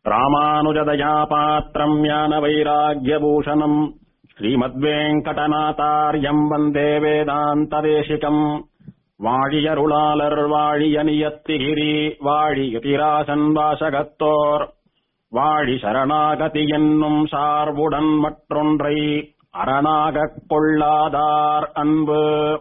ராமானுஜதயா பாத்திரம் ஞான வைராகியபூஷணம் ஸ்ரீமத்வேங்கடநாதாரியம் வந்தே வேதாந்ததேசிகம் வாழியருளாளர் வாழிய நியத்திகிரி வாழியதிராசன் வாசகத்தோர் வாழி சரணாகதி என்னும் சார்புடன் மற்றொன்றை அரணாகக் கொள்ளாதார் அன்பு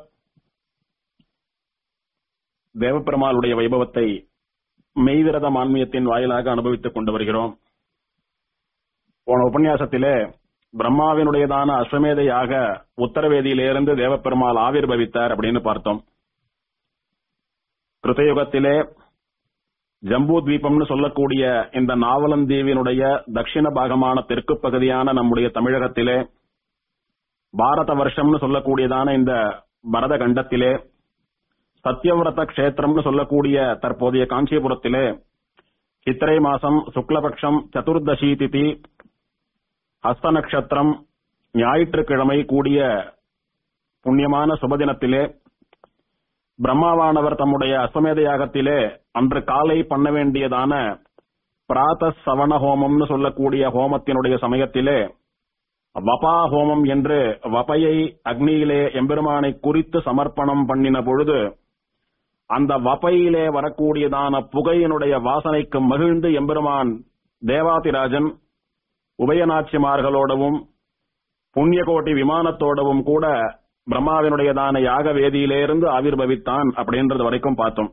தேவப்பெருமாளுடைய வைபவத்தை மெய்விரத மான்மியத்தின் வாயிலாக அனுபவித்துக் கொண்டு வருகிறோம் போன உபன்யாசத்திலே பிரம்மாவினுடையதான அஸ்வமேதையாக உத்தரவேதியிலிருந்து தேவப்பெருமாள் ஆவிர்பவித்தார் அப்படின்னு பார்த்தோம் கிருத்தயுகத்திலே ஜம்பூ தீபம்னு சொல்லக்கூடிய இந்த நாவலந்தீவினுடைய தட்சிண பாகமான தெற்கு பகுதியான நம்முடைய தமிழகத்திலே பாரத வருஷம்னு சொல்லக்கூடியதான இந்த பரத கண்டத்திலே சத்யவிரத கஷேத்திரம்னு சொல்லக்கூடிய தற்போதைய காஞ்சிபுரத்திலே சித்திரை மாசம் சுக்லபக்ஷம் சதுர்தசி திதி ஹஸ்த நட்சத்திரம் ஞாயிற்றுக்கிழமை கூடிய புண்ணியமான சுபதினத்திலே பிரம்மாவானவர் தம்முடைய அஸ்வமேத யாகத்திலே அன்று காலை பண்ண வேண்டியதான பிராத சவண ஹோமம்னு சொல்லக்கூடிய ஹோமத்தினுடைய சமயத்திலே வபா ஹோமம் என்று வபையை அக்னியிலே எம்பெருமானை குறித்து சமர்ப்பணம் பண்ணின பொழுது அந்த வபையிலே வரக்கூடியதான புகையினுடைய வாசனைக்கு மகிழ்ந்து எம்பெருமான் தேவாதிராஜன் உபயநாச்சிமார்களோடவும் புண்ணியகோட்டி விமானத்தோடவும் கூட பிரம்மாவினுடையதான யாக வேதியிலிருந்து ஆவிர்பவித்தான் அப்படின்றது வரைக்கும் பார்த்தோம்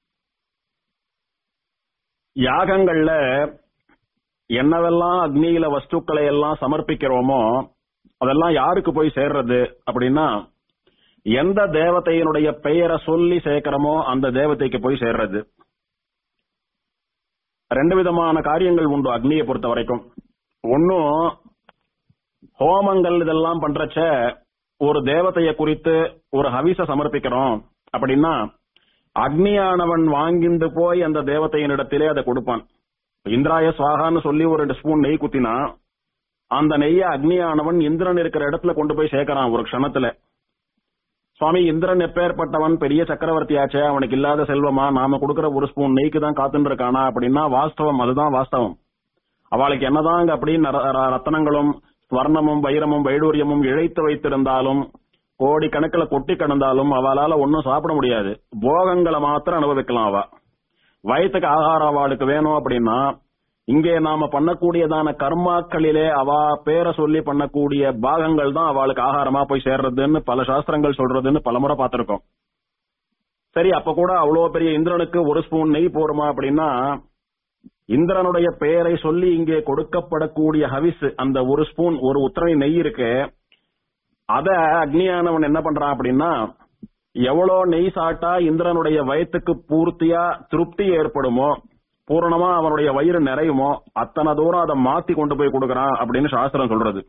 யாகங்கள்ல என்னவெல்லாம் அக்னியில வஸ்துக்களை எல்லாம் சமர்ப்பிக்கிறோமோ அதெல்லாம் யாருக்கு போய் சேர்றது அப்படின்னா எந்த தேவதையினுடைய பெயரை சொல்லி சேர்க்கிறோமோ அந்த தேவதைக்கு போய் சேர்றது ரெண்டு விதமான காரியங்கள் உண்டு அக்னியை பொறுத்த வரைக்கும் ஒன்னும் ஹோமங்கள் இதெல்லாம் பண்றச்ச ஒரு தேவதைய குறித்து ஒரு ஹவிச சமர்ப்பிக்கிறோம் அப்படின்னா அக்னியானவன் வாங்கிண்டு போய் அந்த தேவதையினிடத்திலே அதை கொடுப்பான் இந்திராய சுவாகான்னு சொல்லி ஒரு ரெண்டு ஸ்பூன் நெய் குத்தினா அந்த நெய்ய அக்னியானவன் இந்திரன் இருக்கிற இடத்துல கொண்டு போய் சேர்க்கறான் ஒரு க்ஷணத்துல சுவாமி இந்திரன் எப்பேற்பட்டவன் பெரிய சக்கரவர்த்தி ஆச்சே அவனுக்கு இல்லாத செல்வமா நாம கொடுக்கிற ஒரு ஸ்பூன் நெய்க்கு தான் காத்துட்டு இருக்கானா அப்படின்னா வாஸ்தவம் அதுதான் வாஸ்தவம் அவளுக்கு என்னதாங்க அப்படின்னு ரத்தனங்களும் ஸ்வர்ணமும் வைரமும் வைடூரியமும் இழைத்து வைத்திருந்தாலும் கோடி கணக்குல கொட்டி கிடந்தாலும் அவளால ஒன்னும் சாப்பிட முடியாது போகங்களை மாத்திரம் அனுபவிக்கலாம் அவ வயிற்றுக்கு ஆகாரம் அவளுக்கு வேணும் அப்படின்னா இங்கே நாம பண்ணக்கூடியதான கர்மாக்களிலே அவ பேரை சொல்லி பண்ணக்கூடிய பாகங்கள் தான் அவளுக்கு ஆகாரமா போய் சேர்றதுன்னு பல சாஸ்திரங்கள் சொல்றதுன்னு பலமுறை பார்த்திருக்கோம் சரி அப்ப கூட அவ்வளவு பெரிய இந்திரனுக்கு ஒரு ஸ்பூன் நெய் போருமா அப்படின்னா இந்திரனுடைய பெயரை சொல்லி இங்கே கொடுக்கப்படக்கூடிய ஹவிஸ் அந்த ஒரு ஸ்பூன் ஒரு உத்தரணி நெய் இருக்கு அத அக்னியானவன் என்ன பண்றான் அப்படின்னா எவ்வளோ நெய் சாட்டா இந்திரனுடைய வயத்துக்கு பூர்த்தியா திருப்தி ஏற்படுமோ பூரணமா அவனுடைய வயிறு நிறையுமோ அத்தனை தூரம் அதை மாத்தி கொண்டு போய் கொடுக்கறான் அப்படின்னு சாஸ்திரம் சொல்றது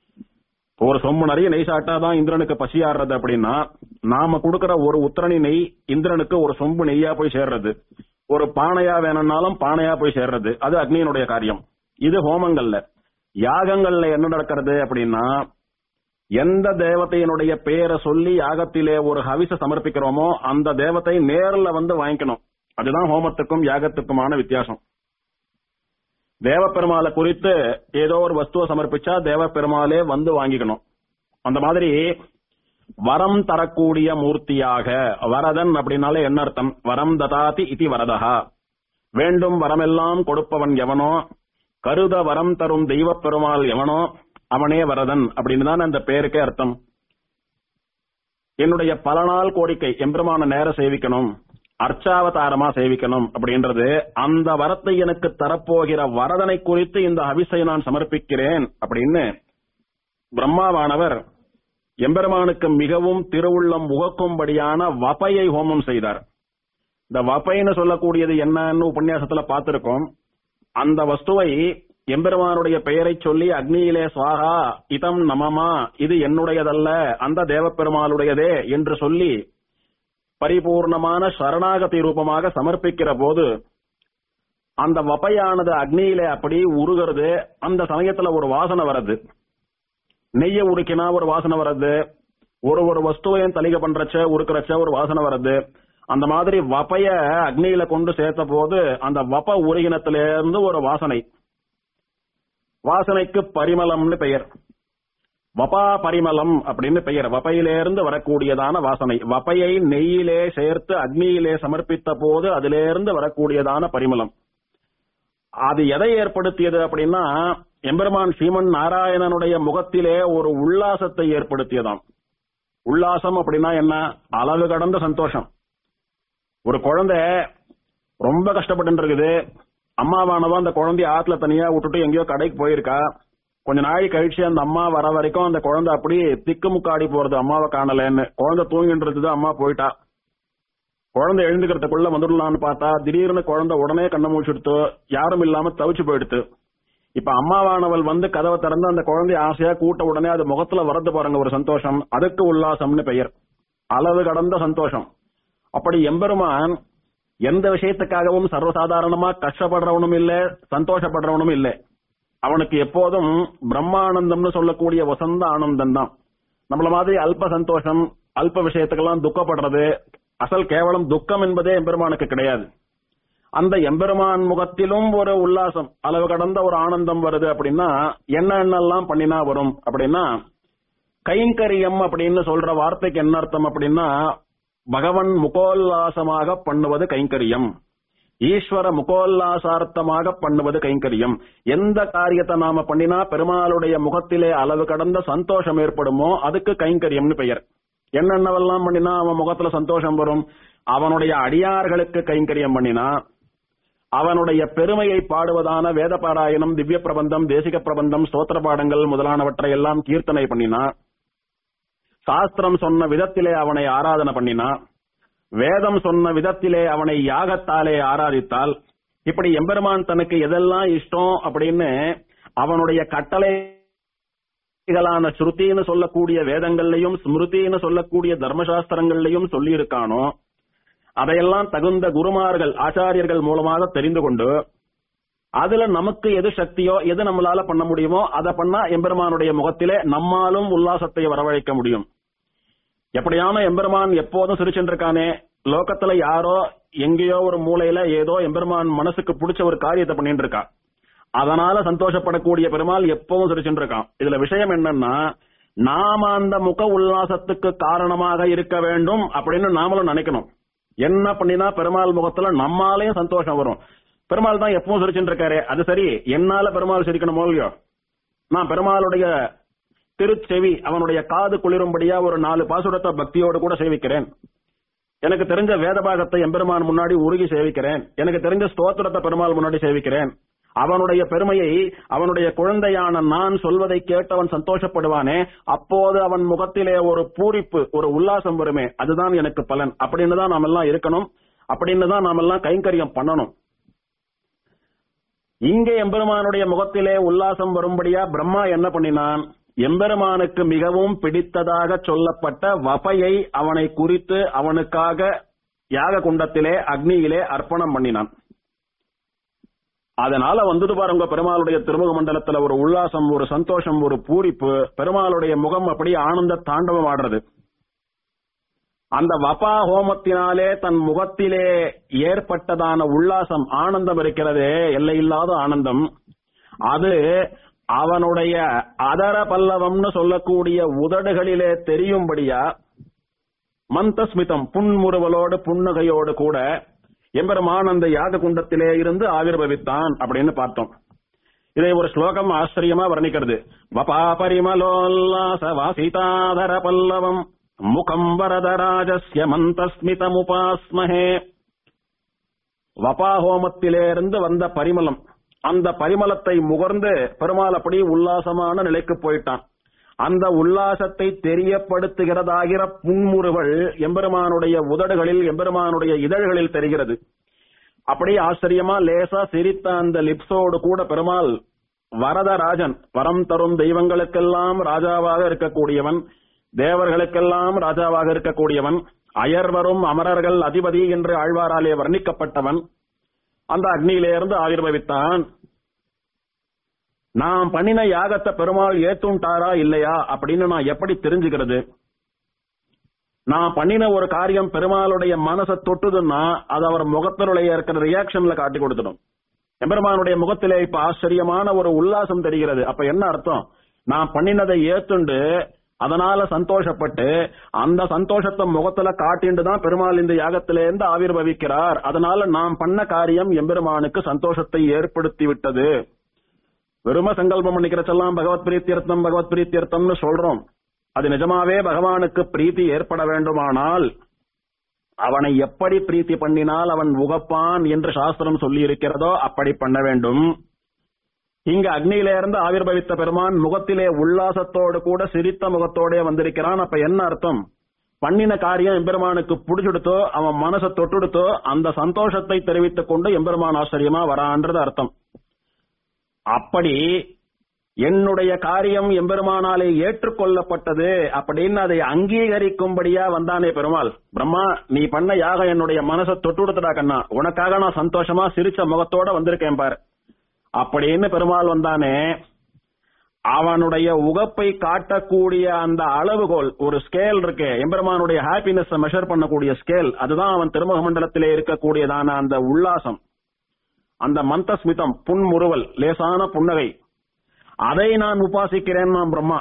ஒரு சொம்பு நிறைய நெய் சாட்டாதான் இந்திரனுக்கு பசியாடுறது அப்படின்னா நாம கொடுக்கற ஒரு உத்தரணி நெய் இந்திரனுக்கு ஒரு சொம்பு நெய்யா போய் சேர்றது ஒரு பானையா வேணும்னாலும் பானையா போய் சேர்றது அது அக்னியினுடைய காரியம் இது ஹோமங்கள்ல யாகங்கள்ல என்ன நடக்கிறது அப்படின்னா எந்த தேவதையினுடைய பெயரை சொல்லி யாகத்திலே ஒரு ஹவிச சமர்ப்பிக்கிறோமோ அந்த தேவத்தை நேர்ல வந்து வாங்கிக்கணும் அதுதான் ஹோமத்துக்கும் யாகத்துக்குமான வித்தியாசம் தேவப்பெருமாளை குறித்து ஏதோ ஒரு வஸ்துவை சமர்ப்பிச்சா தேவப்பெருமாளே வந்து வாங்கிக்கணும் அந்த மாதிரி வரம் தரக்கூடிய மூர்த்தியாக வரதன் அப்படின்னாலே என்ன அர்த்தம் வரம் ததாதி இதி வரதா வேண்டும் வரமெல்லாம் கொடுப்பவன் எவனோ கருத வரம் தரும் தெய்வ பெருமாள் எவனோ அவனே வரதன் அப்படின்னு தான் அந்த பேருக்கே அர்த்தம் என்னுடைய பல நாள் கோரிக்கை எம்பெருமான நேர சேவிக்கணும் அர்ச்சாவதாரமா சேவிக்கணும் அப்படின்றது அந்த வரத்தை எனக்கு தரப்போகிற வரதனை குறித்து இந்த அபிஷை நான் சமர்ப்பிக்கிறேன் அப்படின்னு பிரம்மாவானவர் எம்பெருமானுக்கு மிகவும் திருவுள்ளம் உகக்கும்படியான வபையை ஹோமம் செய்தார் இந்த வபைன்னு சொல்லக்கூடியது என்னன்னு உபன்யாசத்துல பார்த்திருக்கோம் அந்த வஸ்துவை எம்பெருமானுடைய பெயரை சொல்லி அக்னியிலே சுவாகா இதம் நமமா இது என்னுடையதல்ல அந்த தேவப்பெருமாளுடையதே என்று சொல்லி பரிபூர்ணமான சரணாகதி ரூபமாக சமர்ப்பிக்கிற போது அந்த வப்பையானது அக்னியிலே அப்படி உருகிறது அந்த சமயத்துல ஒரு வாசனை வருது நெய்ய உருக்கினா ஒரு வாசனை வருது ஒரு ஒரு வஸ்துவையும் தலிக பண்றச்ச உருக்குறச்ச ஒரு வாசனை வருது அந்த மாதிரி வப்பைய அக்னியில கொண்டு சேர்த்த போது அந்த வப்ப உருகினத்தில இருந்து ஒரு வாசனை வாசனைக்கு பரிமளம்னு பெயர் வபா பரிமளம் அப்படின்னு பெயர் வபையிலிருந்து வரக்கூடியதான வாசனை வபையை நெய்யிலே சேர்த்து அக்னியிலே சமர்ப்பித்த போது அதிலிருந்து வரக்கூடியதான பரிமளம் அது எதை ஏற்படுத்தியது அப்படின்னா எம்பெருமான் ஸ்ரீமன் நாராயணனுடைய முகத்திலே ஒரு உல்லாசத்தை ஏற்படுத்தியதாம் உல்லாசம் அப்படின்னா என்ன அளவு கடந்த சந்தோஷம் ஒரு குழந்தை ரொம்ப கஷ்டப்பட்டு இருக்குது அம்மாவானவா அந்த குழந்தைய ஆத்துல தனியா விட்டுட்டு எங்கேயோ கடைக்கு போயிருக்கா கொஞ்ச நாள் கழிச்சு அந்த அம்மா வர வரைக்கும் அந்த குழந்தை அப்படி திக்கு முக்காடி போறது அம்மாவை காணலன்னு குழந்தை தூங்கிட்டு இருந்தது அம்மா போயிட்டா குழந்தை எழுந்துக்கிறதுக்குள்ள வந்துடலாம்னு பார்த்தா திடீர்னு குழந்தை உடனே கண்ணை மூச்சுடுத்து யாரும் இல்லாம தவிச்சு போயிடுத்து இப்ப அம்மாவானவள் வந்து கதவை திறந்து அந்த குழந்தைய ஆசையா கூட்ட உடனே அது முகத்துல வரது பாருங்க ஒரு சந்தோஷம் அதுக்கு உல்லாசம்னு பெயர் அளவு கடந்த சந்தோஷம் அப்படி எம்பெருமான் எந்த விஷயத்துக்காகவும் சர்வசாதாரணமா கஷ்டப்படுறவனும் இல்ல சந்தோஷப்படுறவனும் இல்ல அவனுக்கு எப்போதும் பிரம்மானந்தம்னு சொல்லக்கூடிய வசந்த ஆனந்தம் தான் நம்மள மாதிரி அல்ப சந்தோஷம் அல்ப விஷயத்துக்கெல்லாம் துக்கப்படுறது அசல் கேவலம் துக்கம் என்பதே எம்பெருமானுக்கு கிடையாது அந்த எம்பெருமான் முகத்திலும் ஒரு உல்லாசம் அளவு கடந்த ஒரு ஆனந்தம் வருது அப்படின்னா என்ன என்னெல்லாம் பண்ணினா வரும் அப்படின்னா கைங்கரியம் அப்படின்னு சொல்ற வார்த்தைக்கு என்ன அர்த்தம் அப்படின்னா பகவன் முகோல்லாசமாக பண்ணுவது கைங்கரியம் ஈஸ்வர முகோல்லாசார்த்தமாக பண்ணுவது கைங்கரியம் எந்த காரியத்தை நாம பண்ணினா பெருமாளுடைய முகத்திலே அளவு கடந்த சந்தோஷம் ஏற்படுமோ அதுக்கு கைங்கரியம்னு பெயர் என்னென்னவெல்லாம் பண்ணினா அவன் முகத்துல சந்தோஷம் வரும் அவனுடைய அடியார்களுக்கு கைங்கரியம் பண்ணினா அவனுடைய பெருமையை பாடுவதான வேத பாராயணம் திவ்ய பிரபந்தம் தேசிக பிரபந்தம் ஸ்தோத்திர பாடங்கள் முதலானவற்றை எல்லாம் கீர்த்தனை பண்ணினா சாஸ்திரம் சொன்ன விதத்திலே அவனை ஆராதனை பண்ணினா வேதம் சொன்ன விதத்திலே அவனை யாகத்தாலே ஆராதித்தால் இப்படி எம்பெருமான் தனக்கு எதெல்லாம் இஷ்டம் அப்படின்னு அவனுடைய கட்டளைகளான ஸ்ருதின்னு சொல்லக்கூடிய வேதங்கள்லையும் ஸ்மிருதின்னு சொல்லக்கூடிய தர்மசாஸ்திரங்கள்லையும் சொல்லியிருக்கானோ அதையெல்லாம் தகுந்த குருமார்கள் ஆச்சாரியர்கள் மூலமாக தெரிந்து கொண்டு அதுல நமக்கு எது சக்தியோ எது நம்மளால பண்ண முடியுமோ அதை பண்ணா எம்பெருமானுடைய முகத்திலே நம்மாலும் உல்லாசத்தை வரவழைக்க முடியும் எப்படியான எம்பெருமான் எப்போதும் சிரிச்சுருக்கானே லோகத்துல யாரோ எங்கேயோ ஒரு மூலையில ஏதோ எம்பெருமான் மனசுக்கு பிடிச்ச ஒரு காரியத்தை பண்ணிட்டு இருக்கா அதனால சந்தோஷப்படக்கூடிய பெருமாள் எப்பவும் சிரிச்சுட்டு இருக்கான் இதுல விஷயம் என்னன்னா நாம அந்த முக உல்லாசத்துக்கு காரணமாக இருக்க வேண்டும் அப்படின்னு நாமளும் நினைக்கணும் என்ன பண்ணினா பெருமாள் முகத்துல நம்மாலையும் சந்தோஷம் வரும் பெருமாள் தான் எப்பவும் சிரிச்சுட்டு இருக்காரு அது சரி என்னால பெருமாள் சிரிக்கணுமோ இல்லையோ நான் பெருமாளுடைய திருச்செவி அவனுடைய காது குளிரும்படியா ஒரு நாலு பாசுரத்தை பக்தியோடு கூட சேவிக்கிறேன் எனக்கு தெரிஞ்ச வேதபாகத்தை எம்பெருமான் முன்னாடி உருகி சேவிக்கிறேன் எனக்கு தெரிஞ்ச ஸ்தோத்திரத்தை பெருமாள் முன்னாடி சேவிக்கிறேன் அவனுடைய பெருமையை அவனுடைய குழந்தையான நான் சொல்வதை கேட்டவன் சந்தோஷப்படுவானே அப்போது அவன் முகத்திலே ஒரு பூரிப்பு ஒரு உல்லாசம் வருமே அதுதான் எனக்கு பலன் அப்படின்னு தான் நாம எல்லாம் இருக்கணும் அப்படின்னு தான் நாம எல்லாம் கைங்கரியம் பண்ணணும் இங்கே எம்பெருமானுடைய முகத்திலே உல்லாசம் வரும்படியா பிரம்மா என்ன பண்ணினான் எம்பெருமானுக்கு மிகவும் பிடித்ததாக சொல்லப்பட்ட வபையை அவனை குறித்து அவனுக்காக யாக குண்டத்திலே அக்னியிலே அர்ப்பணம் பண்ணினான் அதனால வந்தது பாருங்க பெருமாளுடைய திருமுக மண்டலத்துல ஒரு உல்லாசம் ஒரு சந்தோஷம் ஒரு பூரிப்பு பெருமாளுடைய முகம் அப்படி ஆனந்த தாண்டவம் ஆடுறது அந்த வபா ஹோமத்தினாலே தன் முகத்திலே ஏற்பட்டதான உல்லாசம் ஆனந்தம் இருக்கிறதே எல்லையில்லாத ஆனந்தம் அது அவனுடைய அதர பல்லவம்னு சொல்லக்கூடிய உதடுகளிலே தெரியும்படியா மந்தஸ்மிதம் புன்முறுவலோடு புன்னகையோடு கூட எம்பெருமான் அந்த யாக குண்டத்திலே இருந்து ஆவிர்வவித்தான் அப்படின்னு பார்த்தோம் இதை ஒரு ஸ்லோகம் ஆச்சரியமா வர்ணிக்கிறது வபா பரிமலோல்லாச வாசிதாதர பல்லவம் முகம் வரதராஜஸ்ய மந்தஸ்மிதமுபாஸ்மஹே வபா ஹோமத்திலிருந்து வந்த பரிமளம் அந்த பரிமளத்தை முகர்ந்து பெருமாள் அப்படி உல்லாசமான நிலைக்கு போயிட்டான் அந்த உல்லாசத்தை தெரியப்படுத்துகிறதாகிற புன்முறுவல் எம்பெருமானுடைய உதடுகளில் எம்பெருமானுடைய இதழ்களில் தெரிகிறது அப்படியே ஆச்சரியமா லேசா சிரித்த அந்த லிப்ஸோடு கூட பெருமாள் வரதராஜன் வரம் தரும் தெய்வங்களுக்கெல்லாம் ராஜாவாக இருக்கக்கூடியவன் தேவர்களுக்கெல்லாம் ராஜாவாக இருக்கக்கூடியவன் அயர்வரும் அமரர்கள் அதிபதி என்று ஆழ்வாராலே வர்ணிக்கப்பட்டவன் அந்த அக்னியிலிருந்து ஆவிர்வவித்தான் நான் பண்ணின யாகத்தை பெருமாள் ஏத்துண்டாரா இல்லையா அப்படின்னு நான் எப்படி தெரிஞ்சுக்கிறது நான் பண்ணின ஒரு காரியம் பெருமாளுடைய மனசை தொட்டுதுன்னா அது அவர் முகத்தினுடைய இருக்கிற ரியாக்ஷன்ல காட்டி கொடுத்துடும் எம்பெருமானுடைய முகத்திலே இப்ப ஆச்சரியமான ஒரு உல்லாசம் தெரிகிறது அப்ப என்ன அர்த்தம் நான் பண்ணினதை ஏத்துண்டு அதனால சந்தோஷப்பட்டு அந்த சந்தோஷத்தை முகத்துல காட்டிண்டு தான் பெருமாள் இந்த யாகத்திலேருந்து ஆவிர்வவிக்கிறார் அதனால நாம் பண்ண காரியம் எம்பெருமானுக்கு சந்தோஷத்தை ஏற்படுத்தி விட்டது வெறும சங்கல்பம் பண்ணிக்கிறச்செல்லாம் பகவத் பிரீத்தியர்த்தம் பகவத் பிரீத்தியர்த்தம்னு சொல்றோம் அது நிஜமாவே பகவானுக்கு பிரீத்தி ஏற்பட வேண்டுமானால் அவனை எப்படி பிரீத்தி பண்ணினால் அவன் உகப்பான் என்று சாஸ்திரம் சொல்லி இருக்கிறதோ அப்படி பண்ண வேண்டும் இங்க அக்னியில இருந்து ஆவிர்வவித்த பெருமான் முகத்திலே உல்லாசத்தோடு கூட சிரித்த முகத்தோடே வந்திருக்கிறான் அப்ப என்ன அர்த்தம் பண்ணின காரியம் எம்பெருமானுக்கு புடிச்சுடுத்தோ அவன் மனசை தொட்டுடுத்தோ அந்த சந்தோஷத்தை தெரிவித்துக் கொண்டு எம்பெருமான் ஆச்சரியமா வரான்றது அர்த்தம் அப்படி என்னுடைய காரியம் எம்பெருமானாலே ஏற்றுக்கொள்ளப்பட்டது அப்படின்னு அதை அங்கீகரிக்கும்படியா வந்தானே பெருமாள் பிரம்மா நீ பண்ண யாகம் என்னுடைய மனசை தொட்டுடுத்தடா கண்ணா உனக்காக நான் சந்தோஷமா சிரிச்ச முகத்தோட வந்திருக்கேன் பார் அப்படின்னு பெருமாள் வந்தானே அவனுடைய உகப்பை காட்டக்கூடிய அந்த அளவுகோல் ஒரு ஸ்கேல் இருக்கு எம்பெருமானுடைய ஹாப்பினஸ் மெஷர் பண்ணக்கூடிய ஸ்கேல் அதுதான் அவன் திருமுக மண்டலத்திலே இருக்கக்கூடியதான அந்த உல்லாசம் அந்த மந்தஸ்மிதம் புன்முறுவல் லேசான புன்னகை அதை நான் உபாசிக்கிறேன் நான் பிரம்மா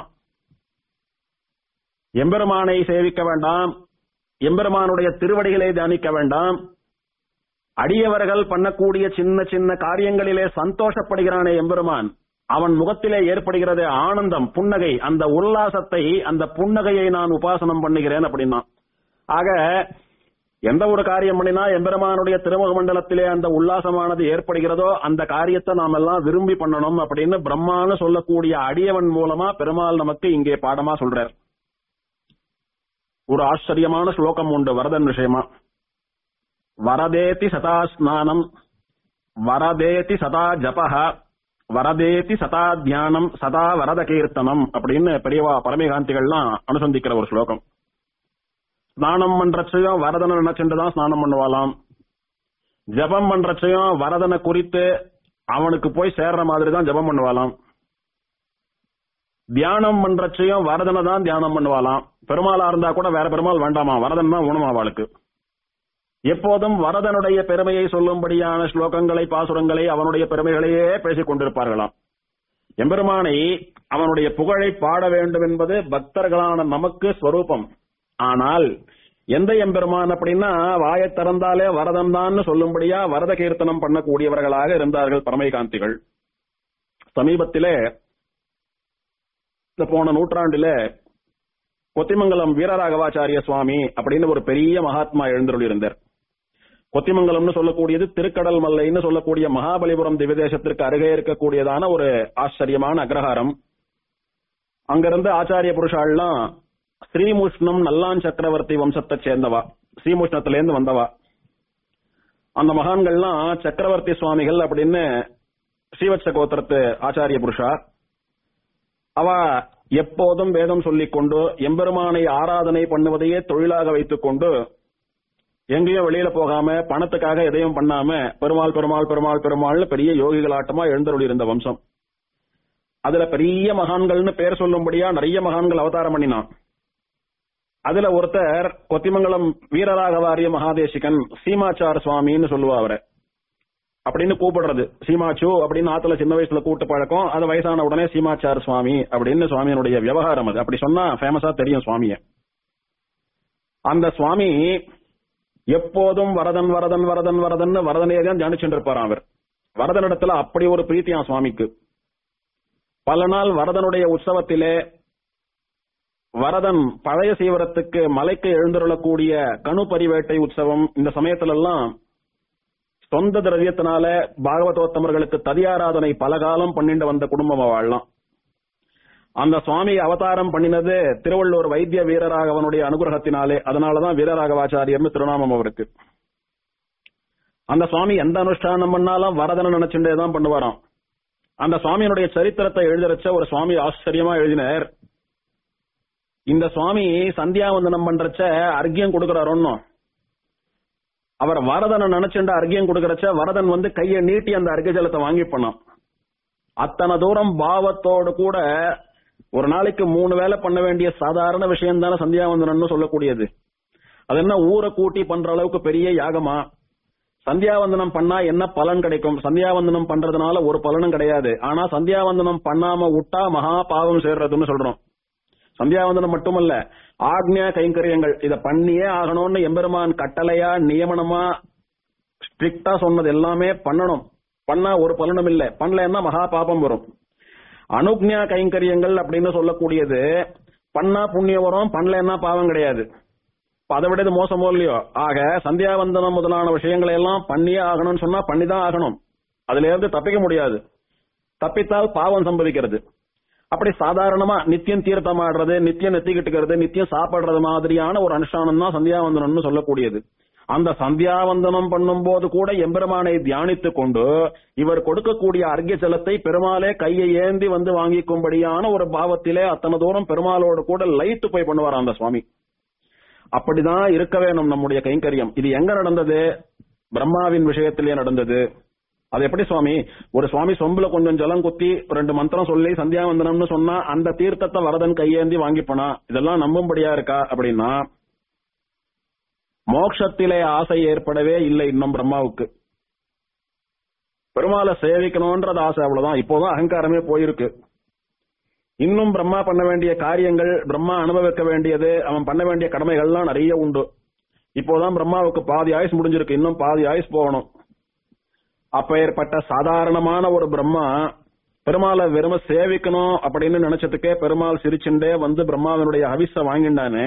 எம்பெருமானை சேவிக்க வேண்டாம் எம்பெருமானுடைய திருவடிகளை தியானிக்க வேண்டாம் அடியவர்கள் பண்ணக்கூடிய சின்ன சின்ன காரியங்களிலே சந்தோஷப்படுகிறானே எம்பெருமான் அவன் முகத்திலே ஏற்படுகிறது ஆனந்தம் புன்னகை அந்த உல்லாசத்தை அந்த புன்னகையை நான் உபாசனம் பண்ணுகிறேன் அப்படின்னா ஆக எந்த ஒரு காரியம் பண்ணினா எம்பெருமானுடைய திருமுக மண்டலத்திலே அந்த உல்லாசமானது ஏற்படுகிறதோ அந்த காரியத்தை நாம் எல்லாம் விரும்பி பண்ணணும் அப்படின்னு பிரம்மான்னு சொல்லக்கூடிய அடியவன் மூலமா பெருமாள் நமக்கு இங்கே பாடமா சொல்றார் ஒரு ஆச்சரியமான ஸ்லோகம் உண்டு வரதன் விஷயமா வரதேதி சதா ஸ்நானம் வரதேதி சதா ஜபஹ வரதேதி சதா தியானம் சதா வரத கீர்த்தனம் அப்படின்னு பெரியவா பரமேகாந்திகள்லாம் அனுசந்திக்கிற ஒரு ஸ்லோகம் ஸ்நானம் பண்றச்சையும் வரதனை நினைச்சுட்டு தான் ஸ்நானம் பண்ணுவாளாம் ஜபம் பண்றச்சையும் வரதனை குறித்து அவனுக்கு போய் சேர்ற மாதிரி தான் ஜபம் பண்ணுவாளாம் தியானம் பண்றச்சையும் வரதனை தான் தியானம் பண்ணுவாளாம் பெருமாளா இருந்தா கூட வேற பெருமாள் வேண்டாமா வரதன் தான் ஊனம் அவளுக்கு எப்போதும் வரதனுடைய பெருமையை சொல்லும்படியான ஸ்லோகங்களை பாசுரங்களை அவனுடைய பெருமைகளையே பேசிக் கொண்டிருப்பார்களாம் எம்பெருமானை அவனுடைய புகழை பாட வேண்டும் என்பது பக்தர்களான நமக்கு ஸ்வரூபம் ஆனால் எந்த எம்பெருமான் அப்படின்னா வாயை திறந்தாலே வரதன் தான் சொல்லும்படியா வரத கீர்த்தனம் பண்ணக்கூடியவர்களாக இருந்தார்கள் பரமைகாந்திகள் சமீபத்திலே இந்த போன நூற்றாண்டில கொத்திமங்கலம் வீரராகவாச்சாரிய சுவாமி அப்படின்னு ஒரு பெரிய மகாத்மா எழுந்தருளியிருந்தார் கொத்திமங்கலம்னு சொல்லக்கூடியது திருக்கடல் மல்லைன்னு சொல்லக்கூடிய மகாபலிபுரம் திவ்யதேசத்திற்கு அருகே இருக்கக்கூடியதான ஒரு ஆச்சரியமான அக்ரஹாரம் அங்கிருந்து ஆச்சாரிய புருஷாள்லாம் ஸ்ரீமுஷ்ணம் நல்லான் சக்கரவர்த்தி வம்சத்தை சேர்ந்தவா ஸ்ரீமுஷ்ணத்திலேருந்து வந்தவா அந்த மகான்கள்லாம் சக்கரவர்த்தி சுவாமிகள் அப்படின்னு ஸ்ரீவத்ச கோத்திரத்து ஆச்சாரிய புருஷா அவ எப்போதும் வேதம் சொல்லிக் கொண்டு எம்பெருமானை ஆராதனை பண்ணுவதையே தொழிலாக வைத்துக் கொண்டு எங்கேயும் வெளியில போகாம பணத்துக்காக எதையும் பண்ணாம பெருமாள் பெருமாள் பெருமாள் பெருமாள்னு பெரிய யோகிகளாட்டமா எழுந்தருளி இருந்த வம்சம் அதுல பெரிய மகான்கள்னு பேர் சொல்லும்படியா நிறைய மகான்கள் அவதாரம் பண்ணினான் அதுல ஒருத்தர் கொத்திமங்கலம் வீரராகவாரிய மகாதேசிகன் சீமாச்சார சுவாமின்னு சொல்லுவா அவரை அப்படின்னு கூப்பிடுறது சீமாச்சு அப்படின்னு ஆத்துல சின்ன வயசுல கூட்டு பழக்கம் அது வயசான உடனே சீமாச்சார சுவாமி அப்படின்னு சுவாமியினுடைய விவகாரம் அது அப்படி சொன்னா ஃபேமஸா தெரியும் சுவாமிய அந்த சுவாமி எப்போதும் வரதன் வரதன் வரதன் வரதன் வரதனே தான் தியானிச்சுட்டு இருப்பாராம் அவர் வரதனிடத்துல அப்படி ஒரு பிரீத்தியாம் சுவாமிக்கு பல நாள் வரதனுடைய உற்சவத்திலே வரதன் பழைய சீவரத்துக்கு மலைக்கு எழுந்தருளக்கூடிய கணு பரிவேட்டை உற்சவம் இந்த சமயத்துல எல்லாம் சொந்த திரவியத்தினால பாகவதோத்தமர்களுக்கு ததியாராதனை பல காலம் பண்ணிட்டு வந்த குடும்பம் வாழலாம் அந்த சுவாமி அவதாரம் பண்ணினது திருவள்ளூர் வைத்திய வீரராகவனுடைய அனுகிரகத்தினாலே அதனாலதான் வீரராகவாச்சாரியர்னு திருநாமம் அவருக்கு அந்த சுவாமி எந்த அனுஷ்டானம் பண்ணாலும் வரதனை நினைச்சுட்டே தான் பண்ணுவாராம் அந்த சுவாமியினுடைய சரித்திரத்தை எழுதிரச்ச ஒரு சுவாமி ஆச்சரியமா எழுதினார் இந்த சுவாமி சந்தியாவந்தனம் பண்றச்ச அர்க்கியம் கொடுக்கிறார் ஒன்னும் அவர் வரதனை நினைச்சுட்டு அர்க்கியம் கொடுக்கறச்ச வரதன் வந்து கையை நீட்டி அந்த அர்க்க ஜலத்தை வாங்கி பண்ணான் அத்தனை தூரம் பாவத்தோடு கூட ஒரு நாளைக்கு மூணு வேலை பண்ண வேண்டிய சாதாரண விஷயம் தானே சந்தியாவந்தனம்னு சொல்லக்கூடியது அது என்ன ஊரை கூட்டி பண்ற அளவுக்கு பெரிய யாகமா சந்தியாவந்தனம் பண்ணா என்ன பலன் கிடைக்கும் சந்தியாவந்தனம் பண்றதுனால ஒரு பலனும் கிடையாது ஆனா சந்தியாவந்தனம் பண்ணாம விட்டா மகா பாவம் சேர்றதுன்னு சொல்றோம் சந்தியாவந்தனம் மட்டுமல்ல ஆக்ஞா கைங்கரியங்கள் இத பண்ணியே ஆகணும்னு எம்பெருமான் கட்டளையா நியமனமா ஸ்ட்ரிக்டா சொன்னது எல்லாமே பண்ணணும் பண்ணா ஒரு பலனும் இல்ல பண்ணலன்னா மகா பாபம் வரும் அனுக்ஞா கைங்கரியங்கள் அப்படின்னு சொல்லக்கூடியது பண்ணா புண்ணியம் வரும் பண்ணலன்னா பாவம் கிடையாது இப்ப அதை விட இது மோசமோ இல்லையோ ஆக சந்தியாவந்தனம் முதலான விஷயங்களை எல்லாம் பண்ணியே ஆகணும்னு சொன்னா பண்ணிதான் ஆகணும் அதுல இருந்து தப்பிக்க முடியாது தப்பித்தால் பாவம் சம்பவிக்கிறது அப்படி சாதாரணமா நித்தியம் தீர்த்தம் ஆடுறது நித்தியம் நெத்திக்கிட்டுக்கிறது நித்தியம் சாப்பிடுறது மாதிரியான ஒரு அனுஷ்டானம் தான் சந்தியாவந்தனம்னு சொல்லக்கூடியது அந்த சந்தியாவந்தனம் பண்ணும்போது கூட எம்பெருமானை தியானித்துக் கொண்டு இவர் கொடுக்கக்கூடிய அர்க்கிய ஜலத்தை பெருமாளே கையை ஏந்தி வந்து வாங்கிக்கும்படியான ஒரு பாவத்திலே அத்தனை தூரம் பெருமாளோடு கூட லைட்டு போய் பண்ணுவார் அந்த சுவாமி அப்படிதான் இருக்க வேணும் நம்முடைய கைங்கரியம் இது எங்க நடந்தது பிரம்மாவின் விஷயத்திலே நடந்தது அது எப்படி சுவாமி ஒரு சுவாமி சொம்புல கொஞ்சம் ஜலம் குத்தி ரெண்டு மந்திரம் சொல்லி சந்தியாவந்தனம்னு சொன்னா அந்த தீர்த்தத்தை வரதன் கையேந்தி வாங்கிப்பனா இதெல்லாம் நம்பும்படியா இருக்கா அப்படின்னா மோட்சத்திலே ஆசை ஏற்படவே இல்லை இன்னும் பிரம்மாவுக்கு பெருமாளை சேவிக்கணும்ன்றது ஆசை அவ்வளவுதான் இப்போதான் அகங்காரமே போயிருக்கு இன்னும் பிரம்மா பண்ண வேண்டிய காரியங்கள் பிரம்மா அனுபவிக்க வேண்டியது அவன் பண்ண வேண்டிய கடமைகள்லாம் நிறைய உண்டு இப்போதான் பிரம்மாவுக்கு பாதி ஆயுஸ் முடிஞ்சிருக்கு இன்னும் பாதி ஆயுஸ் போகணும் அப்பேற்பட்ட சாதாரணமான ஒரு பிரம்மா பெருமாளை வெறும சேவிக்கணும் அப்படின்னு நினைச்சதுக்கே பெருமாள் சிரிச்சுண்டே வந்து பிரம்மாவினுடைய அவிச வாங்கிண்டானே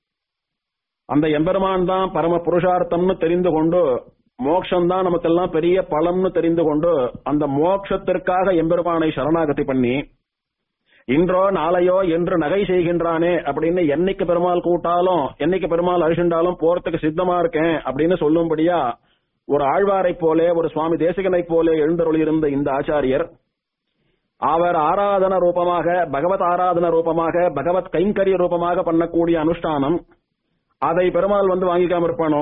அந்த எம்பெருமான் தான் பரம புருஷார்த்தம்னு தெரிந்து கொண்டு மோக்ஷம் தான் நமக்கெல்லாம் பெரிய பலம்னு தெரிந்து கொண்டு அந்த மோட்சத்திற்காக எம்பெருமானை சரணாகதி பண்ணி இன்றோ நாளையோ என்று நகை செய்கின்றானே அப்படின்னு என்னைக்கு பெருமாள் கூட்டாலும் என்னைக்கு பெருமாள் அழிச்சுண்டாலும் போறதுக்கு சித்தமா இருக்கேன் அப்படின்னு சொல்லும்படியா ஒரு ஆழ்வாரை போலே ஒரு சுவாமி தேசிகனை போலே எழுந்தருளியிருந்த இந்த ஆச்சாரியர் அவர் ஆராதன ரூபமாக பகவத் ஆராதன ரூபமாக பகவத் கைங்கரிய ரூபமாக பண்ணக்கூடிய அனுஷ்டானம் அதை பெருமாள் வந்து வாங்கிக்காம இருப்பானோ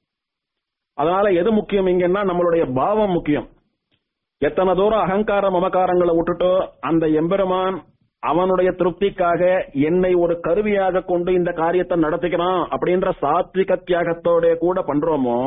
அதனால எது முக்கியம் இங்கன்னா நம்மளுடைய பாவம் முக்கியம் எத்தனை தூரம் அகங்கார மமகாரங்களை விட்டுட்டு அந்த எம்பெருமான் அவனுடைய திருப்திக்காக என்னை ஒரு கருவியாக கொண்டு இந்த காரியத்தை நடத்திக்கிறான் அப்படின்ற சாத்விக தியாகத்தோட கூட பண்றோமோ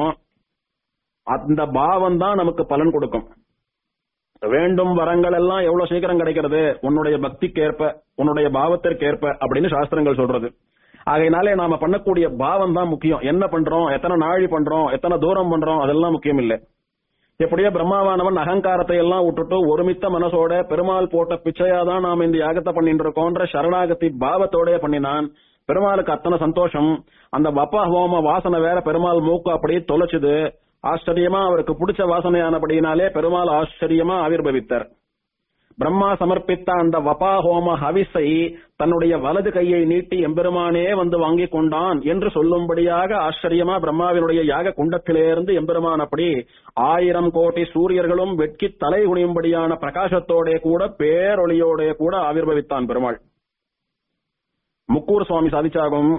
அந்த பாவம் தான் நமக்கு பலன் கொடுக்கும் வேண்டும் வரங்கள் எல்லாம் எவ்வளவு சீக்கிரம் கிடைக்கிறது உன்னுடைய பக்திக்கேற்ப உன்னுடைய பாவத்திற்கேற்ப அப்படின்னு சாஸ்திரங்கள் சொல்றது ஆகையினாலே நாம பண்ணக்கூடிய பாவம் தான் முக்கியம் என்ன பண்றோம் எத்தனை நாழி பண்றோம் எத்தனை தூரம் பண்றோம் அதெல்லாம் முக்கியம் இல்லை எப்படியோ பிரம்மாவானவன் அகங்காரத்தை எல்லாம் விட்டுட்டு ஒருமித்த மனசோட பெருமாள் போட்ட பிச்சையா தான் நாம இந்த யாகத்தை பண்ணிட்டு இருக்கோன்ற சரணாகதி பாவத்தோட பண்ணினான் பெருமாளுக்கு அத்தனை சந்தோஷம் அந்த வப்ப ஹோம வாசனை வேற பெருமாள் மூக்கு அப்படியே தொலைச்சுது ஆச்சரியமா அவருக்கு பிடிச்ச வாசனையானபடியினாலே பெருமாள் ஆச்சரியமா ஆவிர்பவித்தார் பிரம்மா சமர்ப்பித்த அந்த வபா ஹோம ஹவிஸை தன்னுடைய வலது கையை நீட்டி எம்பெருமானே வந்து வாங்கிக் கொண்டான் என்று சொல்லும்படியாக ஆச்சரியமா பிரம்மாவினுடைய யாக குண்டத்திலிருந்து எம்பெருமான் அப்படி ஆயிரம் கோடி சூரியர்களும் வெட்கி தலை குனியும்படியான பிரகாசத்தோட கூட பேரொளியோட கூட ஆவிர்பவித்தான் பெருமாள் முக்கூர் சுவாமி சாதிச்சாகும்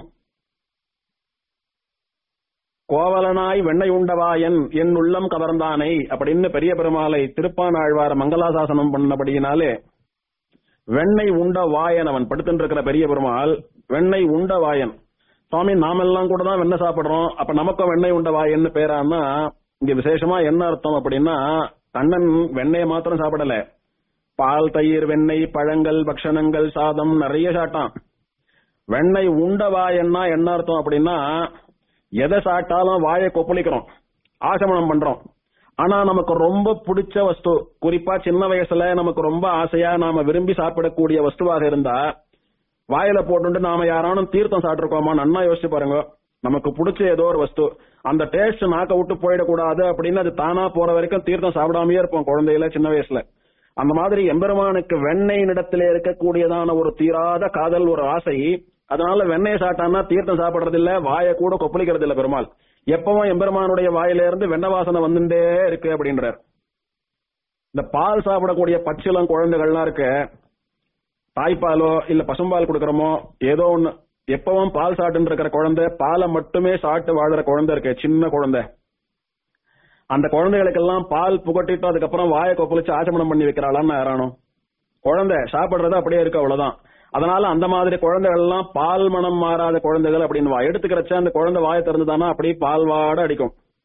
கோவலனாய் வெண்ணெய் உண்டவாயன் என் உள்ளம் கவர்ந்தானை அப்படின்னு பெரிய பெருமாளை திருப்பானாழ்வார் மங்களாசாசனம் பண்ணபடியினாலே வெண்ணெய் உண்ட வாயன் அவன் படுத்துட்டு இருக்கிற பெரிய பெருமாள் வெண்ணெய் உண்ட வாயன் சுவாமி நாமெல்லாம் கூட தான் வெண்ணெய் சாப்பிடுறோம் அப்ப நமக்கும் வெண்ணெய் உண்ட வாயன்னு பேரான்னா இங்க விசேஷமா என்ன அர்த்தம் அப்படின்னா கண்ணன் வெண்ணெயை மாத்திரம் சாப்பிடல பால் தயிர் வெண்ணெய் பழங்கள் பக்ஷணங்கள் சாதம் நிறைய சாட்டான் வெண்ணெய் உண்ட வாயன்னா என்ன அர்த்தம் அப்படின்னா எதை சாப்பிட்டாலும் வாயை கொப்பளிக்கிறோம் ஆசமனம் பண்றோம் ஆனா நமக்கு ரொம்ப பிடிச்ச வஸ்து குறிப்பா சின்ன வயசுல நமக்கு ரொம்ப ஆசையா நாம விரும்பி சாப்பிடக்கூடிய வஸ்துவாக இருந்தா வாயில போட்டுட்டு நாம யாரானும் தீர்த்தம் சாப்பிட்டுருக்கோமா நன்னா யோசிச்சு பாருங்க நமக்கு பிடிச்ச ஏதோ ஒரு வஸ்து அந்த டேஸ்ட் நாக்க விட்டு போயிடக்கூடாது அப்படின்னு அது தானா போற வரைக்கும் தீர்த்தம் சாப்பிடாமயே இருப்போம் குழந்தையில சின்ன வயசுல அந்த மாதிரி எம்பெருமானுக்கு வெண்ணெய் இடத்துல இருக்கக்கூடியதான ஒரு தீராத காதல் ஒரு ஆசை அதனால வெண்ணெய் சாப்பிட்டான்னா தீர்த்தம் சாப்பிடுறது இல்ல வாயை கூட கொப்பளிக்கிறது இல்ல பெருமாள் எப்பவும் எம்பெருமானுடைய வாயில இருந்து வெண்ணெய் வாசனை வந்துட்டே இருக்கு அப்படின்றார் இந்த பால் சாப்பிடக்கூடிய பச்சிலம் குழந்தைகள்லாம் இருக்கு தாய்ப்பாலோ இல்ல பசும்பால் கொடுக்கறோமோ ஏதோ ஒண்ணு எப்பவும் பால் சாப்பிட்டு இருக்கிற குழந்தை பாலை மட்டுமே சாப்பிட்டு வாழ்ற குழந்தை இருக்கு சின்ன குழந்தை அந்த குழந்தைகளுக்கெல்லாம் பால் புகட்டிட்டு அதுக்கப்புறம் வாயை கொப்பளிச்சு ஆச்சமனம் பண்ணி வைக்கிறாளான்னு யாரானோ குழந்தை சாப்பிடுறது அப்படியே இருக்கு அவ்வளவுதான் அதனால அந்த மாதிரி குழந்தைகள் எல்லாம் பால் மனம் மாறாத குழந்தைகள் அப்படின்னு வா எடுத்துக்கிறச்ச அந்த குழந்தை வாயை திறந்துதானா அப்படியே பால் வாட அடிக்கும்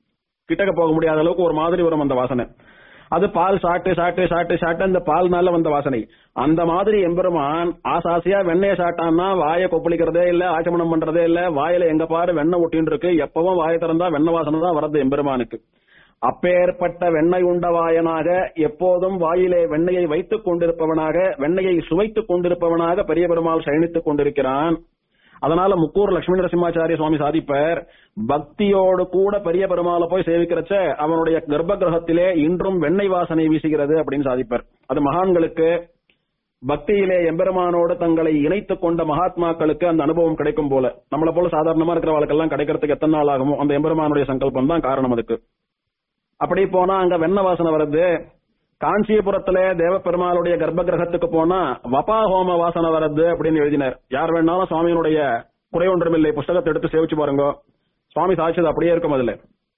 கிட்டக்க போக முடியாத அளவுக்கு ஒரு மாதிரி வரும் அந்த வாசனை அது பால் சாட்டு சாட்டு சாட்டு சாட்டு அந்த பால்னால வந்த வாசனை அந்த மாதிரி எம்பெருமான் ஆசாசியா வெண்ணெய சாட்டான்னா வாயை கொப்பளிக்கிறதே இல்ல ஆச்சமனம் பண்றதே இல்ல வாயில எங்க பாரு வெண்ணெய் ஒட்டின்னு இருக்கு எப்பவும் வாயை திறந்தா வெண்ணெய் வாசனை தான் வரது எம்பெருமானுக்கு அப்பேற்பட்ட வெண்ணெய் உண்டவாயனாக எப்போதும் வாயிலே வெண்ணெயை வைத்துக் கொண்டிருப்பவனாக வெண்ணெயை சுவைத்துக் கொண்டிருப்பவனாக பெரிய பெருமாள் சயனித்துக் கொண்டிருக்கிறான் அதனால முக்கூர் லட்சுமி நரசிம்மாச்சாரிய சுவாமி சாதிப்பர் பக்தியோடு கூட பெரிய பெருமாளை போய் சேவிக்கிறச்ச அவனுடைய கர்ப்ப கிரகத்திலே இன்றும் வெண்ணெய் வாசனை வீசுகிறது அப்படின்னு சாதிப்பர் அது மகான்களுக்கு பக்தியிலே எம்பெருமானோடு தங்களை இணைத்துக் கொண்ட மகாத்மாக்களுக்கு அந்த அனுபவம் கிடைக்கும் போல நம்மள போல சாதாரணமா இருக்கிற வாழ்க்கெல்லாம் கிடைக்கிறதுக்கு எத்தனை நாள் ஆகுமோ அந்த எம்பெருமானுடைய சங்கல்பம் தான் காரணம் அதுக்கு அப்படி போனா அங்க வெண்ண வாசனை வருது காஞ்சிபுரத்துல தேவப்பெருமாளுடைய கர்ப்ப கிரகத்துக்கு போனா வபா ஹோம வாசனை வருது அப்படின்னு எழுதினார் யார் வேணாலும் சுவாமியினுடைய குறை ஒன்றுமில்லை புஸ்தகத்தை எடுத்து சேவிச்சு பாருங்க சுவாமி சாட்சியது அப்படியே இருக்கும் அதுல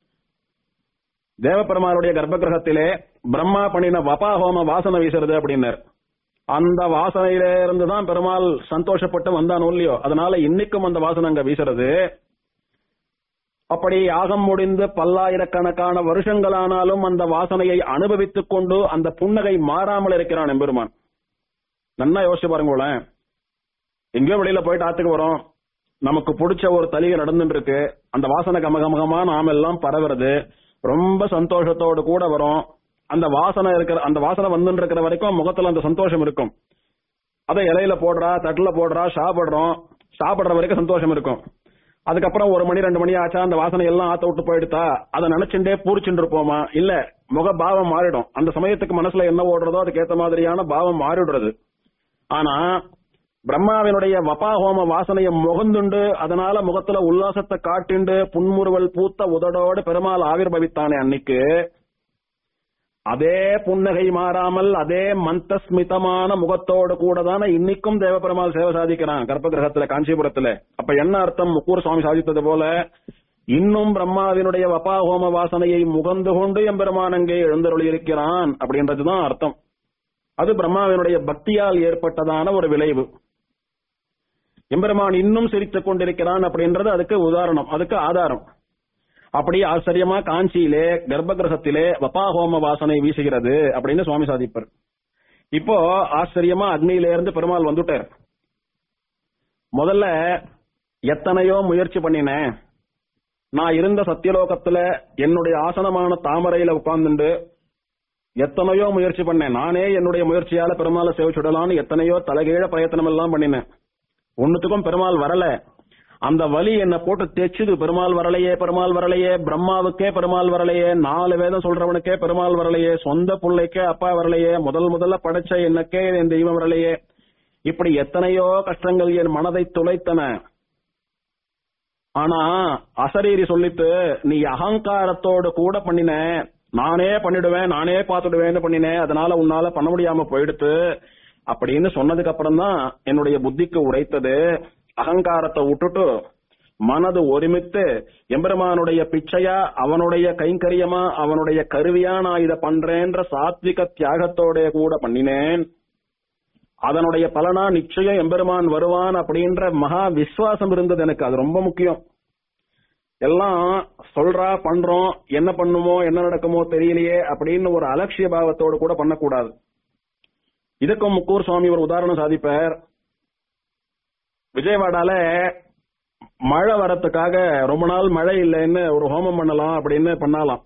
தேவப்பெருமாளுடைய கர்ப்ப கிரகத்திலே பிரம்மா பண்ணின வபா ஹோம வாசனை வீசுறது அப்படின்னார் அந்த வாசனையில இருந்து தான் பெருமாள் சந்தோஷப்பட்டு வந்தான் இல்லையோ அதனால இன்னைக்கும் அந்த வாசனை அங்க வீசுறது அப்படி யாகம் முடிந்து பல்லாயிரக்கணக்கான வருஷங்களானாலும் அந்த வாசனையை அனுபவித்துக் கொண்டு அந்த புன்னகை மாறாமல் இருக்கிறான் எம்பெருமான் நன்னா யோசிச்சு பாருங்களேன் எங்கேயோ வெளியில போயிட்டு ஆத்துக்கு வரோம் நமக்கு பிடிச்ச ஒரு தலிகை நடந்துட்டு இருக்கு அந்த வாசனை கமகமகமா நாம எல்லாம் பரவுறது ரொம்ப சந்தோஷத்தோடு கூட வரும் அந்த வாசனை இருக்கிற அந்த வாசனை வந்துட்டு இருக்கிற வரைக்கும் முகத்துல அந்த சந்தோஷம் இருக்கும் அதை இலையில போடுறா தட்டுல போடுறா சாப்பிடுறோம் சாப்பிடுற வரைக்கும் சந்தோஷம் இருக்கும் அதுக்கப்புறம் ஒரு மணி ரெண்டு மணி ஆச்சா அந்த வாசனை எல்லாம் ஆத்த விட்டு போயிடுதா அதை நினைச்சுட்டே பூரிச்சுட்டு இருப்போமா இல்ல முக பாவம் மாறிடும் அந்த சமயத்துக்கு மனசுல என்ன ஓடுறதோ அதுக்கு ஏத்த மாதிரியான பாவம் மாறிடுறது ஆனா பிரம்மாவினுடைய வபா ஹோம வாசனையை முகந்துண்டு அதனால முகத்துல உல்லாசத்தை காட்டிண்டு புன்முறுவல் பூத்த உதடோடு பெருமாள் ஆவிர்பவித்தானே அன்னைக்கு அதே புன்னகை மாறாமல் அதே மந்தஸ்மிதமான முகத்தோடு கூட தானே இன்னைக்கும் தேவபெருமாள் சேவை சாதிக்கிறான் கர்ப்ப கிரகத்துல காஞ்சிபுரத்துல அப்ப என்ன அர்த்தம் முக்கூர் சுவாமி சாதித்தது போல இன்னும் பிரம்மாவினுடைய வபா ஹோம வாசனையை முகந்து கொண்டு எம்பெருமான் அங்கே எழுந்தருளி இருக்கிறான் அப்படின்றதுதான் அர்த்தம் அது பிரம்மாவினுடைய பக்தியால் ஏற்பட்டதான ஒரு விளைவு எம்பெருமான் இன்னும் சிரித்துக் கொண்டிருக்கிறான் அப்படின்றது அதுக்கு உதாரணம் அதுக்கு ஆதாரம் அப்படி ஆச்சரியமா காஞ்சியிலே கர்ப்ப கிரகத்திலே வப்பாஹோம வாசனை வீசுகிறது அப்படின்னு சுவாமி சாதிப்பர் இப்போ ஆச்சரியமா அக்னியில இருந்து பெருமாள் வந்துட்டார் முதல்ல எத்தனையோ முயற்சி பண்ணினேன் நான் இருந்த சத்தியலோகத்துல என்னுடைய ஆசனமான தாமரையில உட்கார்ந்துண்டு எத்தனையோ முயற்சி பண்ணேன் நானே என்னுடைய முயற்சியால பெருமாளை சேவிச்சுடலாம்னு எத்தனையோ தலைகீழ பிரயத்தனம் எல்லாம் பண்ணினேன் ஒன்னுத்துக்கும் பெருமாள் வரல அந்த வலி என்ன போட்டு தேச்சுது பெருமாள் வரலையே பெருமாள் வரலையே பிரம்மாவுக்கே பெருமாள் வரலையே நாலு வேதம் சொல்றவனுக்கே பெருமாள் வரலையே சொந்த பிள்ளைக்கே அப்பா வரலையே முதல் முதல்ல படைச்ச என்னக்கே என் தெய்வம் வரலையே இப்படி எத்தனையோ கஷ்டங்கள் என் மனதை துளைத்தன ஆனா அசரீரி சொல்லிட்டு நீ அகங்காரத்தோடு கூட பண்ணின நானே பண்ணிடுவேன் நானே பார்த்துடுவேன்னு பண்ணினேன் அதனால உன்னால பண்ண முடியாம போயிடுத்து அப்படின்னு சொன்னதுக்கு அப்புறம் தான் என்னுடைய புத்திக்கு உரைத்தது அகங்காரத்தை விட்டுட்டு மனது ஒருமித்து எம்பெருமானுடைய பிச்சையா அவனுடைய கைங்கரியமா அவனுடைய கருவியா நான் இத பண்றேன்ற சாத்விக தியாகத்தோட கூட பண்ணினேன் அதனுடைய பலனா நிச்சயம் எம்பெருமான் வருவான் அப்படின்ற மகா விசுவாசம் இருந்தது எனக்கு அது ரொம்ப முக்கியம் எல்லாம் சொல்றா பண்றோம் என்ன பண்ணுமோ என்ன நடக்குமோ தெரியலையே அப்படின்னு ஒரு அலட்சிய பாவத்தோடு கூட பண்ணக்கூடாது இதுக்கும் முக்கூர் சுவாமி ஒரு உதாரணம் சாதிப்பார் விஜயவாடால மழை வரத்துக்காக ரொம்ப நாள் மழை இல்லைன்னு ஒரு ஹோமம் பண்ணலாம் அப்படின்னு பண்ணலாம்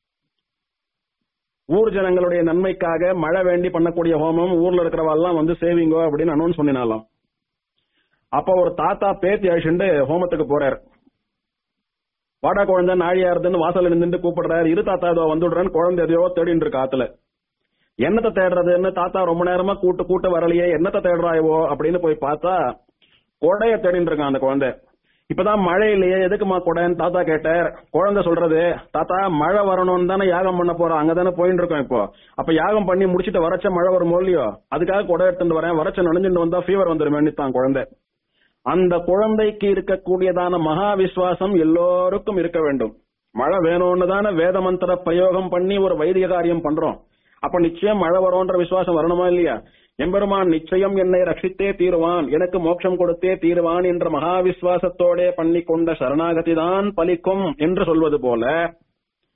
ஊர் ஜனங்களுடைய நன்மைக்காக மழை வேண்டி பண்ணக்கூடிய ஹோமம் ஊர்ல இருக்கிறவாள்லாம் வந்து சேவிங்கோ அப்படின்னு அனௌன்ஸ் பண்ணினாலாம் அப்ப ஒரு தாத்தா பேத்தி அழிச்சுண்டு ஹோமத்துக்கு போறார் வாடா குழந்தை நாழியாருதுன்னு வாசல்ல நின்று கூப்பிடுறாரு இரு தாத்தா இதோ வந்துடுறேன்னு குழந்தை எதையோ தேடிட்டு இருக்கு ஆத்துல என்னத்தை தேடுறதுன்னு தாத்தா ரொம்ப நேரமா கூட்டு கூட்டு வரலையே என்னத்தை தேடுறாயவோ அப்படின்னு போய் பார்த்தா கொடைய தேடிட்டு இருக்கான் அந்த குழந்தை இப்பதான் மழை இல்லையே எதுக்குமா கொடைன்னு தாத்தா கேட்டார் குழந்தை சொல்றது தாத்தா மழை வரணும்னு தானே யாகம் பண்ண போறோம் அங்கதானே போயிட்டு இருக்கோம் இப்போ அப்ப யாகம் பண்ணி முடிச்சிட்டு வரச்ச மழை வருமோ இல்லையோ அதுக்காக கொடை எடுத்துட்டு வரேன் வரச்ச நனைஞ்சுட்டு வந்தா ஃபீவர் வந்துருமேன்னு தான் குழந்தை அந்த குழந்தைக்கு இருக்கக்கூடியதான மகா விசுவாசம் எல்லோருக்கும் இருக்க வேண்டும் மழை வேணும்னு தானே வேத மந்திர பிரயோகம் பண்ணி ஒரு வைதிக காரியம் பண்றோம் அப்ப நிச்சயம் மழை வரும்ன்ற விசுவாசம் வரணுமா இல்லையா எம்பெருமான் நிச்சயம் என்னை ரட்சித்தே தீருவான் எனக்கு மோட்சம் கொடுத்தே தீருவான் என்ற மகா விசுவாசத்தோட பண்ணி கொண்ட சரணாகதி தான் பலிக்கும் என்று சொல்வது போல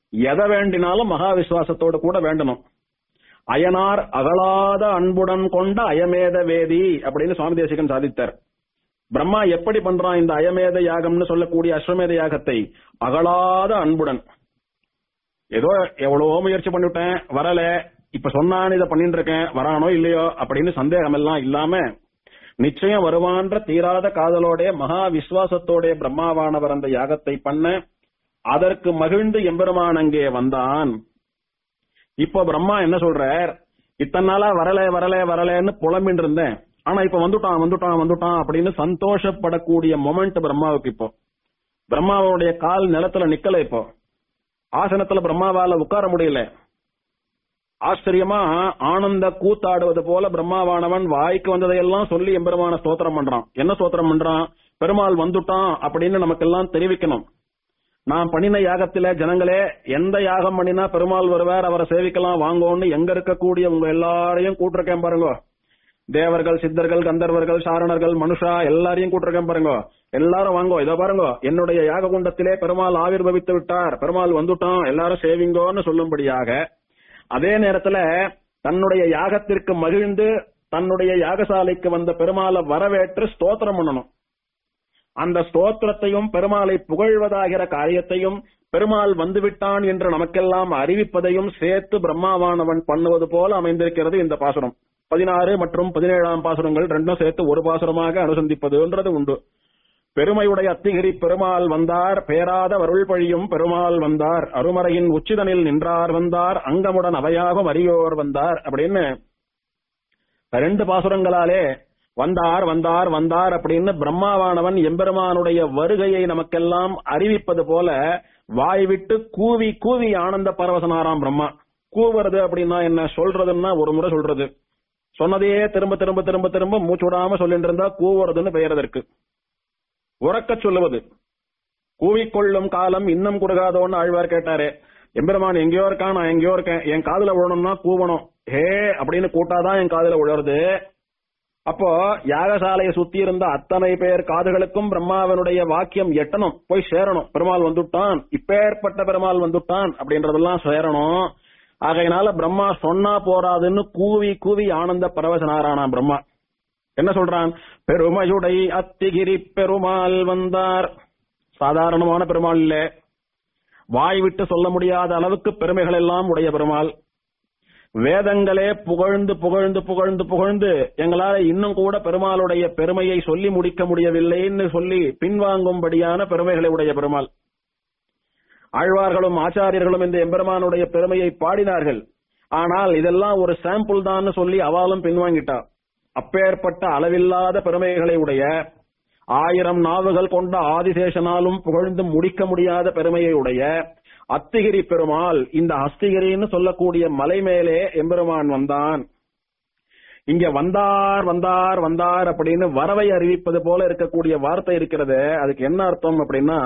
எதை வேண்டினாலும் மகா விசுவாசத்தோடு கூட வேண்டணும் அயனார் அகலாத அன்புடன் கொண்ட அயமேத வேதி அப்படின்னு சுவாமி தேசிகன் சாதித்தார் பிரம்மா எப்படி பண்றான் இந்த அயமேத யாகம்னு சொல்லக்கூடிய அஸ்வமேத யாகத்தை அகலாத அன்புடன் ஏதோ எவ்வளவோ முயற்சி பண்ணிவிட்டேன் வரல இப்ப சொன்னான் இதை பண்ணிட்டு இருக்கேன் வரானோ இல்லையோ அப்படின்னு சந்தேகம் எல்லாம் இல்லாம நிச்சயம் வருவான்ற தீராத காதலோட மகா விசுவாசத்தோட பிரம்மாவானவர் அந்த யாகத்தை பண்ண அதற்கு மகிழ்ந்து எம்பெருமான் அங்கே வந்தான் இப்போ பிரம்மா என்ன சொல்றார் இத்தனை நாளா வரல வரல வரலன்னு புலம்பின்னு இருந்தேன் ஆனா இப்ப வந்துட்டான் வந்துட்டான் வந்துட்டான் அப்படின்னு சந்தோஷப்படக்கூடிய மொமெண்ட் பிரம்மாவுக்கு இப்போ பிரம்மாவுடைய கால் நிலத்துல நிக்கல இப்போ ஆசனத்துல பிரம்மாவால உட்கார முடியல ஆச்சரியமா ஆனந்த கூத்தாடுவது போல பிரம்மாவானவன் வாய்க்கு வந்ததையெல்லாம் சொல்லி எம்பெருமான ஸ்தோத்திரம் பண்றான் என்ன ஸ்தோத்திரம் பண்றான் பெருமாள் வந்துட்டான் அப்படின்னு நமக்கெல்லாம் தெரிவிக்கணும் நான் பண்ணின யாகத்தில ஜனங்களே எந்த யாகம் பண்ணினா பெருமாள் வருவார் அவரை சேவிக்கலாம் வாங்கோன்னு எங்க இருக்கக்கூடிய உங்க எல்லாரையும் கூட்டிருக்கேன் பாருங்க தேவர்கள் சித்தர்கள் கந்தர்வர்கள் சாரணர்கள் மனுஷா எல்லாரையும் கூட்டிருக்கேன் பாருங்க எல்லாரும் வாங்கோ இதோ பாருங்க என்னுடைய யாக குண்டத்திலே பெருமாள் ஆவிர்வவித்து விட்டார் பெருமாள் வந்துட்டான் எல்லாரும் சேவிங்கோன்னு சொல்லும்படியாக அதே நேரத்துல தன்னுடைய யாகத்திற்கு மகிழ்ந்து தன்னுடைய யாகசாலைக்கு வந்த பெருமாளை வரவேற்று ஸ்தோத்திரம் பண்ணணும் அந்த ஸ்தோத்திரத்தையும் பெருமாளை புகழ்வதாகிற காரியத்தையும் பெருமாள் வந்துவிட்டான் என்று நமக்கெல்லாம் அறிவிப்பதையும் சேர்த்து பிரம்மாவானவன் பண்ணுவது போல அமைந்திருக்கிறது இந்த பாசுரம் பதினாறு மற்றும் பதினேழாம் பாசுரங்கள் ரெண்டும் சேர்த்து ஒரு பாசுரமாக அனுசந்திப்பதுன்றது உண்டு பெருமையுடைய அத்திகிரி பெருமாள் வந்தார் பேராத வருள் பழியும் பெருமாள் வந்தார் அருமறையின் உச்சிதனில் நின்றார் வந்தார் அங்கமுடன் அவையாகும் அரியோர் வந்தார் அப்படின்னு ரெண்டு பாசுரங்களாலே வந்தார் வந்தார் வந்தார் அப்படின்னு பிரம்மாவானவன் எம்பெருமானுடைய வருகையை நமக்கெல்லாம் அறிவிப்பது போல வாய் விட்டு கூவி கூவி ஆனந்த பரவசனாராம் பிரம்மா கூவுறது அப்படின்னா என்ன சொல்றதுன்னா ஒரு முறை சொல்றது சொன்னதையே திரும்ப திரும்ப திரும்ப திரும்ப மூச்சுடாம சொல்லிட்டு இருந்தா கூவுறதுன்னு பெயர் அதற்கு உறக்க சொல்லுவது கூவிக்கொள்ளும் காலம் இன்னும் குறுகாதோன்னு ஆழ்வார் கேட்டாரு எம்பெருமான் எங்கேயோ இருக்கான் நான் எங்கேயோ இருக்கேன் என் காதுல விழணும்னா கூவணும் ஹே அப்படின்னு கூட்டாதான் என் காதுல விழறது அப்போ யாகசாலையை சுத்தி இருந்த அத்தனை பேர் காதுகளுக்கும் பிரம்மாவனுடைய வாக்கியம் எட்டணும் போய் சேரணும் பெருமாள் வந்துட்டான் இப்பேற்பட்ட பெருமாள் வந்துட்டான் அப்படின்றதெல்லாம் சேரணும் ஆகையினால பிரம்மா சொன்னா போறாதுன்னு கூவி கூவி ஆனந்த பரவசனாரானா பிரம்மா என்ன சொல்றான் பெருமையுடை அத்திகிரி பெருமாள் வந்தார் சாதாரணமான பெருமாள் இல்ல வாய் விட்டு சொல்ல முடியாத அளவுக்கு பெருமைகள் எல்லாம் உடைய பெருமாள் வேதங்களே புகழ்ந்து புகழ்ந்து புகழ்ந்து புகழ்ந்து எங்களால இன்னும் கூட பெருமாளுடைய பெருமையை சொல்லி முடிக்க முடியவில்லைன்னு சொல்லி பின்வாங்கும்படியான பெருமைகளை உடைய பெருமாள் ஆழ்வார்களும் ஆச்சாரியர்களும் இந்த எம்பெருமானுடைய பெருமையை பாடினார்கள் ஆனால் இதெல்லாம் ஒரு சாம்பிள் தான் சொல்லி அவாலும் பின்வாங்கிட்டா அப்பேற்பட்ட அளவில்லாத பெருமைகளை உடைய ஆயிரம் நாவுகள் கொண்ட ஆதிசேஷனாலும் புகழ்ந்து முடிக்க முடியாத பெருமையை உடைய அத்திகிரி பெருமாள் இந்த அஸ்திகிரின்னு சொல்லக்கூடிய மலை மேலே எம்பெருமான் வந்தான் இங்க வந்தார் வந்தார் வந்தார் அப்படின்னு வரவை அறிவிப்பது போல இருக்கக்கூடிய வார்த்தை இருக்கிறது அதுக்கு என்ன அர்த்தம் அப்படின்னா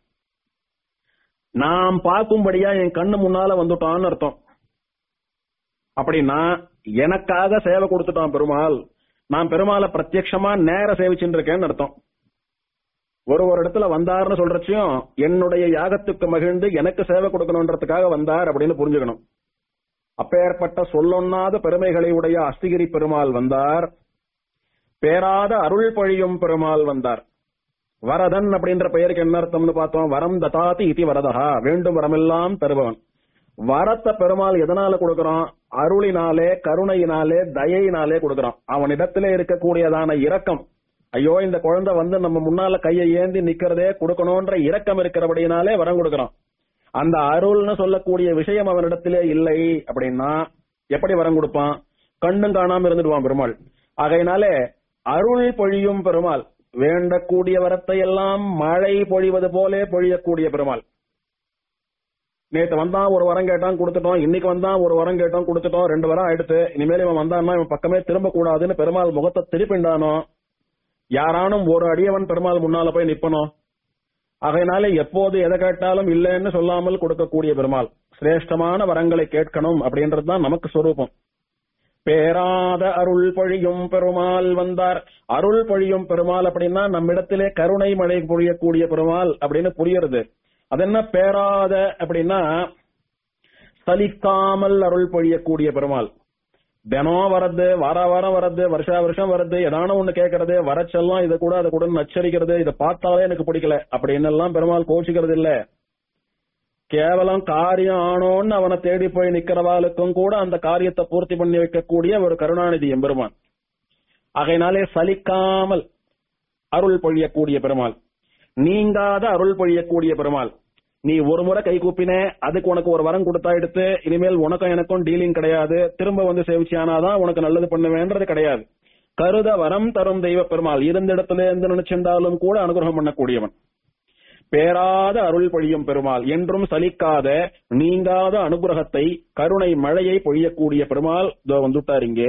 நாம் பார்க்கும்படியா என் கண்ணு முன்னால வந்துட்டான்னு அர்த்தம் அப்படின்னா எனக்காக சேவை கொடுத்துட்டான் பெருமாள் நான் பெருமாளை பிரத்யட்சமா நேர சேவிச்சுட்டு இருக்கேன்னு அர்த்தம் ஒரு ஒரு இடத்துல வந்தார்னு சொல்றச்சையும் என்னுடைய யாகத்துக்கு மகிழ்ந்து எனக்கு சேவை கொடுக்கணுன்றதுக்காக வந்தார் அப்படின்னு புரிஞ்சுக்கணும் அப்பேற்பட்ட சொல்லொன்னாத பெருமைகளை உடைய அஸ்திகிரி பெருமாள் வந்தார் பேராத அருள் பழியும் பெருமாள் வந்தார் வரதன் அப்படின்ற பெயருக்கு என்ன அர்த்தம்னு பார்த்தோம் வரம் ததாதி இதி வரதா வேண்டும் வரமெல்லாம் தருபவன் வரத்த பெருமாள் எதனால கொடுக்கறான் அருளினாலே கருணையினாலே தயையினாலே கொடுக்கறான் அவனிடத்திலே இருக்கக்கூடியதான இரக்கம் ஐயோ இந்த குழந்தை வந்து நம்ம முன்னால கையை ஏந்தி நிக்கிறதே கொடுக்கணும்ன்ற இரக்கம் இருக்கிறபடினாலே வரம் கொடுக்கறான் அந்த அருள்னு சொல்லக்கூடிய விஷயம் அவனிடத்திலே இல்லை அப்படின்னா எப்படி வரம் கொடுப்பான் கண்ணும் காணாம இருந்துடுவான் பெருமாள் ஆகையினாலே அருள் பொழியும் பெருமாள் வேண்டக்கூடிய வரத்தை எல்லாம் மழை பொழிவது போலே பொழியக்கூடிய பெருமாள் நேத்து வந்தான் ஒரு வரம் கேட்டான் கொடுத்துட்டோம் இன்னைக்கு வந்தான் ஒரு வரம் கேட்டோம் கொடுத்துட்டோம் ரெண்டு வரம் ஆயிடுத்து இனிமேல் இவன் வந்தான்னா இவன் பக்கமே திரும்ப கூடாதுன்னு பெருமாள் முகத்தை திருப்பிண்டானோ யாரானும் ஒரு அடியவன் பெருமாள் முன்னால போய் நிப்பணும் ஆகையினாலே எப்போது எதை கேட்டாலும் இல்லைன்னு சொல்லாமல் கொடுக்கக்கூடிய பெருமாள் சிரேஷ்டமான வரங்களை கேட்கணும் அப்படின்றது தான் நமக்கு சொரூபம் பேராத அருள் பொழியும் பெருமாள் வந்தார் அருள் பொழியும் பெருமாள் அப்படின்னா நம்மிடத்திலே கருணை மழை பொழியக்கூடிய பெருமாள் அப்படின்னு புரியுறது அது என்ன பேராத அப்படின்னா சலிக்காமல் அருள் பொழியக்கூடிய பெருமாள் தினம் வரது வார வாரம் வரது வருஷா வருஷம் வரது ஏதான ஒண்ணு கேட்கறது வரச்செல்லாம் இதை கூட அதை கூட நச்சரிக்கிறது இதை பார்த்தாலே எனக்கு பிடிக்கல அப்படின்னு எல்லாம் பெருமாள் கோச்சிக்கிறது இல்ல கேவலம் காரியம் ஆனோன்னு அவனை தேடி போய் நிக்கிறவாளுக்கும் கூட அந்த காரியத்தை பூர்த்தி பண்ணி வைக்கக்கூடிய ஒரு கருணாநிதி எம்பெருமான் ஆகையினாலே சலிக்காமல் அருள் பொழியக்கூடிய பெருமாள் நீங்காத அருள் பொழியக்கூடிய பெருமாள் நீ ஒரு முறை கை கூப்பின அதுக்கு உனக்கு ஒரு வரம் கொடுத்தா எடுத்து இனிமேல் உனக்கும் எனக்கும் டீலிங் கிடையாது திரும்ப வந்து சேவிச்சியானாதான் உனக்கு நல்லது பண்ணுவேன்றது கிடையாது கருத வரம் தரும் தெய்வ பெருமாள் இருந்த இடத்துல இருந்து நினைச்சிருந்தாலும் கூட அனுகிரகம் பண்ணக்கூடியவன் பேராத அருள் பொழியும் பெருமாள் என்றும் சலிக்காத நீங்காத அனுகிரகத்தை கருணை மழையை பொழியக்கூடிய பெருமாள் இதோ வந்துட்டார் இங்கே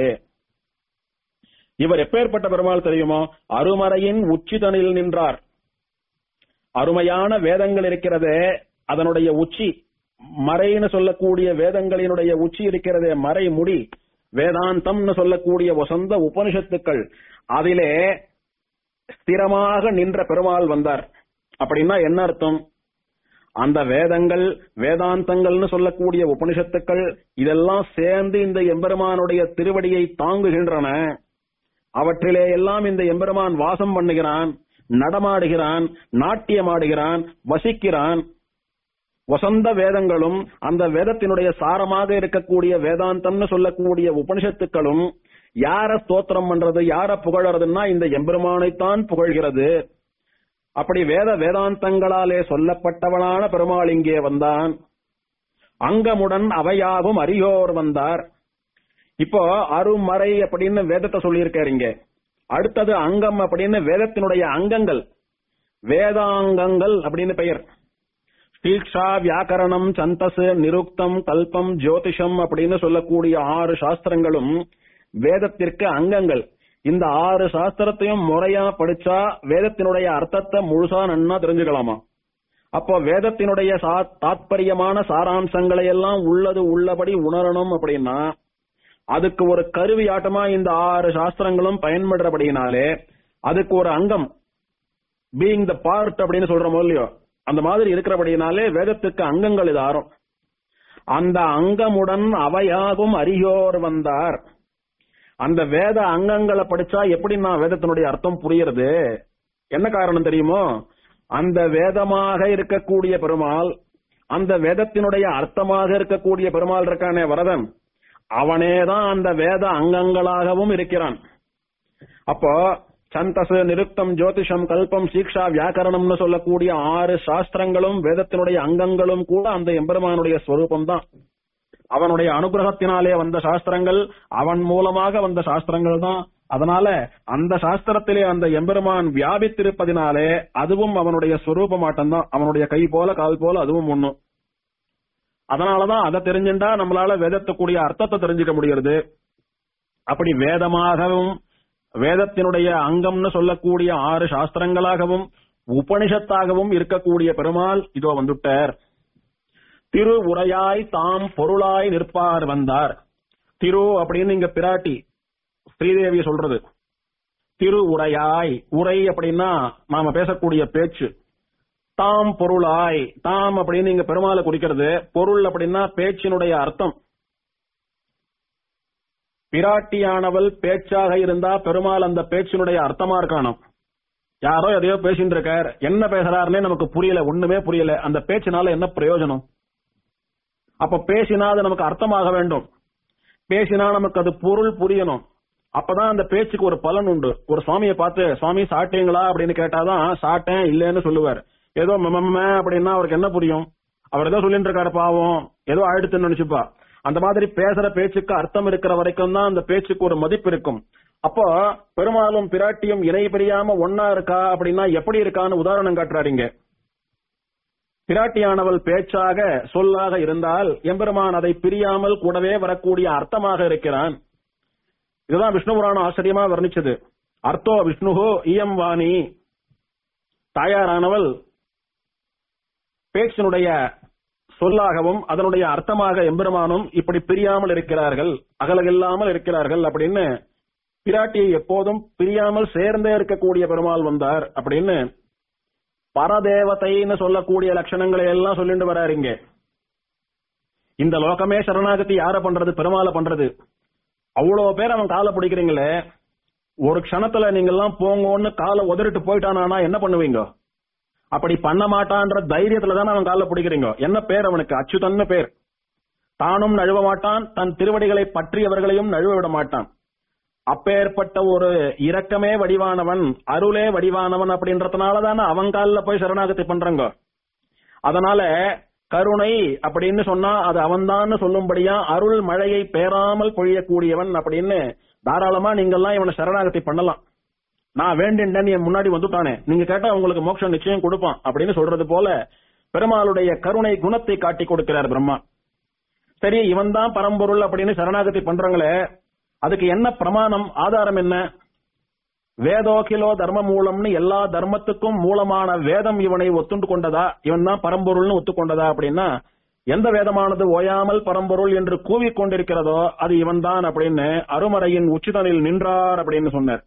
இவர் எப்பேற்பட்ட பெருமாள் தெரியுமோ அருமறையின் உச்சிதனில் நின்றார் அருமையான வேதங்கள் இருக்கிறதே அதனுடைய உச்சி மறைன்னு சொல்லக்கூடிய வேதங்களினுடைய உச்சி இருக்கிறதே மறை முடி வேதாந்தம்னு சொல்லக்கூடிய வசந்த உபனிஷத்துக்கள் அதிலே ஸ்திரமாக நின்ற பெருமாள் வந்தார் அப்படின்னா என்ன அர்த்தம் அந்த வேதங்கள் வேதாந்தங்கள்னு சொல்லக்கூடிய உபனிஷத்துக்கள் இதெல்லாம் சேர்ந்து இந்த எம்பெருமானுடைய திருவடியை தாங்குகின்றன அவற்றிலே எல்லாம் இந்த எம்பெருமான் வாசம் பண்ணுகிறான் நடமாடுகிறான் நாட்டியமாடுகிறான் வசிக்கிறான் வசந்த வேதங்களும் அந்த வேதத்தினுடைய சாரமாக இருக்கக்கூடிய வேதாந்தம்னு சொல்லக்கூடிய உபனிஷத்துக்களும் யார ஸ்தோத்திரம் பண்றது யார புகழறதுன்னா இந்த எம்பெருமானைத்தான் புகழ்கிறது அப்படி வேத வேதாந்தங்களாலே சொல்லப்பட்டவனான பெருமாள் இங்கே வந்தான் அங்கமுடன் அவையாவும் அரியோர் வந்தார் இப்போ அருமறை அப்படின்னு வேதத்தை சொல்லியிருக்காரு இங்க அடுத்தது அங்கம் அப்படின்னு வேதத்தினுடைய அங்கங்கள் வேதாங்கங்கள் அப்படின்னு பெயர் தீக்ஷா வியாக்கரணம் சந்தஸ் நிருக்தம் கல்பம் ஜோதிஷம் அப்படின்னு சொல்லக்கூடிய ஆறு சாஸ்திரங்களும் வேதத்திற்கு அங்கங்கள் இந்த ஆறு சாஸ்திரத்தையும் முறையா படிச்சா வேதத்தினுடைய அர்த்தத்தை முழுசா நன்னா தெரிஞ்சுக்கலாமா அப்போ வேதத்தினுடைய சா- தாத்பரியமான சாராம்சங்களை எல்லாம் உள்ளது உள்ளபடி உணரணும் அப்படின்னா அதுக்கு ஒரு கருவி ஆட்டமா இந்த ஆறு சாஸ்திரங்களும் பயன்படுறபடினாலே அதுக்கு ஒரு அங்கம் பீயிங் த பார்ட் அப்படின்னு சொல்றோமோ இல்லையோ அந்த மாதிரி இருக்கிறபடினாலே வேதத்துக்கு அங்கங்கள் இது ஆறும் அந்த அங்கமுடன் அவையாகும் அரியோர் வந்தார் அந்த வேத அங்கங்களை படிச்சா எப்படி நான் வேதத்தினுடைய அர்த்தம் புரியுறது என்ன காரணம் தெரியுமோ அந்த வேதமாக இருக்கக்கூடிய பெருமாள் அந்த வேதத்தினுடைய அர்த்தமாக இருக்கக்கூடிய பெருமாள் இருக்கானே வரதன் அவனேதான் அந்த வேத அங்கங்களாகவும் இருக்கிறான் அப்போ சந்தஸ் நிருக்தம் ஜோதிஷம் கல்பம் சீக்ஷா வியாக்கரணம்னு சொல்லக்கூடிய ஆறு சாஸ்திரங்களும் வேதத்தினுடைய அங்கங்களும் கூட அந்த எம்பெருமானுடைய ஸ்வரூபம் தான் அவனுடைய அனுகிரகத்தினாலே வந்த சாஸ்திரங்கள் அவன் மூலமாக வந்த சாஸ்திரங்கள் தான் அதனால அந்த சாஸ்திரத்திலே அந்த எம்பெருமான் வியாபித்திருப்பதினாலே அதுவும் அவனுடைய ஸ்வரூபமாட்டம் தான் அவனுடைய கை போல கால் போல அதுவும் ஒண்ணும் அதனாலதான் அதை தெரிஞ்சுட்டா நம்மளால வேதத்துக்குரிய அர்த்தத்தை தெரிஞ்சுக்க முடிகிறது அப்படி வேதமாகவும் வேதத்தினுடைய அங்கம்னு சொல்லக்கூடிய ஆறு சாஸ்திரங்களாகவும் உபனிஷத்தாகவும் இருக்கக்கூடிய பெருமாள் இதோ வந்துட்டார் திரு உரையாய் தாம் பொருளாய் நிற்பார் வந்தார் திரு அப்படின்னு இங்க பிராட்டி ஸ்ரீதேவி சொல்றது திரு உரையாய் உரை அப்படின்னா நாம பேசக்கூடிய பேச்சு தாம் பொருளாய் தாம் அப்படின்னு இங்க பெருமாளை குறிக்கிறது பொருள் அப்படின்னா பேச்சினுடைய அர்த்தம் பிராட்டியானவள் பேச்சாக இருந்தா பெருமாள் அந்த பேச்சினுடைய அர்த்தமா இருக்கணும் யாரோ எதையோ பேசிட்டு இருக்கார் என்ன பேசுறாருன்னே நமக்கு புரியல ஒண்ணுமே புரியல அந்த பேச்சினால என்ன பிரயோஜனம் அப்ப பேசினா அது நமக்கு அர்த்தமாக வேண்டும் பேசினா நமக்கு அது பொருள் புரியணும் அப்பதான் அந்த பேச்சுக்கு ஒரு பலன் உண்டு ஒரு சுவாமியை பார்த்து சுவாமி சாப்பிட்டீங்களா அப்படின்னு கேட்டாதான் சாப்பிட்டேன் இல்லைன்னு சொல்லுவார் ஏதோ மம அப்படின்னா அவருக்கு என்ன புரியும் அவர் ஏதோ சொல்லிட்டு இருக்காரு பாவம் ஏதோ ஆயிடுத்துன்னு நினைச்சுப்பா அந்த மாதிரி பேசுற பேச்சுக்கு அர்த்தம் இருக்கிற வரைக்கும் தான் அந்த பேச்சுக்கு ஒரு மதிப்பு இருக்கும் அப்போ பெருமாளும் பிராட்டியும் இணை பிரியாம ஒன்னா இருக்கா அப்படின்னா எப்படி இருக்கான்னு உதாரணம் காட்டுறாருங்க பிராட்டியானவள் பேச்சாக சொல்லாக இருந்தால் எம்பெருமான் அதை பிரியாமல் கூடவே வரக்கூடிய அர்த்தமாக இருக்கிறான் இதுதான் விஷ்ணு புராணம் ஆச்சரியமா வர்ணிச்சது அர்த்தோ விஷ்ணுஹோ இயம் வாணி தாயாரானவள் பேச்சினுடைய சொல்லாகவும் அதனுடைய அர்த்தமாக எம்பெருமானும் இப்படி பிரியாமல் இருக்கிறார்கள் அகலகில்லாமல் இருக்கிறார்கள் அப்படின்னு பிராட்டியை எப்போதும் பிரியாமல் சேர்ந்தே இருக்கக்கூடிய பெருமாள் வந்தார் அப்படின்னு பரதேவதைன்னு சொல்லக்கூடிய லட்சணங்களை எல்லாம் சொல்லிட்டு வராரு இங்க இந்த லோகமே சரணாகதி யார பண்றது பெருமாளை பண்றது அவ்வளவு பேர் அவன் காலை பிடிக்கிறீங்களே ஒரு க்ஷணத்துல நீங்க எல்லாம் போங்கன்னு காலை உதறிட்டு போயிட்டானா என்ன பண்ணுவீங்க அப்படி பண்ண மாட்டான்ற தைரியத்துல தானே அவன் காலை பிடிக்கிறீங்க என்ன பேர் அவனுக்கு அச்சுதன்னு பேர் தானும் நழுவ மாட்டான் தன் திருவடிகளை பற்றியவர்களையும் நழுவ விட மாட்டான் அப்பேற்பட்ட ஒரு இரக்கமே வடிவானவன் அருளே வடிவானவன் அப்படின்றதுனால தானே அவன் காலில் போய் சரணாகதி பண்றங்க அதனால கருணை அப்படின்னு சொன்னா அது அவன்தான் சொல்லும்படியா அருள் மழையை பேராமல் பொழியக்கூடியவன் அப்படின்னு தாராளமா நீங்க எல்லாம் இவனை சரணாகதி பண்ணலாம் நான் வேண்டின்றேன் என் முன்னாடி வந்துட்டானே நீங்க கேட்டா உங்களுக்கு மோட்சம் நிச்சயம் கொடுப்பான் அப்படின்னு சொல்றது போல பெருமாளுடைய கருணை குணத்தை காட்டி கொடுக்கிறார் பிரம்மா சரி இவன் தான் பரம்பொருள் அப்படின்னு சரணாகதி பண்றாங்களே அதுக்கு என்ன பிரமாணம் ஆதாரம் என்ன வேதோகிலோ தர்ம மூலம்னு எல்லா தர்மத்துக்கும் மூலமான வேதம் இவனை ஒத்துண்டு கொண்டதா இவன் தான் பரம்பொருள்னு ஒத்துக்கொண்டதா அப்படின்னா எந்த வேதமானது ஓயாமல் பரம்பொருள் என்று கூவிக் கொண்டிருக்கிறதோ அது இவன் தான் அப்படின்னு அருமறையின் உச்சிதனில் நின்றார் அப்படின்னு சொன்னார்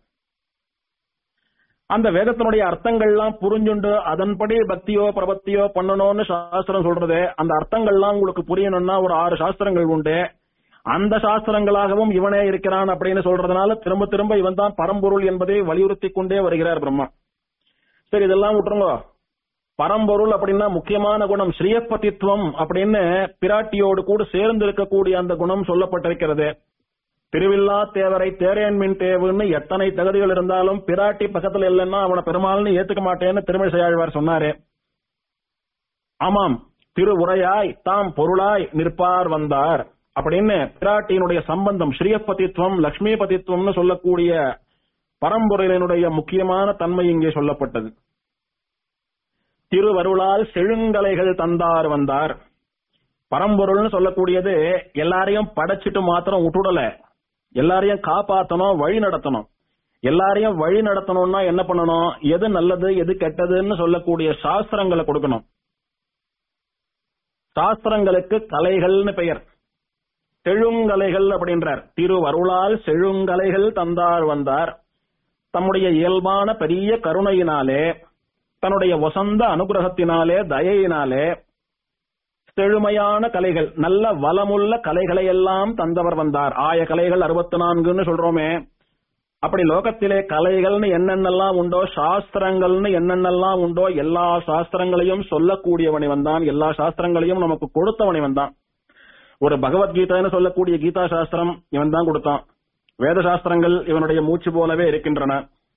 அந்த வேதத்தினுடைய அர்த்தங்கள்லாம் புரிஞ்சுண்டு அதன்படி பக்தியோ பிரபத்தியோ பண்ணணும்னு சாஸ்திரம் சொல்றது அந்த அர்த்தங்கள்லாம் உங்களுக்கு புரியணும்னா ஒரு ஆறு சாஸ்திரங்கள் உண்டு அந்த சாஸ்திரங்களாகவும் இவனே இருக்கிறான் அப்படின்னு சொல்றதுனால திரும்ப திரும்ப இவன் தான் பரம்பொருள் என்பதை வலியுறுத்தி கொண்டே வருகிறார் பிரம்மா சரி இதெல்லாம் விட்டுருங்க பரம்பொருள் அப்படின்னா முக்கியமான குணம் ஸ்ரீயப்பதித்துவம் அப்படின்னு பிராட்டியோடு கூட சேர்ந்து இருக்கக்கூடிய அந்த குணம் சொல்லப்பட்டிருக்கிறது திருவில்லா தேவரை தேரேன்மின் தேவுன்னு எத்தனை தகுதிகள் இருந்தாலும் பிராட்டி பக்கத்துல இல்லைன்னா அவனை பெருமாள்னு ஏத்துக்க மாட்டேன்னு திருமிசையாழ்வார் சொன்னாரு ஆமாம் திரு உரையாய் தாம் பொருளாய் நிற்பார் வந்தார் அப்படின்னு பிராட்டியினுடைய சம்பந்தம் ஸ்ரீயப்பதித்துவம் லட்சுமிபதித்துவம்னு சொல்லக்கூடிய பரம்பொருளினுடைய முக்கியமான தன்மை இங்கே சொல்லப்பட்டது திருவருளால் செழுங்கலைகள் தந்தார் வந்தார் பரம்பொருள்னு சொல்லக்கூடியது எல்லாரையும் படைச்சிட்டு மாத்திரம் விட்டுடல எல்லாரையும் காப்பாத்தணும் வழி நடத்தணும் எல்லாரையும் வழி நடத்தணும்னா என்ன பண்ணணும் எது நல்லது எது கெட்டதுன்னு சொல்லக்கூடிய சாஸ்திரங்களை கொடுக்கணும் சாஸ்திரங்களுக்கு கலைகள்னு பெயர் செழுங்கலைகள் அப்படின்றார் திருவருளால் செழுங்கலைகள் தந்தார் வந்தார் தம்முடைய இயல்பான பெரிய கருணையினாலே தன்னுடைய வசந்த அனுகிரகத்தினாலே தயையினாலே செழுமையான கலைகள் நல்ல வளமுள்ள கலைகளை எல்லாம் தந்தவர் வந்தார் ஆய கலைகள் அறுபத்தி நான்குன்னு சொல்றோமே அப்படி லோகத்திலே கலைகள்னு என்னென்னலாம் உண்டோ சாஸ்திரங்கள்னு என்னென்னலாம் உண்டோ எல்லா சாஸ்திரங்களையும் சொல்லக்கூடியவனை வந்தான் எல்லா சாஸ்திரங்களையும் நமக்கு கொடுத்தவனை வந்தான் ஒரு பகவத்கீதைன்னு சொல்லக்கூடிய கீதா சாஸ்திரம் இவன் தான் கொடுத்தான் வேத சாஸ்திரங்கள் இவனுடைய மூச்சு போலவே இருக்கின்றன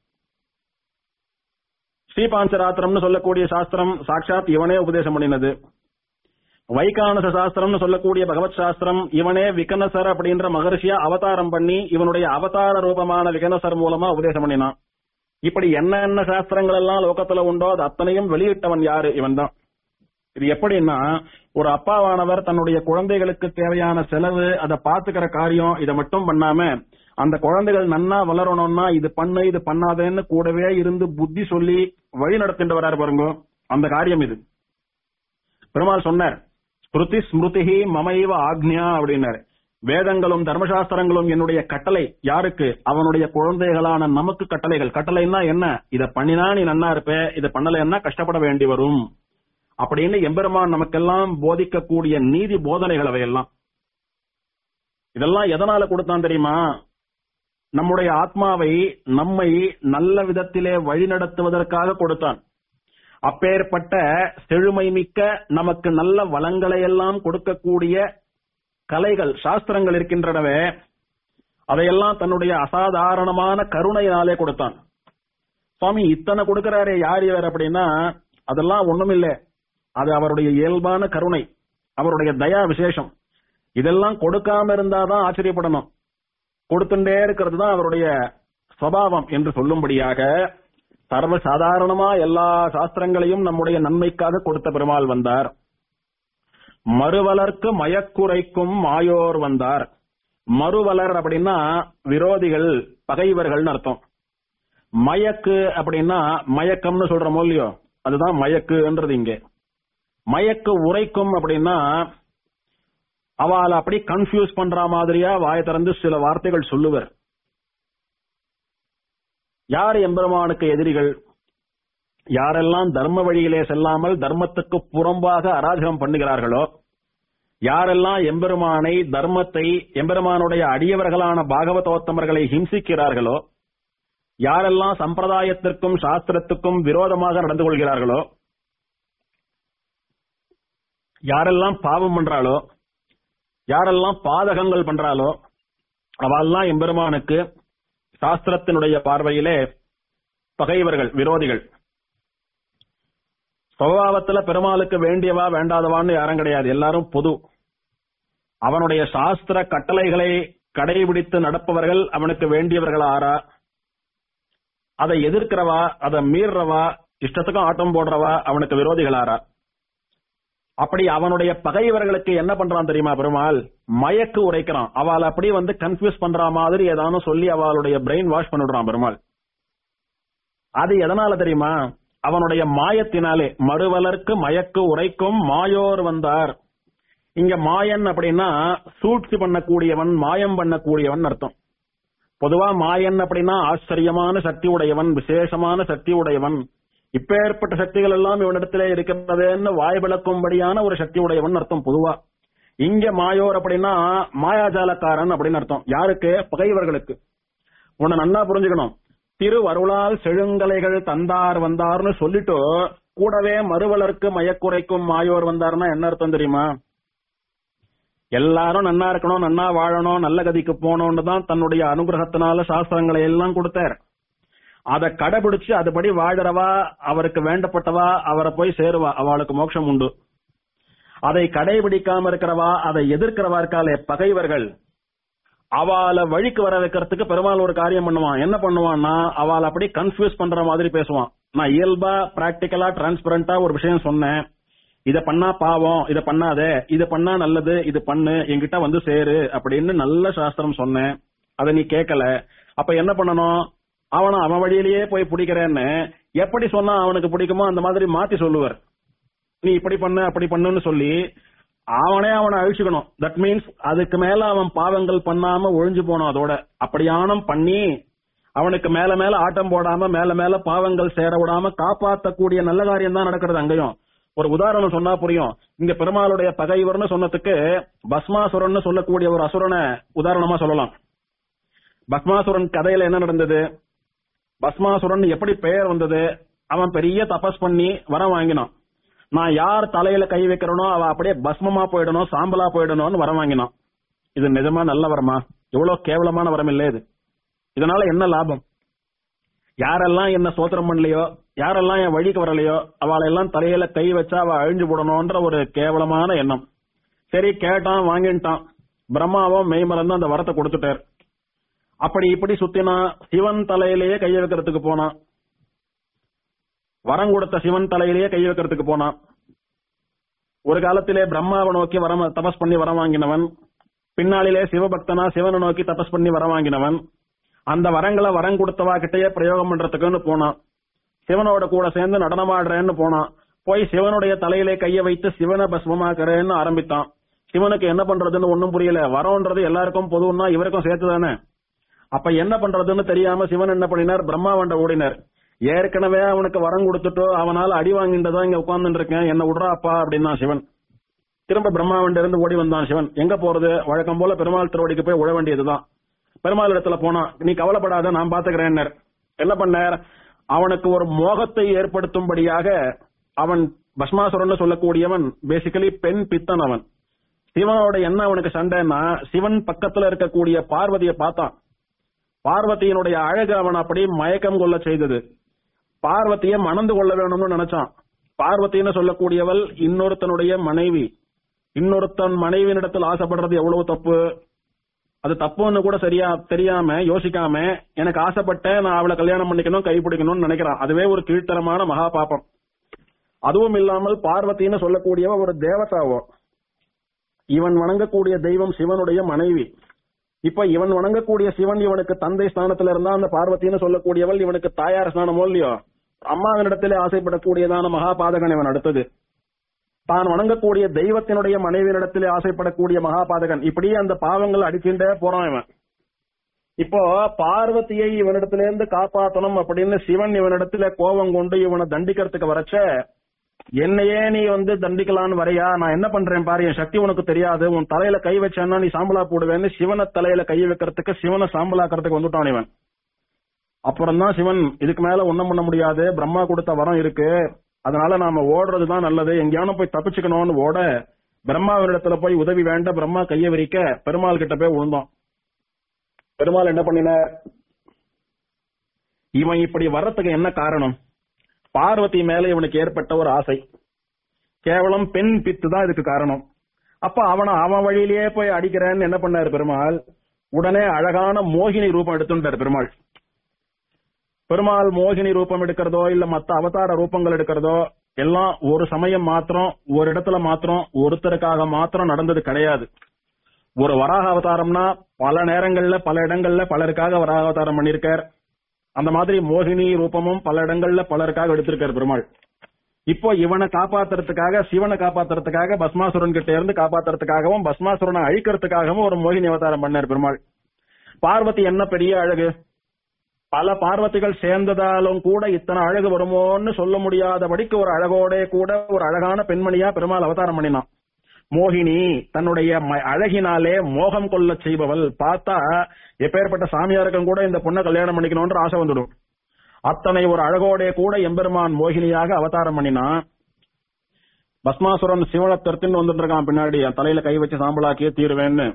ஸ்ரீபாஞ்சராத்திரம்னு சொல்லக்கூடிய சாஸ்திரம் சாட்சாத் இவனே உபதேசம் பண்ணினது வைகானச சாஸ்திரம்னு சொல்லக்கூடிய பகவத் சாஸ்திரம் இவனே விகனசர் அப்படின்ற மகர்ஷியா அவதாரம் பண்ணி இவனுடைய அவதார ரூபமான விகனசர் மூலமா உபதேசம் பண்ணினான் இப்படி என்னென்ன சாஸ்திரங்கள் எல்லாம் லோகத்துல உண்டோ அது அத்தனையும் வெளியிட்டவன் யாரு இவன் தான் இது எப்படின்னா ஒரு அப்பாவானவர் தன்னுடைய குழந்தைகளுக்கு தேவையான செலவு அதை பாத்துக்கிற காரியம் இதை மட்டும் பண்ணாம அந்த குழந்தைகள் நன்னா வளரணும்னா இது பண்ணு இது பண்ணாதேன்னு கூடவே இருந்து புத்தி சொல்லி வழி நடத்திட்டு வராரு பாருங்க அந்த காரியம் இது பெருமாள் சொன்னார் ஸ்மிருதி ஸ்மிருதிஹி மமைவ ஆக்ஞா அப்படின்னாரு வேதங்களும் தர்மசாஸ்திரங்களும் என்னுடைய கட்டளை யாருக்கு அவனுடைய குழந்தைகளான நமக்கு கட்டளைகள் கட்டளைன்னா என்ன இத பண்ணினா நீ நன்னா இருப்ப இத பண்ணலைன்னா கஷ்டப்பட வேண்டி வரும் அப்படின்னு எம்பெருமான் நமக்கெல்லாம் போதிக்கக்கூடிய நீதி போதனைகள் அவையெல்லாம் இதெல்லாம் எதனால கொடுத்தான் தெரியுமா நம்முடைய ஆத்மாவை நம்மை நல்ல விதத்திலே வழிநடத்துவதற்காக கொடுத்தான் அப்பேற்பட்ட செழுமை மிக்க நமக்கு நல்ல வளங்களை எல்லாம் கொடுக்கக்கூடிய கலைகள் சாஸ்திரங்கள் இருக்கின்றனவே அதையெல்லாம் தன்னுடைய அசாதாரணமான கருணையினாலே கொடுத்தான் சுவாமி இத்தனை கொடுக்கிறாரே யார் இவர் அப்படின்னா அதெல்லாம் ஒண்ணுமில்ல அது அவருடைய இயல்பான கருணை அவருடைய தயா விசேஷம் இதெல்லாம் கொடுக்காம இருந்தாதான் ஆச்சரியப்படணும் கொடுத்துட்டே இருக்கிறது தான் அவருடைய சுவாவம் என்று சொல்லும்படியாக சர்வ சாதாரணமா எல்லா சாஸ்திரங்களையும் நம்முடைய நன்மைக்காக கொடுத்த பெருமாள் வந்தார் மறுவலர்க்கு மயக்குறைக்கும் மாயோர் வந்தார் மறுவலர் அப்படின்னா விரோதிகள் பகைவர்கள்னு அர்த்தம் மயக்கு அப்படின்னா மயக்கம்னு சொல்றோமோ இல்லையோ அதுதான் மயக்குன்றது இங்கே மயக்கு உரைக்கும் அப்படின்னா அவளை அப்படி கன்ஃபியூஸ் பண்ற மாதிரியா வாய திறந்து சில வார்த்தைகள் சொல்லுவர் யார் எம்பெருமானுக்கு எதிரிகள் யாரெல்லாம் தர்ம வழியிலே செல்லாமல் தர்மத்துக்கு புறம்பாக அராஜகம் பண்ணுகிறார்களோ யாரெல்லாம் எம்பெருமானை தர்மத்தை எம்பெருமானுடைய அடியவர்களான பாகவதோத்தமர்களை ஹிம்சிக்கிறார்களோ யாரெல்லாம் சம்பிரதாயத்திற்கும் சாஸ்திரத்துக்கும் விரோதமாக நடந்து கொள்கிறார்களோ யாரெல்லாம் பாவம் பண்றாளோ யாரெல்லாம் பாதகங்கள் பண்றாளோ அவெல்லாம் எம்பெருமானுக்கு சாஸ்திரத்தினுடைய பார்வையிலே பகைவர்கள் விரோதிகள் சுபாவத்துல பெருமாளுக்கு வேண்டியவா வேண்டாதவான்னு யாரும் கிடையாது எல்லாரும் பொது அவனுடைய சாஸ்திர கட்டளைகளை கடைபிடித்து நடப்பவர்கள் அவனுக்கு வேண்டியவர்கள் ஆறா அதை எதிர்க்கிறவா அதை மீறவா இஷ்டத்துக்கும் ஆட்டம் போடுறவா அவனுக்கு விரோதிகள் ஆறா அப்படி அவனுடைய பகைவர்களுக்கு என்ன பண்றான் தெரியுமா பெருமாள் மயக்கு உரைக்கிறான் அவளை அப்படி வந்து கன்ஃபியூஸ் பண்ற மாதிரி ஏதானும் சொல்லி அவளுடைய பிரெயின் வாஷ் பண்ணிடுறான் பெருமாள் அது எதனால தெரியுமா அவனுடைய மாயத்தினாலே மறுவலர்க்கு மயக்கு உரைக்கும் மாயோர் வந்தார் இங்க மாயன் அப்படின்னா சூழ்ச்சி பண்ணக்கூடியவன் மாயம் பண்ணக்கூடியவன் அர்த்தம் பொதுவா மாயன் அப்படின்னா ஆச்சரியமான சக்தி உடையவன் விசேஷமான சக்தி உடையவன் இப்பேற்பட்ட சக்திகள் எல்லாம் இவனிடத்திலே இருக்கிறதுன்னு வாய் விளக்கும்படியான ஒரு சக்தி உடையவன் அர்த்தம் பொதுவா இங்க மாயோர் அப்படின்னா மாயாஜாலக்காரன் அப்படின்னு அர்த்தம் யாருக்கு பகைவர்களுக்கு உன்னை நன்னா புரிஞ்சுக்கணும் திருவருளால் செழுங்கலைகள் தந்தார் வந்தார்னு சொல்லிட்டு கூடவே மறுவலருக்கு மயக்குறைக்கும் மாயோர் வந்தார்னா என்ன அர்த்தம் தெரியுமா எல்லாரும் நன்னா இருக்கணும் நன்னா வாழணும் நல்ல கதிக்கு போகணும்னு தான் தன்னுடைய அனுகிரகத்தினால சாஸ்திரங்களை எல்லாம் கொடுத்தார் அதை கடைபிடிச்சு அதுபடி வாழறவா அவருக்கு வேண்டப்பட்டவா அவரை போய் சேருவா அவளுக்கு மோட்சம் உண்டு அதை கடைபிடிக்காம இருக்கிறவா அதை எதிர்க்கிறவா இருக்காளே பகைவர்கள் அவளை வழிக்கு வர வைக்கிறதுக்கு பெருமாள் ஒரு காரியம் பண்ணுவான் என்ன பண்ணுவான்னா அவளை அப்படி கன்ஃபியூஸ் பண்ற மாதிரி பேசுவான் நான் இயல்பா பிராக்டிக்கலா டிரான்ஸ்பரண்டா ஒரு விஷயம் சொன்னேன் இத பண்ணா பாவம் இத பண்ணாதே இது பண்ணா நல்லது இது பண்ணு என்கிட்ட வந்து சேரு அப்படின்னு நல்ல சாஸ்திரம் சொன்னேன் அதை நீ கேட்கல அப்ப என்ன பண்ணணும் அவனை அவன் வழியிலேயே போய் பிடிக்கிறேன்னு எப்படி சொன்னா அவனுக்கு பிடிக்குமோ அந்த மாதிரி மாத்தி சொல்லுவார் நீ இப்படி பண்ணு அப்படி பண்ணுன்னு சொல்லி அவனே அவனை அழிச்சுக்கணும் தட் மீன்ஸ் அதுக்கு மேல அவன் பாவங்கள் பண்ணாம ஒழிஞ்சு போனோம் அதோட அப்படியானம் பண்ணி அவனுக்கு மேல மேல ஆட்டம் போடாம மேல மேல பாவங்கள் சேர விடாம காப்பாத்தக்கூடிய நல்ல காரியம் தான் நடக்கிறது அங்கேயும் ஒரு உதாரணம் சொன்னா புரியும் இங்க பெருமாளுடைய பகைவர்னு சொன்னதுக்கு பஸ்மாசுரன் சொல்லக்கூடிய ஒரு அசுரனை உதாரணமா சொல்லலாம் பஸ்மாசுரன் கதையில என்ன நடந்தது பஸ்மாசுரன் எப்படி பெயர் வந்தது அவன் பெரிய தபஸ் பண்ணி வரம் வாங்கினான் நான் யார் தலையில கை வைக்கிறனோ அவ அப்படியே பஸ்மமா போயிடணும் சாம்பலா போயிடணும்னு வரம் வாங்கினான் இது நிஜமா நல்ல வரமா எவ்வளவு கேவலமான வரம் இல்ல இது இதனால என்ன லாபம் யாரெல்லாம் என்ன சோத்திரம் பண்ணலையோ யாரெல்லாம் என் வழிக்கு வரலையோ அவளை எல்லாம் தலையில கை வச்சா அவ அழிஞ்சு போடணும்ன்ற ஒரு கேவலமான எண்ணம் சரி கேட்டான் வாங்கிட்டான் பிரம்மாவும் மெய்மறந்து அந்த வரத்தை கொடுத்துட்டார் அப்படி இப்படி சுத்தினா சிவன் தலையிலேயே கை வைக்கிறதுக்கு போனான் வரம் கொடுத்த சிவன் தலையிலேயே கை வைக்கிறதுக்கு போனான் ஒரு காலத்திலே பிரம்மாவை நோக்கி வரம் தபஸ் பண்ணி வரம் வாங்கினவன் பின்னாளிலே சிவபக்தனா சிவனை நோக்கி தபஸ் பண்ணி வரம் வாங்கினவன் அந்த வரங்களை வரம் கொடுத்தவா கிட்டயே பிரயோகம் பண்றதுக்குன்னு போனான் சிவனோட கூட சேர்ந்து நடனமாடுறேன்னு போனான் போய் சிவனுடைய தலையிலே கைய வைத்து சிவனை பஸ்மமாக்குறேன்னு ஆரம்பித்தான் சிவனுக்கு என்ன பண்றதுன்னு ஒண்ணும் புரியல வரம்ன்றது எல்லாருக்கும் பொதுன்னா இவருக்கும் சேர்த்து தானே அப்ப என்ன பண்றதுன்னு தெரியாம சிவன் என்ன பண்ணினார் பிரம்மாவண்ட ஓடினார் ஏற்கனவே அவனுக்கு வரம் கொடுத்துட்டோ அவனால அடி வாங்கிட்டதா இங்க உட்கார்ந்துட்டு இருக்கேன் என்ன விடுறா அப்பா அப்படின்னா சிவன் திரும்ப பிரம்மாவண்ட இருந்து ஓடி வந்தான் சிவன் எங்க போறது வழக்கம் போல பெருமாள் திருவடிக்கு போய் உழ வேண்டியதுதான் பெருமாள் இடத்துல போனான் நீ கவலைப்படாத நான் பாத்துக்கிறேன் என்ன பண்ணார் அவனுக்கு ஒரு மோகத்தை ஏற்படுத்தும்படியாக அவன் பஸ்மாசுரன் சொல்லக்கூடியவன் பேசிக்கலி பெண் பித்தன் அவன் சிவனோட என்ன அவனுக்கு சண்டைன்னா சிவன் பக்கத்துல இருக்கக்கூடிய பார்வதியை பார்த்தான் பார்வதியினுடைய அழகு அவன் அப்படி மயக்கம் கொள்ள செய்தது பார்வதியை மணந்து கொள்ள வேணும்னு நினைச்சான் பார்வதின்னு சொல்லக்கூடியவள் இன்னொருத்தனுடைய மனைவி இன்னொருத்தன் மனைவியினிடத்தில் ஆசைப்படுறது எவ்வளவு தப்பு அது தப்புன்னு கூட சரியா தெரியாம யோசிக்காம எனக்கு ஆசைப்பட்டேன் நான் அவளை கல்யாணம் பண்ணிக்கணும் கைப்பிடிக்கணும்னு நினைக்கிறான் அதுவே ஒரு கீழ்த்தரமான மகா பாப்பம் அதுவும் இல்லாமல் பார்வதின்னு சொல்லக்கூடியவ ஒரு தேவதாவோ இவன் வணங்கக்கூடிய தெய்வம் சிவனுடைய மனைவி இப்ப இவன் வணங்கக்கூடிய சிவன் இவனுக்கு தந்தை ஸ்தானத்துல இருந்தா அந்த பார்வதின்னு சொல்லக்கூடியவள் இவனுக்கு தாயார் ஸ்தானமோ இல்லையோ அம்மாவினிடத்திலே ஆசைப்படக்கூடியதான மகாபாதகன் இவன் அடுத்தது தான் வணங்கக்கூடிய தெய்வத்தினுடைய மனைவியினிடத்திலே ஆசைப்படக்கூடிய மகாபாதகன் இப்படியே அந்த பாவங்கள் அடிச்சுட்டே போறான் இவன் இப்போ பார்வதியை இவனிடத்திலிருந்து காப்பாத்தணும் அப்படின்னு சிவன் இவனிடத்துல கோபம் கொண்டு இவனை தண்டிக்கிறதுக்கு வரச்ச என்னையே நீ வந்து தண்டிக்கலான்னு வரையா நான் என்ன பண்றேன் பாரு என் சக்தி உனக்கு தெரியாது உன் தலையில கை வச்சேன்னா நீ சாம்பலா போடுவேன்னு சிவனை தலையில கை வைக்கிறதுக்கு சிவனை சாம்பலாக்கிறதுக்கு வந்துட்டான் இவன் அப்புறம் தான் சிவன் இதுக்கு மேல ஒண்ணும் பண்ண முடியாது பிரம்மா கொடுத்த வரம் இருக்கு அதனால நாம ஓடுறதுதான் நல்லது எங்கேயானும் போய் தப்பிச்சுக்கணும்னு ஓட பிரம்மாவினிடத்துல போய் உதவி வேண்ட பிரம்மா கையை விரிக்க பெருமாள் கிட்ட போய் விழுந்தோம் பெருமாள் என்ன பண்ணினார் இவன் இப்படி வர்றதுக்கு என்ன காரணம் பார்வதி மேல இவனுக்கு ஏற்பட்ட ஒரு ஆசை கேவலம் பெண் பித்து தான் இதுக்கு காரணம் அப்ப அவனை அவன் வழியிலேயே போய் அடிக்கிறேன்னு என்ன பண்ணாரு பெருமாள் உடனே அழகான மோகினி ரூபம் எடுத்துட்டார் பெருமாள் பெருமாள் மோகினி ரூபம் எடுக்கிறதோ இல்ல மத்த அவதார ரூபங்கள் எடுக்கிறதோ எல்லாம் ஒரு சமயம் மாத்திரம் ஒரு இடத்துல மாத்திரம் ஒருத்தருக்காக மாத்திரம் நடந்தது கிடையாது ஒரு வராக அவதாரம்னா பல நேரங்கள்ல பல இடங்கள்ல பலருக்காக வராக அவதாரம் பண்ணிருக்கார் அந்த மாதிரி மோகினி ரூபமும் பல இடங்கள்ல பலருக்காக எடுத்திருக்கார் பெருமாள் இப்போ இவனை காப்பாத்துறதுக்காக சிவனை காப்பாத்துறதுக்காக பஸ்மாசுரன் கிட்ட இருந்து காப்பாத்துறதுக்காகவும் பஸ்மாசுரனை அழிக்கிறதுக்காகவும் ஒரு மோகினி அவதாரம் பண்ணார் பெருமாள் பார்வதி என்ன பெரிய அழகு பல பார்வதிகள் சேர்ந்ததாலும் கூட இத்தனை அழகு வருமோன்னு சொல்ல முடியாதபடிக்கு ஒரு அழகோட கூட ஒரு அழகான பெண்மணியா பெருமாள் அவதாரம் பண்ணினான் மோகினி தன்னுடைய ம- அழகினாலே மோகம் கொள்ள செய்பவள் பார்த்தா எப்பேற்பட்ட சாமியாருக்கும் கூட இந்த பொண்ணை கல்யாணம் பண்ணிக்கணும்ன்ற ஆசை வந்துடும் அத்தனை ஒரு அழகோட கூட எம்பெருமான் மோகினியாக அவதாரம் பண்ணினான் பஸ்மாசுரன் சிவனை தருத்துன்னு வந்துட்டு இருக்கான் பின்னாடி என் தலையில கை வச்சு சாம்பலாக்கியே தீருவேன்னு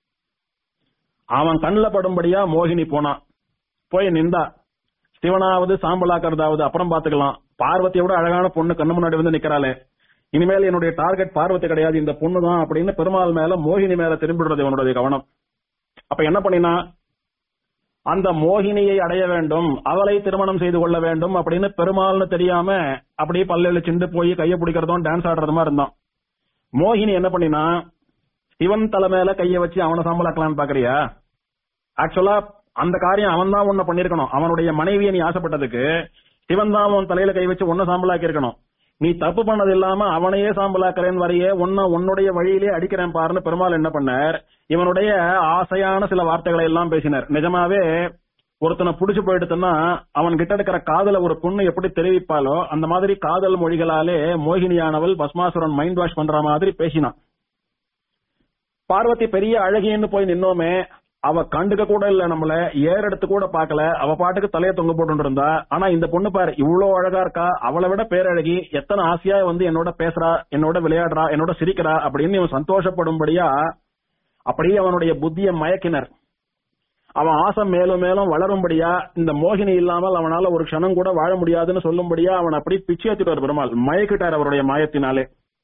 அவன் கண்ணுல படும்படியா மோகினி போனான் போய் நின்றா சிவனாவது சாம்பலாக்குறதாவது அப்புறம் பாத்துக்கலாம் பார்வதியை விட அழகான பொண்ணு கண்ணு முன்னாடி வந்து நிக்கிறாளே இனிமேல் என்னுடைய டார்கெட் பார்வதி கிடையாது இந்த பொண்ணு தான் அப்படின்னு பெருமாள் மேல மோகினி மேல திரும்பிடுறது இவனுடைய கவனம் அப்ப என்ன பண்ணினா அந்த மோகினியை அடைய வேண்டும் அவளை திருமணம் செய்து கொள்ள வேண்டும் அப்படின்னு பெருமாள்னு தெரியாம அப்படியே பல்லெழு சிண்டு போய் கையை பிடிக்கிறதும் டான்ஸ் ஆடுறதுமா இருந்தான் மோகினி என்ன பண்ணினா சிவன் தலை மேல கைய வச்சு அவனை சாம்பலாக்கலாம்னு பாக்குறியா ஆக்சுவலா அந்த காரியம் அவன் தான் உன்னை பண்ணிருக்கணும் அவனுடைய மனைவியை நீ ஆசைப்பட்டதுக்கு சிவன் தான் உன் தலையில கை வச்சு உன்னை சாம்பலாக்கி இருக்கணும் நீ தப்பு பண்ணது இல்லாம அவனையே சாம்பலாக்குறேன் வரையே உன்னை உன்னுடைய வழியிலே அடிக்கிறேன் பாருன்னு பெருமாள் என்ன பண்ணார் இவனுடைய ஆசையான சில வார்த்தைகளை எல்லாம் பேசினார் நிஜமாவே ஒருத்தனை புடிச்சு போயிடுத்துன்னா அவன் கிட்ட இருக்கிற காதல ஒரு பொண்ணு எப்படி தெரிவிப்பாலோ அந்த மாதிரி காதல் மொழிகளாலே மோகினியானவள் பஸ்மாசுரன் மைண்ட் வாஷ் பண்ற மாதிரி பேசினான் பார்வதி பெரிய அழகின்னு போய் நின்னோமே அவ கண்டுக்க கூட இல்ல நம்மள ஏறெடுத்து கூட பார்க்கல அவ பாட்டுக்கு தலைய தொங்க போட்டு இருந்தா ஆனா இந்த பொண்ணு பாரு இவ்வளவு அழகா இருக்கா அவளை விட பேரழகி எத்தனை ஆசையா வந்து என்னோட பேசுறா என்னோட விளையாடுறா என்னோட சிரிக்கிறா அப்படின்னு இவன் சந்தோஷப்படும்படியா அப்படியே அவனுடைய புத்திய மயக்கினர் அவன் ஆசை மேலும் மேலும் வளரும்படியா இந்த மோகினி இல்லாமல் அவனால ஒரு க்ஷணம் கூட வாழ முடியாதுன்னு சொல்லும்படியா அவன் அப்படி பிச்சை ஏத்திட்டார் பெருமாள் மயக்கிட்டார் அவருடைய மாயத்தினாலே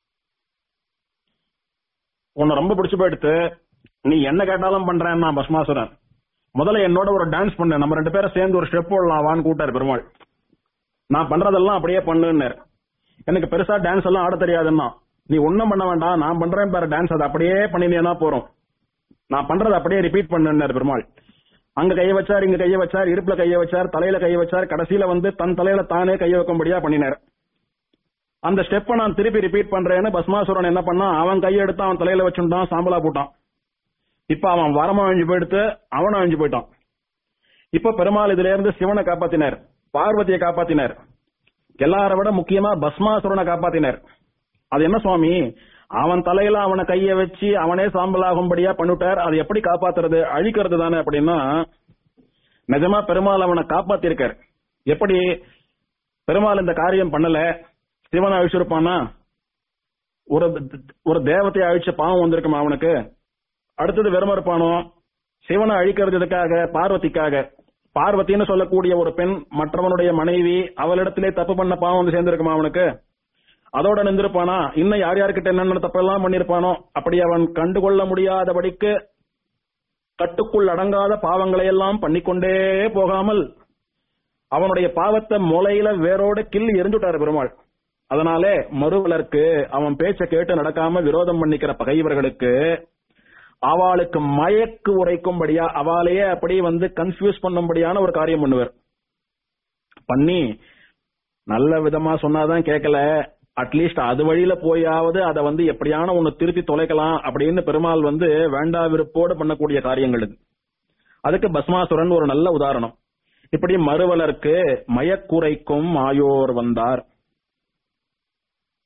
உன்னை ரொம்ப பிடிச்சு போயிடுத்து நீ என்ன கேட்டாலும் பண்றேன் நான் பஸ்மாசுரன் முதல்ல என்னோட ஒரு டான்ஸ் பண்ண நம்ம ரெண்டு பேரும் சேர்ந்து ஒரு ஸ்டெப் போடலாம் வான்னு கூட்டாரு பெருமாள் நான் பண்றதெல்லாம் அப்படியே பண்ணுன்னாரு எனக்கு பெருசா டான்ஸ் எல்லாம் ஆட தெரியாதுன்னா நீ ஒண்ணும் பண்ண வேண்டாம் நான் பண்றேன் பாரு டான்ஸ் அதை அப்படியே பண்ணினேனா போறோம் நான் பண்றதை அப்படியே ரிப்பீட் பண்ணுன்னாரு பெருமாள் அங்க கைய வச்சார் இங்க கைய வச்சார் இடுப்புல கைய வச்சார் தலையில கைய வச்சார் கடைசியில வந்து தன் தலையில தானே கைய வைக்கும்படியா பண்ணினார் அந்த ஸ்டெப்பை நான் திருப்பி ரிப்பீட் பண்றேன்னு பஸ்மாசுரன் என்ன பண்ணான் அவன் கையை எடுத்து அவன் தலையில வச்சுட்டான் சாம்பலா போட்டான் இப்ப அவன் வரமா அழிஞ்சு போயிடுத்து அவனும் அழிஞ்சு போயிட்டான் இப்ப பெருமாள் இதுல இருந்து சிவனை காப்பாத்தினார் பார்வதியை காப்பாத்தினார் எல்லாரை விட முக்கியமா பஸ்மாசுரனை காப்பாத்தினார் அது என்ன சுவாமி அவன் தலையில அவனை கைய வச்சு அவனே சாம்பலாகும்படியா பண்ணிட்டார் அது எப்படி காப்பாத்துறது அழிக்கிறது தானே அப்படின்னா நிஜமா பெருமாள் அவனை காப்பாத்திருக்கார் எப்படி பெருமாள் இந்த காரியம் பண்ணல சிவனை அழிச்சிருப்பானா ஒரு ஒரு தேவத்தையை அழிச்ச பாவம் வந்திருக்குமா அவனுக்கு அடுத்தது வெறும இருப்பானோ சிவனை அழிக்கிறதுக்காக பார்வதிக்காக பார்வதின்னு சொல்லக்கூடிய ஒரு பெண் மற்றவனுடைய மனைவி அவளிடத்திலே தப்பு பண்ண பாவம் வந்து சேர்ந்திருக்குமா அவனுக்கு அதோட நின்றிருப்பானா இன்னும் யார் யார்கிட்ட என்னென்ன தப்பெல்லாம் பண்ணிருப்பானோ அப்படி அவன் கண்டுகொள்ள முடியாதபடிக்கு கட்டுக்குள் அடங்காத பாவங்களை எல்லாம் பண்ணிக்கொண்டே போகாமல் அவனுடைய பாவத்தை முளையில வேரோட கிள்ளி எரிஞ்சுட்டாரு பெருமாள் அதனாலே மறுவலருக்கு அவன் பேச்ச கேட்டு நடக்காம விரோதம் பண்ணிக்கிற பகைவர்களுக்கு அவளுக்கு மயக்கு உரைக்கும்படியா அவளையே அப்படி வந்து கன்ஃபியூஸ் பண்ணும்படியான ஒரு காரியம் பண்ணுவார் பண்ணி நல்ல விதமா சொன்னாதான் கேட்கல அட்லீஸ்ட் அது வழியில போயாவது அதை வந்து எப்படியான ஒண்ணு திருப்பி தொலைக்கலாம் அப்படின்னு பெருமாள் வந்து வேண்டா விருப்போடு பண்ணக்கூடிய காரியங்கள் இது அதுக்கு பஸ்மாசுரன் ஒரு நல்ல உதாரணம் இப்படி மறுவலருக்கு மயக்குரைக்கும் ஆயோர் வந்தார்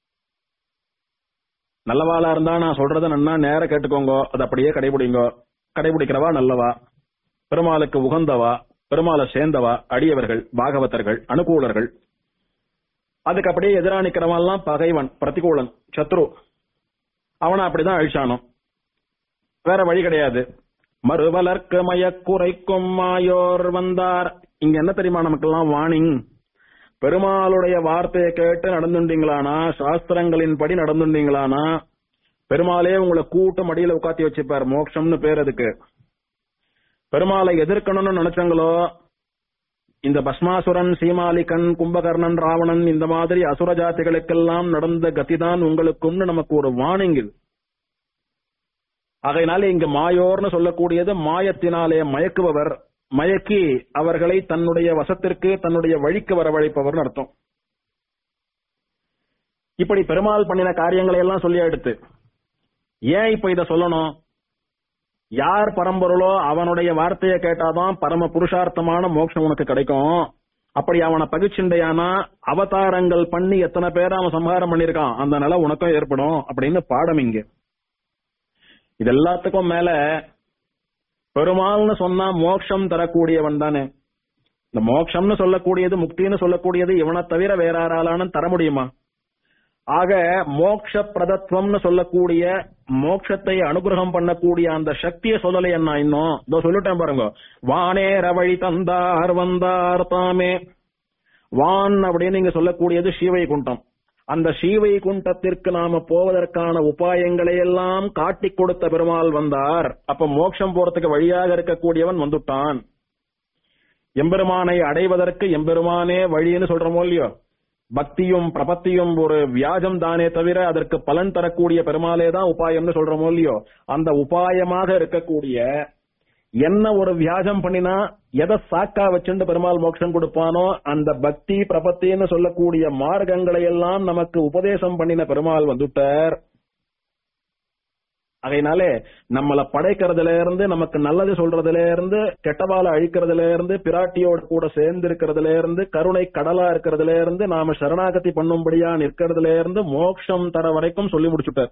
நல்லவாளா இருந்தா நான் சொல்றத நன்னா நேர கேட்டுக்கோங்க அது அப்படியே கடைபிடிங்க கடைபிடிக்கிறவா நல்லவா பெருமாளுக்கு உகந்தவா பெருமாளை சேர்ந்தவா அடியவர்கள் பாகவதர்கள் அனுகூலர்கள் அதுக்கு அப்படியே எதிரா நிக்கிறவன்லாம் பகைவன் பிரதிகூலன் சத்ரு அவனை அப்படிதான் அழிச்சானோ வேற வழி கிடையாது மறுவலர்க்கு மயக்குறைக்கும் மாயோர் வந்தார் இங்க என்ன தெரியுமா நமக்கெல்லாம் வார்னிங் பெருமாளுடைய வார்த்தையை கேட்டு நடந்துட்டீங்களானா சாஸ்திரங்களின் படி நடந்துட்டீங்களானா பெருமாளே உங்களை கூட்ட மடியில உட்காத்தி வச்சுப்பார் மோட்சம்னு பேர் அதுக்கு பெருமாளை எதிர்க்கணும்னு நினைச்சங்களோ இந்த பஸ்மாசுரன் சீமாலிகன் கும்பகர்ணன் ராவணன் இந்த மாதிரி அசுர ஜாதிகளுக்கெல்லாம் நடந்த கதிதான் உங்களுக்கும்னு நமக்கு ஒரு வார்னிங் இது ஆகையினால இங்க மாயோர்னு சொல்லக்கூடியது மாயத்தினாலே மயக்குபவர் மயக்கி அவர்களை தன்னுடைய வசத்திற்கு தன்னுடைய வழிக்கு வரவழைப்பவர்னு அர்த்தம் இப்படி பெருமாள் பண்ணின காரியங்களை எல்லாம் சொல்லி எடுத்து ஏன் இப்ப இத சொல்லணும் யார் பரம்பொருளோ அவனுடைய வார்த்தையை கேட்டாதான் பரம புருஷார்த்தமான மோட்சம் உனக்கு கிடைக்கும் அப்படி அவனை பகிர்ச்சிண்டையானா அவதாரங்கள் பண்ணி எத்தனை பேரை அவன் சம்ஹாரம் பண்ணிருக்கான் அந்த நிலை உனக்கும் ஏற்படும் அப்படின்னு பாடம் இங்க இது எல்லாத்துக்கும் மேல பெருமாள்னு சொன்னா மோட்சம் தரக்கூடியவன் தானே இந்த மோட்சம்னு சொல்லக்கூடியது முக்தின்னு சொல்லக்கூடியது இவனை தவிர வேற யாராலானும் தர முடியுமா ஆக மோக்ஷ பிரதத்துவம்னு சொல்லக்கூடிய மோட்சத்தை அனுகிரகம் பண்ணக்கூடிய அந்த சக்தியை சொல்லலை என்ன இன்னும் இதோ சொல்லிட்டேன் பாருங்க வானேர வழி தந்தார் வந்தார் தாமே வான் அப்படின்னு நீங்க சொல்லக்கூடியது ஸ்ரீவைகுண்டம் அந்த ஸ்ரீவைகுண்டத்திற்கு நாம போவதற்கான உபாயங்களை எல்லாம் காட்டிக் கொடுத்த பெருமாள் வந்தார் அப்ப மோட்சம் போறதுக்கு வழியாக இருக்கக்கூடியவன் வந்துட்டான் எம்பெருமானை அடைவதற்கு எம்பெருமானே வழின்னு சொல்றோமோ இல்லையோ பக்தியும் பிரபத்தியும் ஒரு வியாஜம் தானே தவிர அதற்கு பலன் தரக்கூடிய பெருமாளே தான் உபாயம்னு சொல்றோமோ இல்லையோ அந்த உபாயமாக இருக்கக்கூடிய என்ன ஒரு வியாஜம் பண்ணினா எதை சாக்கா வச்சுட்டு பெருமாள் மோட்சம் கொடுப்பானோ அந்த பக்தி பிரபத்தின்னு சொல்லக்கூடிய மார்க்கங்களை எல்லாம் நமக்கு உபதேசம் பண்ணின பெருமாள் வந்துட்டார் அதனாலே நம்மள படைக்கிறதுல இருந்து நமக்கு நல்லது சொல்றதுல இருந்து கெட்டவால அழிக்கிறதுல இருந்து பிராட்டியோட கூட சேர்ந்து இருக்கிறதுல இருந்து கருணை கடலா இருக்கிறதுல இருந்து நாம சரணாகதி பண்ணும்படியா நிற்கிறதுல இருந்து மோட்சம் தர வரைக்கும் சொல்லி முடிச்சுட்டார்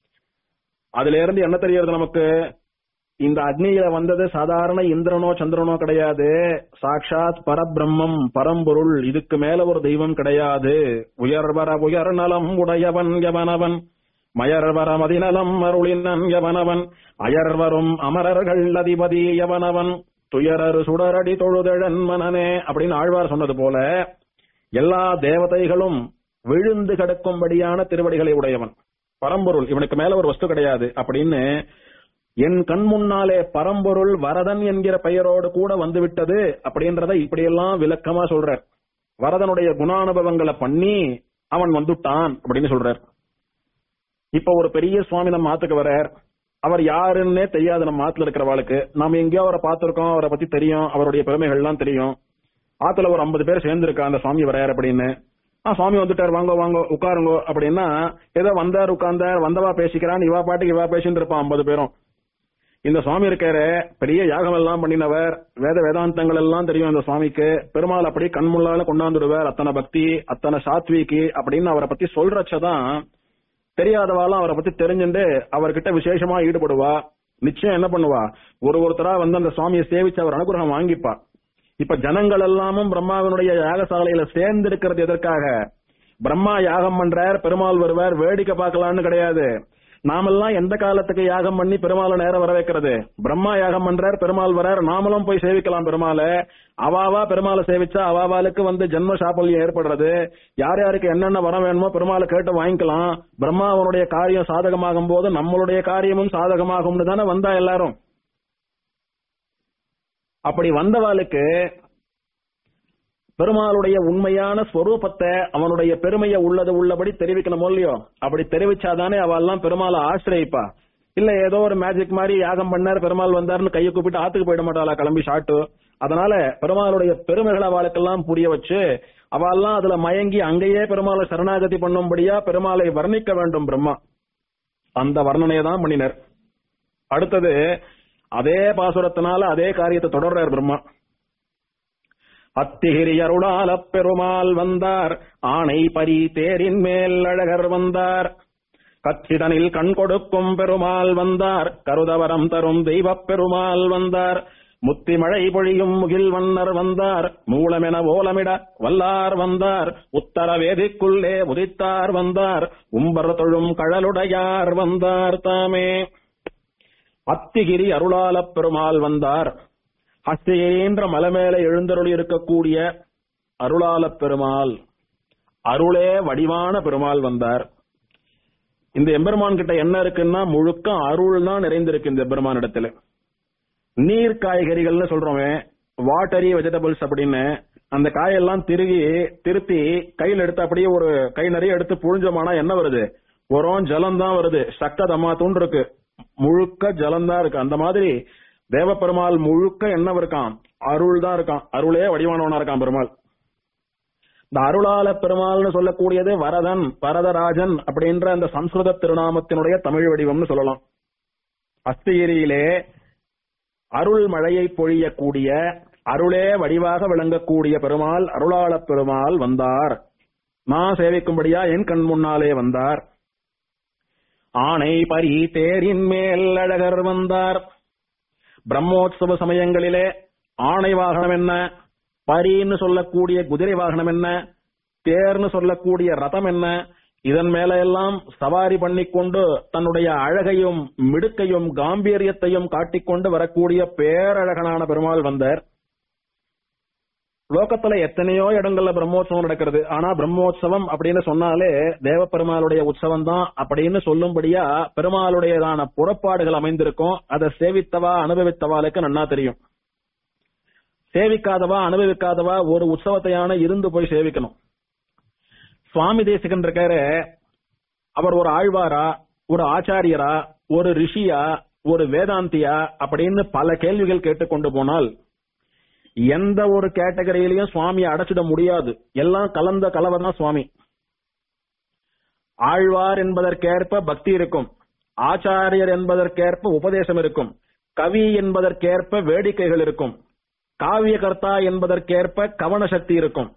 அதுல இருந்து என்ன தெரியறது நமக்கு இந்த அக்னியில வந்தது சாதாரண இந்திரனோ சந்திரனோ கிடையாது சாட்சாத் பரபிரம்மம் பரம்பொருள் இதுக்கு மேல ஒரு தெய்வம் கிடையாது உயர்வர உயர் நலம் உடையவன் எவனவன் மயர்வர மதிநலம் அருளினன் எவனவன் அயர்வரும் அமரர்கள் அதிபதி எவனவன் துயரரு சுடரடி தொழுதழன் மனனே அப்படின்னு ஆழ்வார் சொன்னது போல எல்லா தேவதைகளும் விழுந்து கிடக்கும்படியான திருவடிகளை உடையவன் பரம்பொருள் இவனுக்கு மேல ஒரு வஸ்து கிடையாது அப்படின்னு என் கண் முன்னாலே பரம்பொருள் வரதன் என்கிற பெயரோடு கூட வந்து விட்டது அப்படின்றத இப்படியெல்லாம் விளக்கமா சொல்றார் வரதனுடைய குணானுபவங்களை பண்ணி அவன் வந்துட்டான் அப்படின்னு சொல்றார் இப்ப ஒரு பெரிய சுவாமி நம்ம ஆத்துக்கு வரார் அவர் யாருன்னே தெரியாது நம்ம ஆத்துல இருக்கிறவாளுக்கு நாம எங்கேயோ அவரை பார்த்திருக்கோம் அவரை பத்தி தெரியும் அவருடைய பெருமைகள்லாம் தெரியும் ஆத்துல ஒரு ஐம்பது பேர் சேர்ந்திருக்கா அந்த சுவாமி வரார் அப்படின்னு ஆ சுவாமி வந்துட்டார் வாங்க வாங்க உட்காருங்க அப்படின்னா ஏதோ வந்தார் உட்கார்ந்தார் வந்தவா பேசிக்கிறான் இவா பாட்டுக்கு இவா பேசிட்டு இருப்பான் ஐம்பது பேரும் இந்த சுவாமி இருக்காரு பெரிய யாகம் எல்லாம் பண்ணினவர் வேத வேதாந்தங்கள் எல்லாம் தெரியும் இந்த சுவாமிக்கு பெருமாள் அப்படி கண்முள்ளால கொண்டாந்துடுவார் அத்தனை பக்தி அத்தனை சாத்விக்கு அப்படின்னு அவரை பத்தி சொல்றச்சதான் தெரியாதவாலாம் அவரை பத்தி தெரிஞ்சுட்டு அவர்கிட்ட விசேஷமா ஈடுபடுவா நிச்சயம் என்ன பண்ணுவா ஒரு ஒருத்தரா வந்து அந்த சுவாமியை சேவிச்சு அவர் அனுகிரகம் வாங்கிப்பா இப்ப ஜனங்கள் எல்லாமும் பிரம்மாவினுடைய யாகசாலையில சேர்ந்து இருக்கிறது எதற்காக பிரம்மா யாகம் பண்றார் பெருமாள் வருவார் வேடிக்கை பார்க்கலாம்னு கிடையாது நாமெல்லாம் எந்த காலத்துக்கு யாகம் பண்ணி பெருமாளை நேரம் வர வைக்கிறது பிரம்மா யாகம் பண்றார் பெருமாள் வரார் நாமளும் போய் சேவிக்கலாம் பெருமாளை அவாவா பெருமாளை சேவிச்சா அவாவாளுக்கு வந்து ஜென்ம சாபல்யம் ஏற்படுறது யார் யாருக்கு என்னென்ன வர வேணுமோ பெருமாளை கேட்டு வாங்கிக்கலாம் பிரம்மா அவனுடைய காரியம் சாதகமாகும் போது நம்மளுடைய காரியமும் சாதகமாகும்னு தானே வந்தா எல்லாரும் அப்படி வந்தவாளுக்கு பெருமாளுடைய உண்மையான ஸ்வரூபத்தை அவனுடைய பெருமையை உள்ளது உள்ளபடி தெரிவிக்கணும் இல்லையோ அப்படி தெரிவிச்சாதானே அவெல்லாம் பெருமாளை ஆசிரியப்பா இல்ல ஏதோ ஒரு மேஜிக் மாதிரி யாகம் பண்ணார் பெருமாள் வந்தாருன்னு கையை கூப்பிட்டு ஆத்துக்கு போயிட மாட்டாளா கிளம்பி ஷாட்டு அதனால பெருமாளுடைய பெருமைகளை அவளுக்கெல்லாம் புரிய வச்சு அவெல்லாம் அதுல மயங்கி அங்கேயே பெருமாளை சரணாகதி பண்ணும்படியா பெருமாளை வர்ணிக்க வேண்டும் பிரம்மா அந்த வர்ணனையை தான் பண்ணினர் அடுத்தது அதே பாசுரத்தினால அதே காரியத்தை தொடர்றார் பிரம்மா அத்திகிரி அருளாலப் பெருமாள் வந்தார் ஆணை பரி தேரின் மேல் அழகர் வந்தார் கச்சிதனில் கண் கொடுக்கும் பெருமாள் வந்தார் கருதவரம் தரும் தெய்வப் பெருமாள் வந்தார் முத்தி மழை பொழியும் முகில் வண்ணர் வந்தார் மூலமென ஓலமிட வல்லார் வந்தார் உத்தர வேதிக்குள்ளே உதித்தார் வந்தார் உம்பர் தொழும் கழலுடையார் வந்தார் தாமே அத்திகிரி அருளாலப் பெருமாள் வந்தார் ஹஸ்தியேன்ற மலமேல எழுந்தருளி இருக்கக்கூடிய அருளாலப் பெருமாள் அருளே வடிவான பெருமாள் வந்தார் இந்த எம்பெருமான் கிட்ட என்ன இருக்குன்னா முழுக்க அருள் தான் நிறைந்திருக்கு இந்த எம்பெருமான் இடத்துல நீர் காய்கறிகள்னு சொல்றோமே வாட்டரி வெஜிடபிள்ஸ் அப்படின்னு அந்த காயெல்லாம் திருகி திருப்பி கையில எடுத்து அப்படியே ஒரு கை நிறைய எடுத்து புழிஞ்சோமானா என்ன வருது உரம் ஜலம் தான் வருது சக்க தம்மாத்தூன் இருக்கு முழுக்க ஜலம் தான் இருக்கு அந்த மாதிரி தேவப்பெருமாள் முழுக்க என்ன இருக்கான் அருள் தான் இருக்கான் அருளே வடிவானவனா இருக்கான் பெருமாள் இந்த அருளால பெருமாள்னு சொல்லக்கூடியது வரதன் வரதராஜன் அப்படின்ற அந்த சம்ஸ்கிருத திருநாமத்தினுடைய தமிழ் வடிவம்னு சொல்லலாம் அஸ்திகிரியிலே அருள் மழையை பொழியக்கூடிய அருளே வடிவாக விளங்கக்கூடிய பெருமாள் அருளாளப் பெருமாள் வந்தார் நான் சேவிக்கும்படியா என் கண் முன்னாலே வந்தார் ஆணை பரி தேரின் மேல் அழகர் வந்தார் பிரம்மோற்சவ சமயங்களிலே ஆணை வாகனம் என்ன பரின்னு சொல்லக்கூடிய குதிரை வாகனம் என்ன தேர்னு சொல்லக்கூடிய ரதம் என்ன இதன் மேல எல்லாம் சவாரி பண்ணிக்கொண்டு தன்னுடைய அழகையும் மிடுக்கையும் காம்பீரியத்தையும் காட்டிக்கொண்டு வரக்கூடிய பேரழகனான பெருமாள் வந்தார் லோகத்துல எத்தனையோ இடங்கள்ல பிரம்மோற்சவம் நடக்கிறது ஆனா பிரம்மோற்சவம் அப்படின்னு சொன்னாலே தேவ பெருமாளுடைய உற்சவம் தான் அப்படின்னு சொல்லும்படியா பெருமாளுடையதான புறப்பாடுகள் அமைந்திருக்கும் அதை சேவித்தவா அனுபவித்தவாளுக்கு நன்னா தெரியும் சேவிக்காதவா அனுபவிக்காதவா ஒரு உற்சவத்தையான இருந்து போய் சேவிக்கணும் சுவாமி தேசிகன் இருக்காரு அவர் ஒரு ஆழ்வாரா ஒரு ஆச்சாரியரா ஒரு ரிஷியா ஒரு வேதாந்தியா அப்படின்னு பல கேள்விகள் கேட்டுக்கொண்டு போனால் எந்த ஒரு கேட்டகரியிலையும் சுவாமியை அடைச்சிட முடியாது எல்லாம் கலந்த கலவதான் சுவாமி ஆழ்வார் என்பதற்கேற்ப பக்தி இருக்கும் ஆச்சாரியர் என்பதற்கேற்ப உபதேசம் இருக்கும் கவி என்பதற்கேற்ப வேடிக்கைகள் இருக்கும் காவியகர்த்தா என்பதற்கேற்ப கவன சக்தி இருக்கும்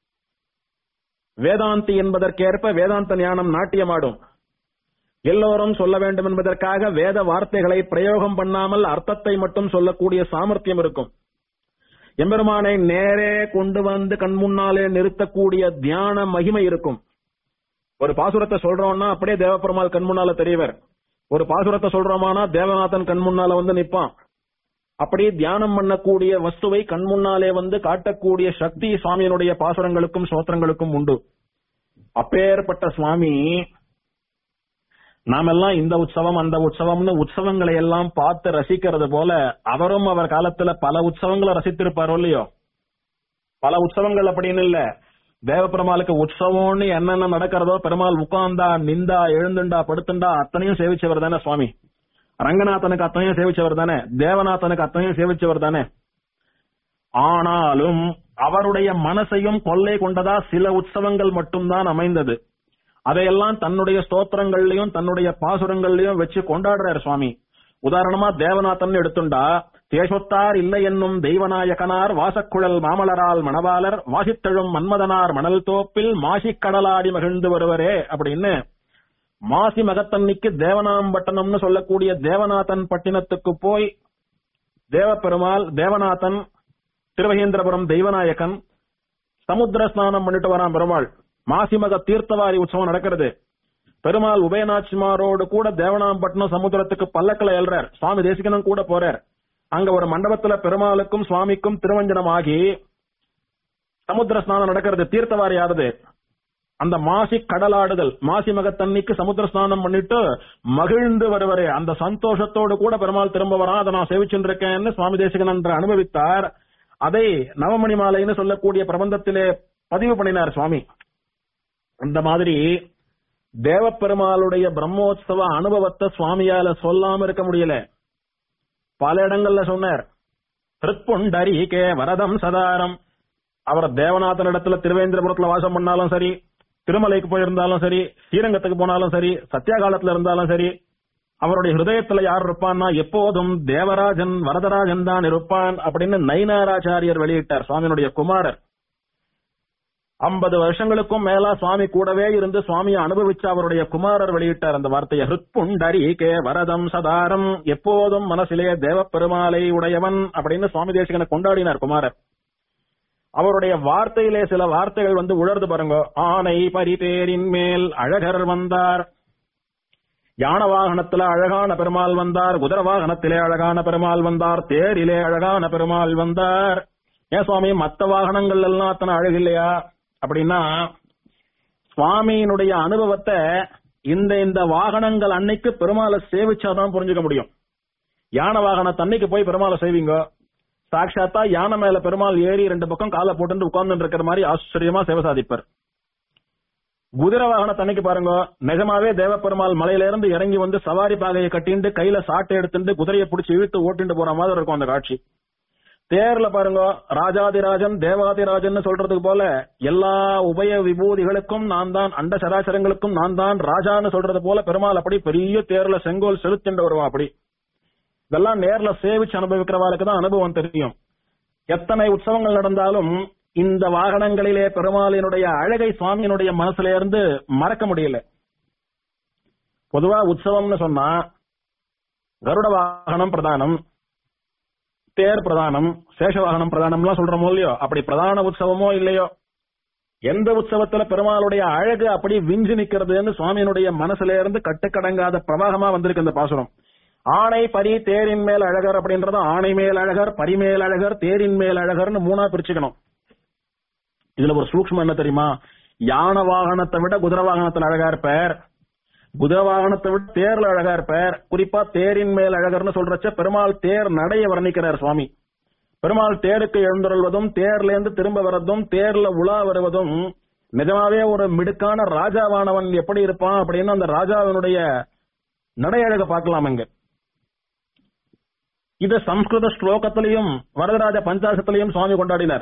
வேதாந்தி என்பதற்கேற்ப வேதாந்த ஞானம் நாட்டியமாடும் எல்லோரும் சொல்ல வேண்டும் என்பதற்காக வேத வார்த்தைகளை பிரயோகம் பண்ணாமல் அர்த்தத்தை மட்டும் சொல்லக்கூடிய சாமர்த்தியம் இருக்கும் எம்பெருமானை நேரே கொண்டு வந்து கண் முன்னாலே நிறுத்தக்கூடிய தியான மகிமை இருக்கும் ஒரு பாசுரத்தை சொல்றோம்னா அப்படியே தேவப்பெருமாள் கண் முன்னால தெரியவர் ஒரு பாசுரத்தை சொல்றோமானா தேவநாதன் கண் முன்னால வந்து நிப்பான் அப்படியே தியானம் பண்ணக்கூடிய வஸ்துவை கண் முன்னாலே வந்து காட்டக்கூடிய சக்தி சுவாமியினுடைய பாசுரங்களுக்கும் சோத்திரங்களுக்கும் உண்டு அப்பேற்பட்ட சுவாமி நாமெல்லாம் இந்த உற்சவம் அந்த உற்சவம்னு உற்சவங்களை எல்லாம் பார்த்து ரசிக்கிறது போல அவரும் அவர் காலத்துல பல உற்சவங்களை ரசித்திருப்பாரோ இல்லையோ பல உற்சவங்கள் அப்படின்னு இல்ல தேவபெருமாளுக்கு உற்சவம்னு என்னென்ன நடக்கிறதோ பெருமாள் உட்கார்ந்தா நிந்தா எழுந்துண்டா படுத்துண்டா அத்தனையும் சேவிச்சவர் தானே சுவாமி ரங்கநாதனுக்கு அத்தனையும் சேவிச்சவர் தானே தேவநாதனுக்கு அத்தனையும் சேவிச்சவர் தானே ஆனாலும் அவருடைய மனசையும் கொள்ளை கொண்டதா சில உற்சவங்கள் மட்டும்தான் அமைந்தது அதையெல்லாம் தன்னுடைய ஸ்தோத்திரங்கள்லயும் தன்னுடைய பாசுரங்கள்லயும் வச்சு கொண்டாடுறாரு சுவாமி உதாரணமா தேவநாதன் எடுத்துண்டா தேசொத்தார் இல்லை என்னும் தெய்வநாயகனார் வாசக்குழல் மாமலரால் மணவாளர் வாசித்தழும் மன்மதனார் மணல் தோப்பில் மாசிக் கடலாடி மகிழ்ந்து வருவரே அப்படின்னு மாசி மகத்தன்னிக்கு தேவனாம்பட்டணம்னு சொல்லக்கூடிய தேவநாதன் பட்டினத்துக்கு போய் தேவப்பெருமாள் தேவநாதன் திருவகேந்திரபுரம் தெய்வநாயகன் சமுத்திர ஸ்நானம் பண்ணிட்டு வரான் பெருமாள் மாசிமக தீர்த்தவாரி உற்சவம் நடக்கிறது பெருமாள் உபயநாச்சிமாரோடு கூட தேவனாம்பட்டினம் சமுத்திரத்துக்கு பல்லக்கில் எழுறார் சுவாமி தேசிகனும் கூட போறார் அங்க ஒரு மண்டபத்துல பெருமாளுக்கும் சுவாமிக்கும் திருவஞ்சனம் ஆகி சமுத்திர ஸ்நானம் நடக்கிறது தீர்த்தவாரி ஆறுது அந்த மாசி கடலாடுதல் மாசி மகத்தன்னிக்கு சமுத்திர ஸ்நானம் பண்ணிட்டு மகிழ்ந்து வருவரே அந்த சந்தோஷத்தோடு கூட பெருமாள் திரும்ப வரான் அதை நான் சேவிச்சுட்டு இருக்கேன்னு சுவாமி தேசிகன் என்று அனுபவித்தார் அதை நவமணி மாலைன்னு சொல்லக்கூடிய பிரபந்தத்திலே பதிவு பண்ணினார் சுவாமி அந்த மாதிரி தேவப்பெருமாளுடைய பிரம்மோத்சவ அனுபவத்தை சுவாமியால சொல்லாம இருக்க முடியல பல இடங்கள்ல சொன்னார் திருப்புண்டரிகே வரதம் சதாரம் அவர் தேவநாதன் இடத்துல திருவேந்திரபுரத்துல வாசம் பண்ணாலும் சரி திருமலைக்கு போயிருந்தாலும் சரி ஸ்ரீரங்கத்துக்கு போனாலும் சரி சத்தியாகாலத்துல இருந்தாலும் சரி அவருடைய ஹிருதயத்துல யார் இருப்பான்னா எப்போதும் தேவராஜன் வரதராஜன் தான் இருப்பான் அப்படின்னு நைனாராச்சாரியர் வெளியிட்டார் சுவாமியினுடைய குமாரர் ஐம்பது வருஷங்களுக்கும் மேலா சுவாமி கூடவே இருந்து சுவாமியை அனுபவிச்ச அவருடைய குமாரர் வெளியிட்டார் அந்த வார்த்தையை ஹிருத்புண்டரி கே வரதம் சதாரம் எப்போதும் மனசிலே தேவ பெருமாளை உடையவன் அப்படின்னு சுவாமி தேசிகனை கொண்டாடினார் குமாரர் அவருடைய வார்த்தையிலே சில வார்த்தைகள் வந்து உழர்ந்து பாருங்க ஆனை பரிபேரின் மேல் அழகர் வந்தார் யான வாகனத்துல அழகான பெருமாள் வந்தார் குதிர வாகனத்திலே அழகான பெருமாள் வந்தார் தேரிலே அழகான பெருமாள் வந்தார் ஏன் சுவாமி மத்த வாகனங்கள் எல்லாம் அத்தனை அழகு இல்லையா அப்படின்னா சுவாமியினுடைய அனுபவத்தை இந்த இந்த வாகனங்கள் அன்னைக்கு பெருமாளை சேவிச்சாதான் புரிஞ்சுக்க முடியும் யானை வாகனத்தை அன்னைக்கு போய் பெருமாளை சேவிங்க சாட்சாத்தா யானை மேல பெருமாள் ஏறி ரெண்டு பக்கம் காலை போட்டு உட்கார்ந்து இருக்கிற மாதிரி ஆச்சரியமா சேவை சாதிப்பார் குதிரை வாகனத்தை அன்னைக்கு பாருங்க நிஜமாவே தேவப்பெருமாள் மலையில இருந்து இறங்கி வந்து சவாரி பாகையை கட்டிண்டு கையில சாட்டை எடுத்துட்டு குதிரையை பிடிச்சி இழுத்து ஓட்டிட்டு போற மாதிரி இருக்கும் அந்த காட்சி தேர்ல பாருங்க ராஜாதிராஜன் தேவாதிராஜன் சொல்றதுக்கு போல எல்லா உபய விபூதிகளுக்கும் நான் தான் அண்ட சராசரங்களுக்கும் நான் தான் ராஜான்னு சொல்றது போல பெருமாள் அப்படி பெரிய தேர்ல செங்கோல் செலுத்திண்டு வருவான் அப்படி இதெல்லாம் நேர்ல சேவிச்சு அனுபவிக்கிறவாளுக்கு தான் அனுபவம் தெரியும் எத்தனை உற்சவங்கள் நடந்தாலும் இந்த வாகனங்களிலே பெருமாளினுடைய அழகை சுவாமியினுடைய மனசுல இருந்து மறக்க முடியல பொதுவா உற்சவம்னு சொன்னா கருட வாகனம் பிரதானம் தேர் பிரதானம் சேஷ வாகனம் பிரதானம்லாம் சொல்றோமோ இல்லையோ அப்படி பிரதான உற்சவமோ இல்லையோ எந்த உற்சவத்துல பெருமாளுடைய அழகு அப்படி விஞ்சு நிக்கிறதுன்னு சுவாமியினுடைய மனசுல இருந்து கட்டுக்கடங்காத பிரவாகமா வந்திருக்கு இந்த பாசுரம் ஆணை பரி தேரின் மேல் அழகர் அப்படின்றது ஆணை மேல் அழகர் பரிமேல் அழகர் தேரின் மேல் அழகர்னு மூணா பிரிச்சுக்கணும் இதுல ஒரு சூக்ஷ்மம் என்ன தெரியுமா யானை வாகனத்தை விட குதிரை வாகனத்துல அழகா இருப்பார் குதிரை வாகனத்தை விட தேர்ல அழகா இருப்பார் குறிப்பா தேரின் மேல் அழகர்னு சொல்றச்ச பெருமாள் தேர் நடைய வர்ணிக்கிறார் சுவாமி பெருமாள் தேருக்கு எழுந்துருள்வதும் தேர்ல இருந்து திரும்ப வர்றதும் தேர்ல உலா வருவதும் நிஜமாவே ஒரு மிடுக்கான ராஜாவானவன் எப்படி இருப்பான் அப்படின்னு அந்த ராஜாவினுடைய நடையழக பார்க்கலாம் இங்க இது சம்ஸ்கிருத ஸ்லோகத்திலையும் வரதராஜ பஞ்சாசத்திலையும் சுவாமி கொண்டாடினார்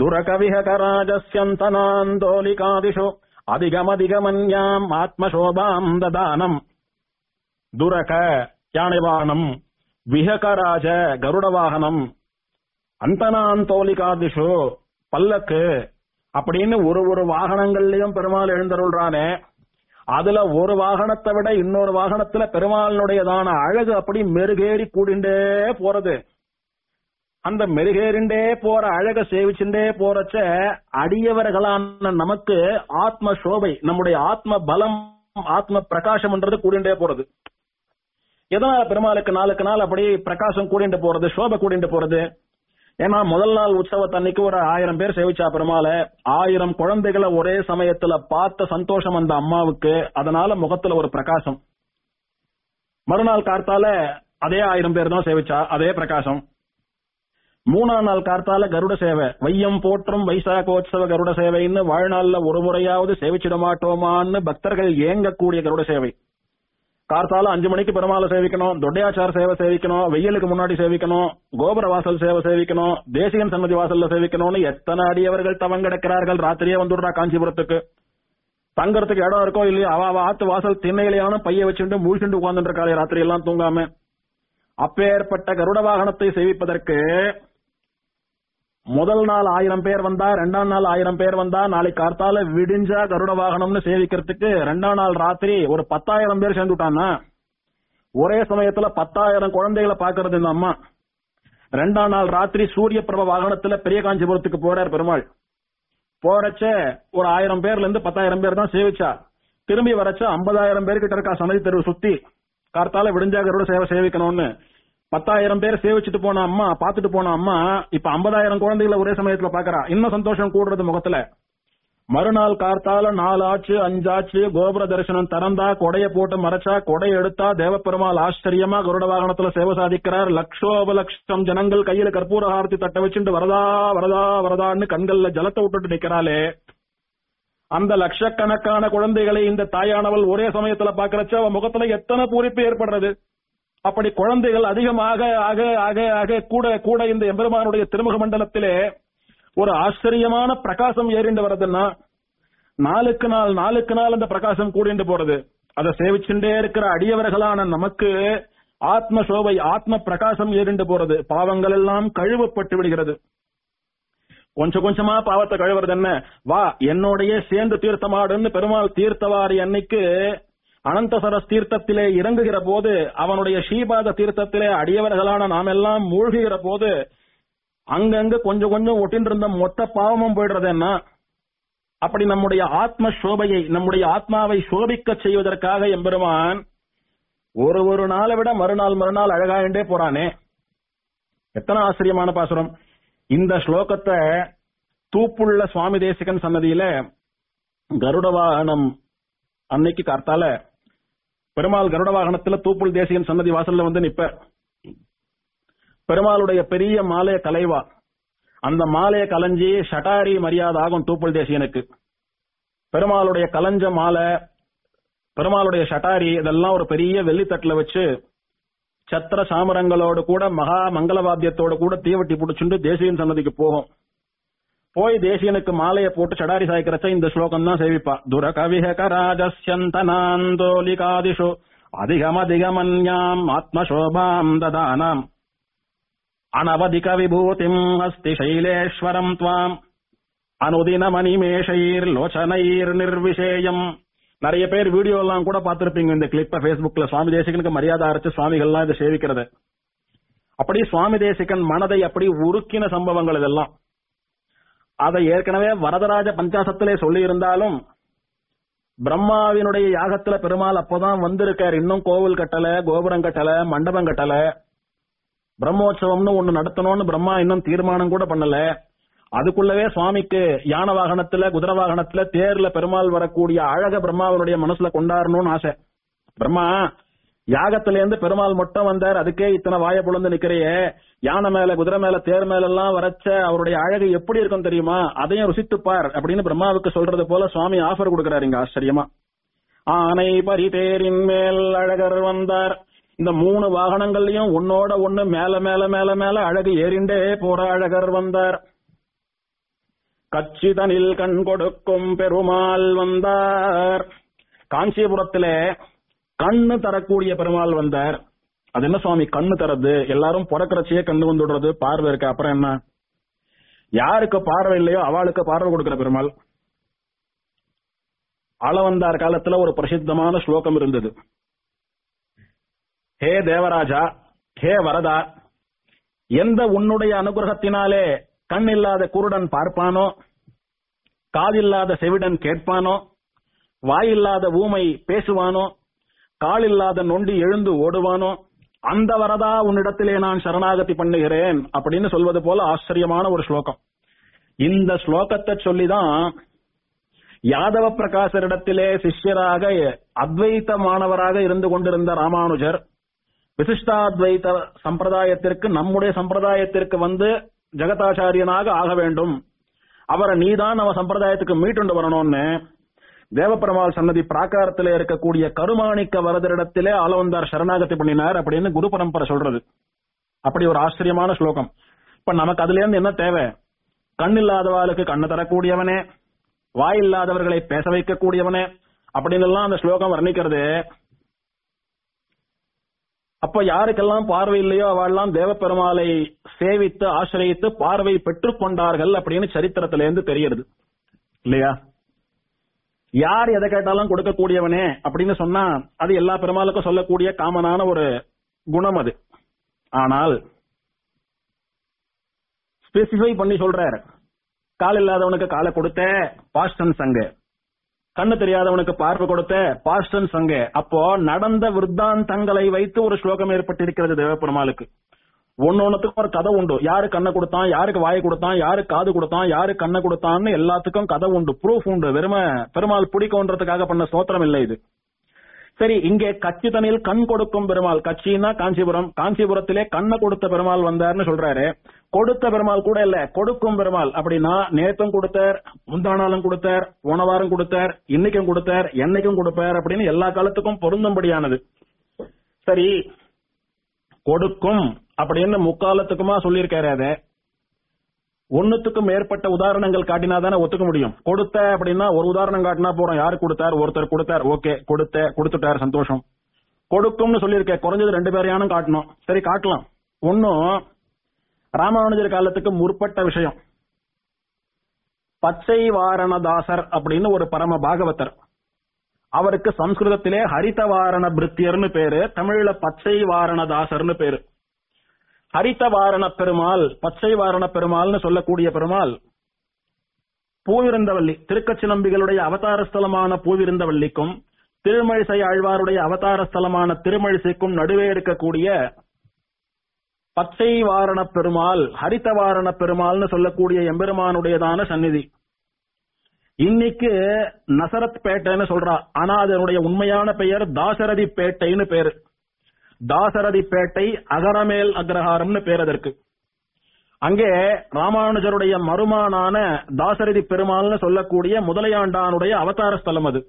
துரகவிஹகராஜஸ்யந்தனாந்தோலிகாதிஷு அதிகமதிகமன்யாம் ஆத்மசோபாம் ததானம் துரக யானை வாகனம் விஹகராஜ கருட வாகனம் அந்தனாந்தோலிகாதிஷு பல்லக்கு அப்படின்னு ஒரு ஒரு வாகனங்கள்லயும் பெருமாள் எழுந்தருள்றானே அதுல ஒரு வாகனத்தை விட இன்னொரு வாகனத்துல பெருமாளினுடையதான அழகு அப்படி மெருகேறி கூடிண்டே போறது அந்த மெருகேறிண்டே போற அழக சேவிச்சுட்டே போறச்ச அடியவர்களான நமக்கு ஆத்ம சோபை நம்முடைய ஆத்ம பலம் ஆத்ம பிரகாசம்ன்றது கூடிண்டே போறது எதனால பெருமாளுக்கு நாளுக்கு நாள் அப்படி பிரகாசம் கூடிண்டு போறது சோபை கூடிண்டு போறது ஏன்னா முதல் நாள் உற்சவத்தன்னைக்கு ஒரு ஆயிரம் பேர் சேவிச்சா பெருமாள ஆயிரம் குழந்தைகளை ஒரே சமயத்துல பார்த்த சந்தோஷம் அந்த அம்மாவுக்கு அதனால முகத்துல ஒரு பிரகாசம் மறுநாள் கார்த்தால அதே ஆயிரம் பேர் தான் சேவிச்சா அதே பிரகாசம் மூணாம் நாள் கார்த்தால கருட சேவை வையம் போற்றும் வைசாகோத்சவ கருட சேவைன்னு வாழ்நாள்ல ஒரு முறையாவது சேவிச்சிட மாட்டோமான்னு பக்தர்கள் ஏங்கக்கூடிய கருட சேவை கார்த்தால அஞ்சு மணிக்கு பெருமாளை சேவிக்கணும் தொட்டையாச்சார் சேவை சேவிக்கணும் வெயிலுக்கு முன்னாடி சேவிக்கணும் கோபுர வாசல் சேவை சேவிக்கணும் தேசிகன் சன்னதி வாசல்ல சேவிக்கணும்னு எத்தனை அடியவர்கள் தவம் கிடக்கிறார்கள் ராத்திரியே வந்துடுறா காஞ்சிபுரத்துக்கு தங்கறதுக்கு இடம் இருக்கோ இல்லையோ அவ அவ ஆத்து வாசல் திண்ணையிலையான பைய வச்சுட்டு மூழ்கிண்டு உட்கார்ந்துட்டு இருக்காளே ராத்திரி எல்லாம் தூங்காம அப்பேற்பட்ட கருட வாகனத்தை சேவிப்பதற்கு முதல் நாள் ஆயிரம் பேர் வந்தா ரெண்டாம் நாள் ஆயிரம் பேர் வந்தா நாளைக்கு கார்த்தால விடிஞ்சா கருட வாகனம்னு சேவிக்கிறதுக்கு ரெண்டாம் நாள் ராத்திரி ஒரு பத்தாயிரம் பேர் சேர்ந்துட்டானா ஒரே சமயத்துல பத்தாயிரம் குழந்தைகளை பாக்குறது இந்த அம்மா ரெண்டாம் நாள் ராத்திரி சூரிய பிரப வாகனத்துல பெரிய காஞ்சிபுரத்துக்கு போறார் பெருமாள் போறச்ச ஒரு ஆயிரம் பேர்ல இருந்து பத்தாயிரம் பேர் தான் சேவிச்சா திரும்பி வரச்ச ஐம்பதாயிரம் பேர் கிட்ட இருக்கா சன்னதி தெருவு சுத்தி கார்த்தால விடிஞ்சா கருட சேவை சேவிக்கணும்னு பத்தாயிரம் பேர் சேவிச்சுட்டு போன அம்மா பாத்துட்டு போன அம்மா இப்ப ஐம்பதாயிரம் குழந்தைகளை ஒரே சமயத்துல பாக்குறா இன்னும் சந்தோஷம் கூடுறது முகத்துல மறுநாள் கார்த்தால நாலு ஆச்சு அஞ்சாச்சு கோபுர தரிசனம் திறந்தா கொடைய போட்டு மறைச்சா கொடை எடுத்தா தேவப்பெருமாள் ஆச்சரியமா கருட வாகனத்துல சேவை சாதிக்கிறார் லட்சோபலட்சம் ஜனங்கள் கையில கற்பூர ஆரத்தி தட்ட வச்சுட்டு வரதா வரதா வரதான்னு கண்கள்ல ஜலத்தை விட்டுட்டு நிக்கிறாளே அந்த லட்சக்கணக்கான குழந்தைகளை இந்த தாயானவள் ஒரே சமயத்துல பாக்குறச்ச அவ முகத்துல எத்தனை பூரிப்பு ஏற்படுறது அப்படி குழந்தைகள் அதிகமாக ஆக ஆக ஆக கூட கூட இந்த எம்பெருமானுடைய திருமுக மண்டலத்திலே ஒரு ஆச்சரியமான பிரகாசம் ஏறிண்டு வர்றதுன்னா நாளுக்கு நாள் நாளுக்கு நாள் அந்த பிரகாசம் கூடிண்டு போறது அதை சேவிச்சுட்டே இருக்கிற அடியவர்களான நமக்கு ஆத்ம சோபை ஆத்ம பிரகாசம் ஏறிண்டு போறது பாவங்கள் எல்லாம் கழுவப்பட்டு விடுகிறது கொஞ்சம் கொஞ்சமா பாவத்தை கழுவுறது என்ன வா என்னோடைய சேர்ந்து தீர்த்தமாடுன்னு பெருமாள் தீர்த்தவாரி அன்னைக்கு அனந்தசரஸ் தீர்த்தத்திலே இறங்குகிற போது அவனுடைய ஸ்ரீபாத தீர்த்தத்திலே அடியவர்களான நாம் எல்லாம் மூழ்குகிற போது அங்கங்க கொஞ்சம் கொஞ்சம் ஒட்டின்னு இருந்த மொத்த பாவமும் போயிடுறது என்ன அப்படி நம்முடைய ஆத்ம சோபையை நம்முடைய ஆத்மாவை சோபிக்க செய்வதற்காக எம்பெருமான் ஒரு ஒரு நாளை விட மறுநாள் மறுநாள் அழகாயிண்டே போறானே எத்தனை ஆச்சரியமான பாசுரம் இந்த ஸ்லோகத்தை தூப்புள்ள சுவாமி தேசிகன் சன்னதியில கருட வாகனம் அன்னைக்கு கார்த்தால பெருமாள் கருட வாகனத்துல தூப்புள் தேசிகன் சன்னதி வாசல்ல வந்து நிப்ப பெருமாளுடைய பெரிய மாலைய கலைவா அந்த மாலைய கலைஞ்சி ஷட்டாரி மரியாதை ஆகும் தூப்புள் தேசியனுக்கு பெருமாளுடைய கலஞ்ச மாலை பெருமாளுடைய ஷட்டாரி இதெல்லாம் ஒரு பெரிய வெள்ளித்தட்டுல வச்சு சத்திர சாமரங்களோடு கூட மகா மங்களவாத்தியத்தோடு கூட தீவட்டி புடிச்சுண்டு தேசியன் சன்னதிக்கு போகும் போய் தேசியனுக்கு மாலையை போட்டு சடாரி சாய்க்கிறச்ச இந்த ஸ்லோகம் தான் சேவிப்பா துர கவிஹக ராஜஸ்யந்தனாந்தோலிகாதிஷு அதிகமதிகமன்யாம் ஆத்மசோபாம் ததானாம் அனவதிக விபூதிம் அஸ்தி சைலேஸ்வரம் துவாம் அனுதினமணிமேஷைர் லோச்சனைர் நிர்விஷேயம் நிறைய பேர் வீடியோ எல்லாம் கூட பார்த்திருப்பீங்க இந்த கிளிப்ப Facebookல சுவாமி தேசிகனுக்கு மரியாதை அரைச்சு சுவாமிகள்லாம் இதை சேவிக்கிறது அப்படி சுவாமி தேசிகன் மனதை அப்படி உருக்கின சம்பவங்கள் இதெல்லாம் அதை ஏற்கனவே வரதராஜ பஞ்சாசத்திலே சொல்லி இருந்தாலும் பிரம்மாவினுடைய யாகத்துல பெருமாள் அப்பதான் வந்திருக்கார் இன்னும் கோவில் கட்டல கோபுரம் கட்டல மண்டபம் கட்டல பிரம்மோற்சவம்னு ஒண்ணு நடத்தணும்னு பிரம்மா இன்னும் தீர்மானம் கூட பண்ணல அதுக்குள்ளவே சுவாமிக்கு யான வாகனத்துல குதிரை வாகனத்துல தேர்ல பெருமாள் வரக்கூடிய அழக பிரம்மாவனுடைய மனசுல கொண்டாடணும்னு ஆசை பிரம்மா யாகத்துல இருந்து பெருமாள் மட்டும் வந்தார் அதுக்கே இத்தனை வாய புலந்து நிக்கிறையே யானை மேல குதிரை மேல தேர் மேல எல்லாம் வரச்ச அவருடைய அழகு எப்படி இருக்கும் தெரியுமா அதையும் ருசித்துப்பார் அப்படின்னு பிரம்மாவுக்கு சொல்றது போல சுவாமி ஆஃபர் கொடுக்கறாரு இங்க ஆச்சரியமா ஆனை பரிதேரின் மேல் அழகர் வந்தார் இந்த மூணு வாகனங்கள்லயும் ஒன்னோட ஒண்ணு மேல மேல மேல மேல அழகு ஏறிண்டே போற அழகர் வந்தார் கச்சிதனில் கண் கொடுக்கும் பெருமாள் வந்தார் காஞ்சிபுரத்திலே கண்ணு தரக்கூடிய பெருமாள் வந்தார் அது என்ன சுவாமி கண்ணு தரது எல்லாரும் பிறக்கிறச்சே கண்ணு வந்துடுறது பார்வை இருக்கு அப்புறம் என்ன யாருக்கு பார்வை இல்லையோ அவளுக்கு பார்வை கொடுக்கிற பெருமாள் அளவந்தார் காலத்துல ஒரு பிரசித்தமான ஸ்லோகம் இருந்தது ஹே தேவராஜா ஹே வரதா எந்த உன்னுடைய அனுகிரகத்தினாலே கண் இல்லாத குருடன் பார்ப்பானோ காதில்லாத செவிடன் கேட்பானோ வாயில்லாத ஊமை பேசுவானோ காலில்லாத நொண்டி எழுந்து ஓடுவானோ அந்த வரதா உன்னிடத்திலே நான் சரணாகதி பண்ணுகிறேன் அப்படின்னு சொல்வது போல ஆச்சரியமான ஒரு ஸ்லோகம் இந்த ஸ்லோகத்தை சொல்லிதான் யாதவ பிரகாசரிடத்திலே சிஷ்யராக அத்வைத்த மாணவராக இருந்து கொண்டிருந்த ராமானுஜர் விசிஷ்டாத்வைத சம்பிரதாயத்திற்கு நம்முடைய சம்பிரதாயத்திற்கு வந்து ஜெகதாச்சாரியனாக ஆக வேண்டும் அவரை நீதான் நம்ம சம்பிரதாயத்துக்கு மீட்டுண்டு வரணும்னு தேவப்பெருமாள் சன்னதி பிராகாரத்திலே இருக்கக்கூடிய கருமாணிக்க வரதரிடத்திலே ஆளவந்தார் சரணாகதி பண்ணினார் அப்படின்னு குரு பரம்பரை சொல்றது அப்படி ஒரு ஆச்சரியமான ஸ்லோகம் இப்ப நமக்கு அதுல இருந்து என்ன தேவை கண் இல்லாதவாளுக்கு கண்ணு தரக்கூடியவனே வாய் இல்லாதவர்களை பேச வைக்கக்கூடியவனே அப்படின்னு எல்லாம் அந்த ஸ்லோகம் வர்ணிக்கிறது அப்ப யாருக்கெல்லாம் பார்வை இல்லையோ அவெல்லாம் தேவப்பெருமாளை சேவித்து ஆசிரியத்து பார்வை பெற்றுக் கொண்டார்கள் அப்படின்னு சரித்திரத்திலேருந்து தெரிகிறது இல்லையா யார் எதை கேட்டாலும் கொடுக்கக்கூடியவனே அப்படின்னு சொன்னா அது எல்லா பெருமாளுக்கும் சொல்லக்கூடிய காமனான ஒரு குணம் அது ஆனால் ஸ்பெசிஃபை பண்ணி சொல்றாரு கால் இல்லாதவனுக்கு காலை கொடுத்த பாஸ்டன் சங்கு கண்ணு தெரியாதவனுக்கு பார்வை கொடுத்த பாஸ்டன் சங்கு அப்போ நடந்த விருத்தாந்தங்களை வைத்து ஒரு ஸ்லோகம் ஏற்பட்டிருக்கிறது தேவப்பெருமாளுக்கு ஒன்னொன்னுத்துக்கும் ஒரு கதை உண்டு யாரு கண்ணை கொடுத்தான் யாருக்கு வாய் கொடுத்தான் யாரு காது கொடுத்தான் யாரு கண்ணை கொடுத்தான்னு எல்லாத்துக்கும் கதை உண்டு ப்ரூஃப் உண்டு வெறும பெருமாள் பிடிக்கன்றதுக்காக பண்ண ஸ்தோத்திரம் இல்லை இது சரி இங்கே கச்சிதனில் கண் கொடுக்கும் பெருமாள் கட்சின்னா காஞ்சிபுரம் காஞ்சிபுரத்திலே கண்ணை கொடுத்த பெருமாள் வந்தார்னு சொல்றாரு கொடுத்த பெருமாள் கூட இல்ல கொடுக்கும் பெருமாள் அப்படின்னா நேத்தும் கொடுத்தார் முந்தானாலும் கொடுத்தார் போன வாரம் கொடுத்தார் இன்னைக்கும் கொடுத்தார் என்னைக்கும் கொடுப்பார் அப்படின்னு எல்லா காலத்துக்கும் பொருந்தும்படியானது சரி கொடுக்கும் அப்படின்னு முக்காலத்துக்குமா சொல்லியிருக்காரு அத ஒன்னுத்துக்கும் மேற்பட்ட உதாரணங்கள் காட்டினா தானே ஒத்துக்க முடியும் கொடுத்த அப்படின்னா ஒரு உதாரணம் காட்டினா போறோம் யாரு கொடுத்தார் ஒருத்தர் கொடுத்தார் ஓகே கொடுத்த கொடுத்துட்டார் சந்தோஷம் கொடுக்கும்னு சொல்லியிருக்க குறைஞ்சது ரெண்டு பேரையானும் காட்டணும் சரி காட்டலாம் ஒன்னும் ராமானுஜர் காலத்துக்கு முற்பட்ட விஷயம் பச்சை வாரணதாசர் அப்படின்னு ஒரு பரம பாகவதர் அவருக்கு சம்ஸ்கிருதத்திலே ஹரிதவாரண பிருத்தியர்னு பேரு தமிழ்ல பச்சை வாரணதாசர்னு பேரு ஹரிதவாரண பெருமாள் பச்சை வாரண பெருமாள்னு சொல்லக்கூடிய பெருமாள் பூவிருந்தவல்லி திருக்கச்சி நம்பிகளுடைய அவதார ஸ்தலமான பூவிருந்தவல்லிக்கும் திருமழிசை ஆழ்வாருடைய அவதார ஸ்தலமான திருமழிசைக்கும் நடுவே இருக்கக்கூடிய பச்சை வாரண பெருமாள் ஹரிதவாரண பெருமாள்னு சொல்லக்கூடிய எம்பெருமானுடையதான சந்நிதி இன்னைக்கு நசரத் பேட்டைன்னு சொல்றா ஆனா அதனுடைய உண்மையான பெயர் தாசரதி பேட்டைன்னு பேரு தாசரதி பேட்டை அகரமேல் அக்ரஹாரம்னு பேர் அதற்கு அங்கே ராமானுஜருடைய மருமானான தாசரதி பெருமாள்னு சொல்லக்கூடிய முதலையாண்டானுடைய அவதார ஸ்தலம் அது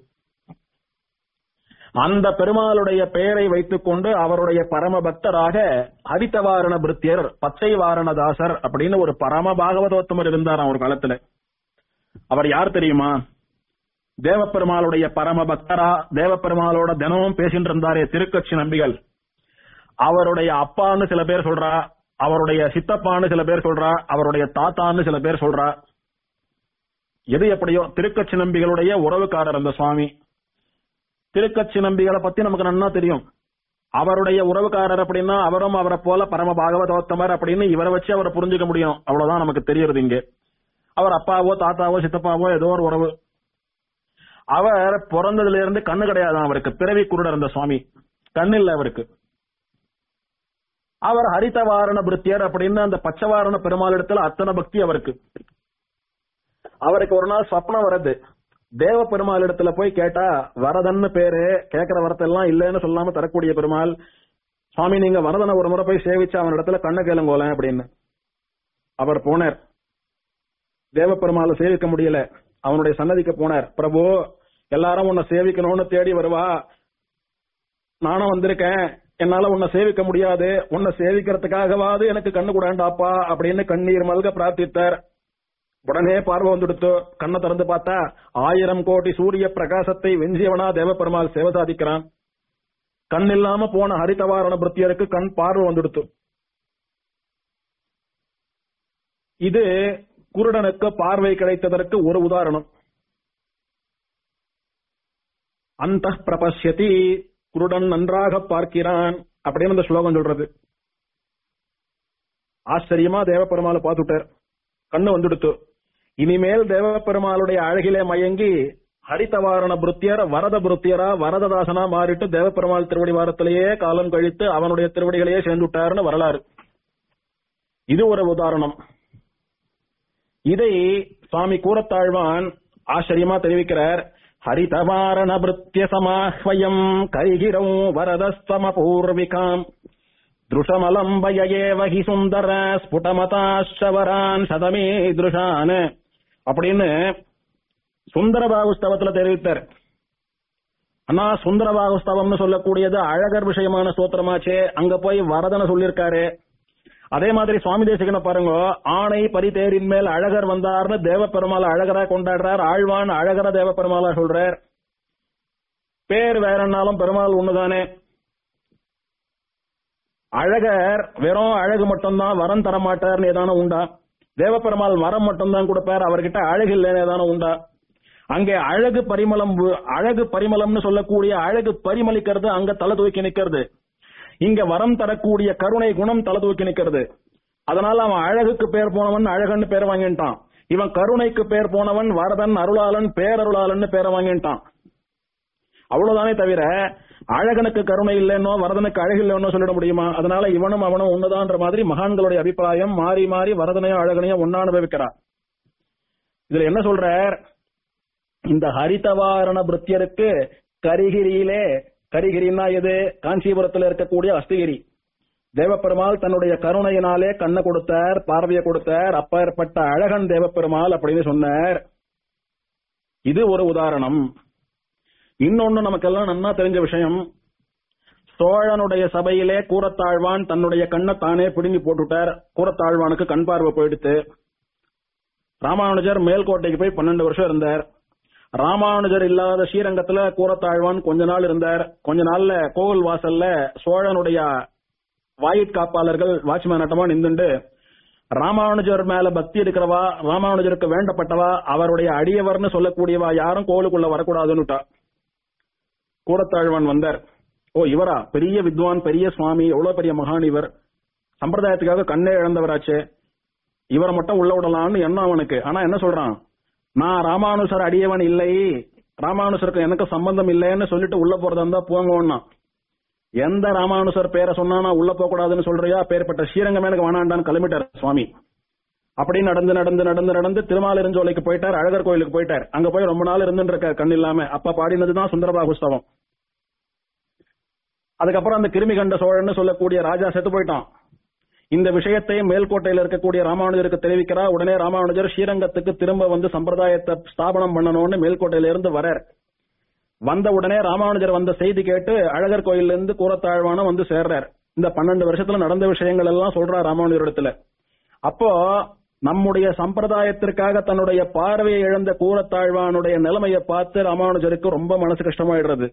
அந்த பெருமாளுடைய பெயரை வைத்துக்கொண்டு அவருடைய பரம பக்தராக ஹரிதவாரண பிருத்தியர் பச்சை வாரணதாசர் அப்படின்னு ஒரு பரம பாகவதோத்தமர் இருந்தார் ஒரு காலத்துல அவர் யார் தெரியுமா தேவப்பெருமாளுடைய பரம பக்தரா தேவப்பெருமாளோட தினமும் பேசிட்டு இருந்தாரே திருக்கட்சி நம்பிகள் அவருடைய அப்பான்னு சில பேர் சொல்றா அவருடைய சித்தப்பான்னு சில பேர் சொல்றா அவருடைய தாத்தான்னு சில பேர் சொல்றா எது எப்படியோ திருக்கட்சி நம்பிகளுடைய உறவுக்காரர் அந்த சுவாமி திருக்கட்சி நம்பிகளை பத்தி நமக்கு நன்னா தெரியும் அவருடைய உறவுக்காரர் அப்படின்னா அவரும் அவரை போல பரம பாகவதோத்தமர் அப்படின்னு இவரை வச்சு அவரை புரிஞ்சுக்க முடியும் அவ்வளவுதான் நமக்கு தெரியறது இங்க அவர் அப்பாவோ தாத்தாவோ சித்தப்பாவோ ஏதோ ஒரு உறவு அவர் பிறந்ததுல இருந்து கண்ணு கிடையாதான் அவருக்கு பிறவி குருடர் அந்த சுவாமி கண்ணு இல்ல அவருக்கு அவர் ஹரிதவாரண பிருத்தியர் அப்படின்னு அந்த பச்சவாரண பெருமாள் இடத்துல அத்தனை பக்தி அவருக்கு அவருக்கு ஒரு நாள் சொப்னம் வருது தேவ பெருமாள் இடத்துல போய் கேட்டா வரதன்னு பேரு கேட்கிற வரத்தெல்லாம் இல்லைன்னு சொல்லாம தரக்கூடிய பெருமாள் சுவாமி நீங்க வரதனை ஒரு முறை போய் சேவிச்சு அவன் இடத்துல கண்ண கேளுங்கோல அப்படின்னு அவர் போனார் தேவ பெருமாளை சேவிக்க முடியல அவனுடைய சன்னதிக்கு போனார் பிரபு எல்லாரும் உன்னை சேவிக்கணும்னு தேடி வருவா நானும் வந்திருக்கேன் என்னால உன்னை சேவிக்க முடியாது உன்னை சேவிக்கிறதுக்காகவாது எனக்கு கண்ணு கூடாண்டாப்பா அப்படின்னு கண்ணீர் மல்க பிரார்த்தித்தார் உடனே பார்வை வந்துடுத்து கண்ணை திறந்து பார்த்தா ஆயிரம் கோடி சூரிய பிரகாசத்தை வெஞ்சியவனா தேவப்பெருமாள் சேவை சாதிக்கிறான் கண் இல்லாம போன ஹரிதவாரண பிருத்தியருக்கு கண் பார்வை வந்துடுத்து இது குருடனுக்கு பார்வை கிடைத்ததற்கு ஒரு உதாரணம் அந்த பிரபஷ்யதி குருடன் நன்றாக பார்க்கிறான் அப்படின்னு அந்த ஸ்லோகம் சொல்றது ஆச்சரியமா தேவப்பெருமாளை பார்த்துட்டார் கண்ணு வந்துடுத்து இனிமேல் தேவப்பெருமாளுடைய அழகிலே மயங்கி ஹரிதவாரண புருத்தியர் வரத புருத்தியரா வரததாசனா மாறிட்டு தேவப்பெருமாள் திருவடி வாரத்திலேயே காலம் கழித்து அவனுடைய திருவடிகளையே சேர்ந்துட்டாருன்னு வரலாறு இது ஒரு உதாரணம் இதை சுவாமி கூறத்தாழ்வான் ஆச்சரியமா தெரிவிக்கிறார் ஹரிதவாரண பிருத்திய சமாஹ்வயம் கைகிரௌ வரதஸ்தம பூர்விகாம் திருஷமலம்பயேவ ஹி சுந்தர ஸ்புடமதாஷவரான் சதமே திருஷான் அப்படின்னு சுந்தரபாகுஸ்தவத்துல தெரிவித்தார் அண்ணா சுந்தரபாகுஸ்தவம்னு சொல்லக்கூடியது அழகர் விஷயமான ஸ்தோத்திரமாச்சே அங்க போய் வரதன சொல்லியிருக்காரு அதே மாதிரி சுவாமி தேசிகனை பாருங்க ஆணை பரிதேரின் மேல் அழகர் வந்தார்னு தேவ பெருமாள் அழகரா கொண்டாடுறார் ஆழ்வான் அழகர தேவ பெருமாளா சொல்றார் பேர் வேறன்னாலும் பெருமாள் ஒண்ணுதானே அழகர் வெறும் அழகு மட்டும்தான் வரம் தர மாட்டார்னு ஏதான உண்டா தேவப்பெருமாள் வரம் மட்டும்தான் கொடுப்பார் அவர்கிட்ட அழகு இல்லைன்னு ஏதான உண்டா அங்கே அழகு பரிமளம் அழகு பரிமளம்னு சொல்லக்கூடிய அழகு பரிமளிக்கிறது அங்க தலை தூக்கி நிக்கிறது இங்க வரம் தரக்கூடிய கருணை குணம் தலை தூக்கி நிக்கிறது அதனால அவன் அழகுக்கு பேர் போனவன் அழகன்னு பேர் வாங்கிட்டான் இவன் கருணைக்கு பேர் போனவன் வரதன் அருளாளன் பேரருளாளன்னு பேரை வாங்கிட்டான் அவ்வளவுதானே தவிர அழகனுக்கு கருணை இல்லைன்னோ வரதனுக்கு அழகு இல்லைன்னோ சொல்லிட முடியுமா அதனால இவனும் அவனும் ஒண்ணுதான்ற மாதிரி மகான்களுடைய அபிப்பிராயம் மாறி மாறி வரதனையும் அழகனையும் ஒன்னா அனுபவிக்கிறார் இதுல என்ன சொல்றார் இந்த ஹரிதவாரண பிருத்தியருக்கு கரிகிரியிலே கரிகிரின்னா எது காஞ்சிபுரத்தில் இருக்கக்கூடிய அஸ்திகிரி தேவப்பெருமாள் தன்னுடைய கருணையினாலே கண்ணை கொடுத்தார் பார்வையை கொடுத்தார் அப்பேற்பட்ட அழகன் தேவப்பெருமாள் அப்படின்னு சொன்னார் இது ஒரு உதாரணம் இன்னொன்னு நமக்கெல்லாம் நன்னா தெரிஞ்ச விஷயம் சோழனுடைய சபையிலே கூரத்தாழ்வான் தன்னுடைய கண்ணை தானே பிடுங்கி போட்டுட்டார் கூரத்தாழ்வானுக்கு கண் பார்வை போயிடுத்து ராமானுஜர் மேல்கோட்டைக்கு போய் பன்னெண்டு வருஷம் இருந்தார் ராமானுஜர் இல்லாத ஸ்ரீரங்கத்துல கூரத்தாழ்வான் கொஞ்ச நாள் இருந்தார் கொஞ்ச நாள்ல கோவில் வாசல்ல சோழனுடைய வாயிற்காப்பாளர்கள் வாட்ச்மேன் ஆட்டமா நின்றுண்டு ராமானுஜர் மேல பக்தி இருக்கிறவா ராமானுஜருக்கு வேண்டப்பட்டவா அவருடைய அடியவர்னு சொல்லக்கூடியவா யாரும் கோவிலுக்குள்ள வரக்கூடாதுன்னுட்டா கூடத்தாழ்வான் வந்தார் ஓ இவரா பெரிய வித்வான் பெரிய சுவாமி எவ்வளவு பெரிய மகான் இவர் சம்பிரதாயத்துக்காக கண்ணே இழந்தவராச்சே இவரை மட்டும் உள்ள விடலாம்னு எண்ணம் அவனுக்கு ஆனா என்ன சொல்றான் நான் ராமானுசர் அடியவன் இல்லை ராமானுசருக்கு எனக்கு சம்பந்தம் இல்லைன்னு சொல்லிட்டு உள்ள போறதா இருந்தா போங்கன்னா எந்த ராமானுசர் பேரை சொன்னா நான் உள்ள போக கூடாதுன்னு சொல்றியா பேர்பட்ட ஸ்ரீரங்கம் எனக்கு வேணாண்டான்னு கிளம்பிட்டார் சுவாமி அப்படி நடந்து நடந்து நடந்து நடந்து திருமாலிருஞ்சோலைக்கு போயிட்டார் அழகர் கோயிலுக்கு போயிட்டார் அங்க போய் ரொம்ப நாள் இருந்துட்டு இருக்கார் கண் இல்லாம அப்ப பாடினதுதான் சுந்தரபாகுஸ்தவம் அதுக்கப்புறம் அந்த கிருமி கண்ட சோழன்னு சொல்லக்கூடிய ராஜா செத்து போயிட்டான் இந்த விஷயத்தை மேல்கோட்டையில் இருக்கக்கூடிய ராமானுஜருக்கு தெரிவிக்கிறா உடனே ராமானுஜர் ஸ்ரீரங்கத்துக்கு திரும்ப வந்து சம்பிரதாயத்தை ஸ்தாபனம் பண்ணணும்னு மேல்கோட்டையில இருந்து வரார் வந்த உடனே ராமானுஜர் வந்த செய்தி கேட்டு அழகர் கோயில்ல இருந்து கூறத்தாழ்வான வந்து சேர்றார் இந்த பன்னெண்டு வருஷத்துல நடந்த விஷயங்கள் எல்லாம் சொல்றார் ராமானுஜர் இடத்துல அப்போ நம்முடைய சம்பிரதாயத்திற்காக தன்னுடைய பார்வையை இழந்த கூறத்தாழ்வானுடைய நிலைமையை பார்த்து ராமானுஜருக்கு ரொம்ப மனசு கஷ்டமாயிடுறது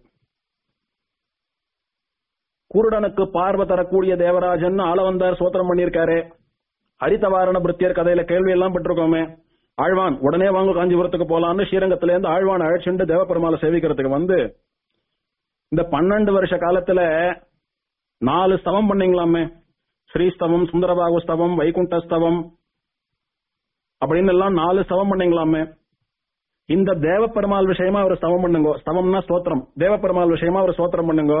குருடனுக்கு பார்வை தரக்கூடிய தேவராஜன் ஆள வந்தார் சோத்திரம் பண்ணியிருக்காரு ஹரிதவாரண பிருத்தியர் கதையில கேள்வி எல்லாம் பெற்றிருக்கோமே ஆழ்வான் உடனே வாங்க காஞ்சிபுரத்துக்கு போலான்னு ஸ்ரீரங்கத்துல இருந்து ஆழ்வான் அழைச்சுண்டு தேவபெருமாளை சேவிக்கிறதுக்கு வந்து இந்த பன்னெண்டு வருஷ காலத்துல நாலு ஸ்தவம் பண்ணீங்களாமே ஸ்ரீஸ்தவம் சுந்தரபாகு ஸ்தவம் வைகுண்ட ஸ்தவம் அப்படின்னு எல்லாம் நாலு ஸ்தவம் பண்ணீங்களாமே இந்த தேவப்பெருமாள் விஷயமா அவர் ஸ்தவம் பண்ணுங்க ஸ்தவம்னா ஸ்தோத்திரம் தேவப்பெருமாள் விஷயமா அவர் ஸ்தோத்திரம் பண்ணுங்க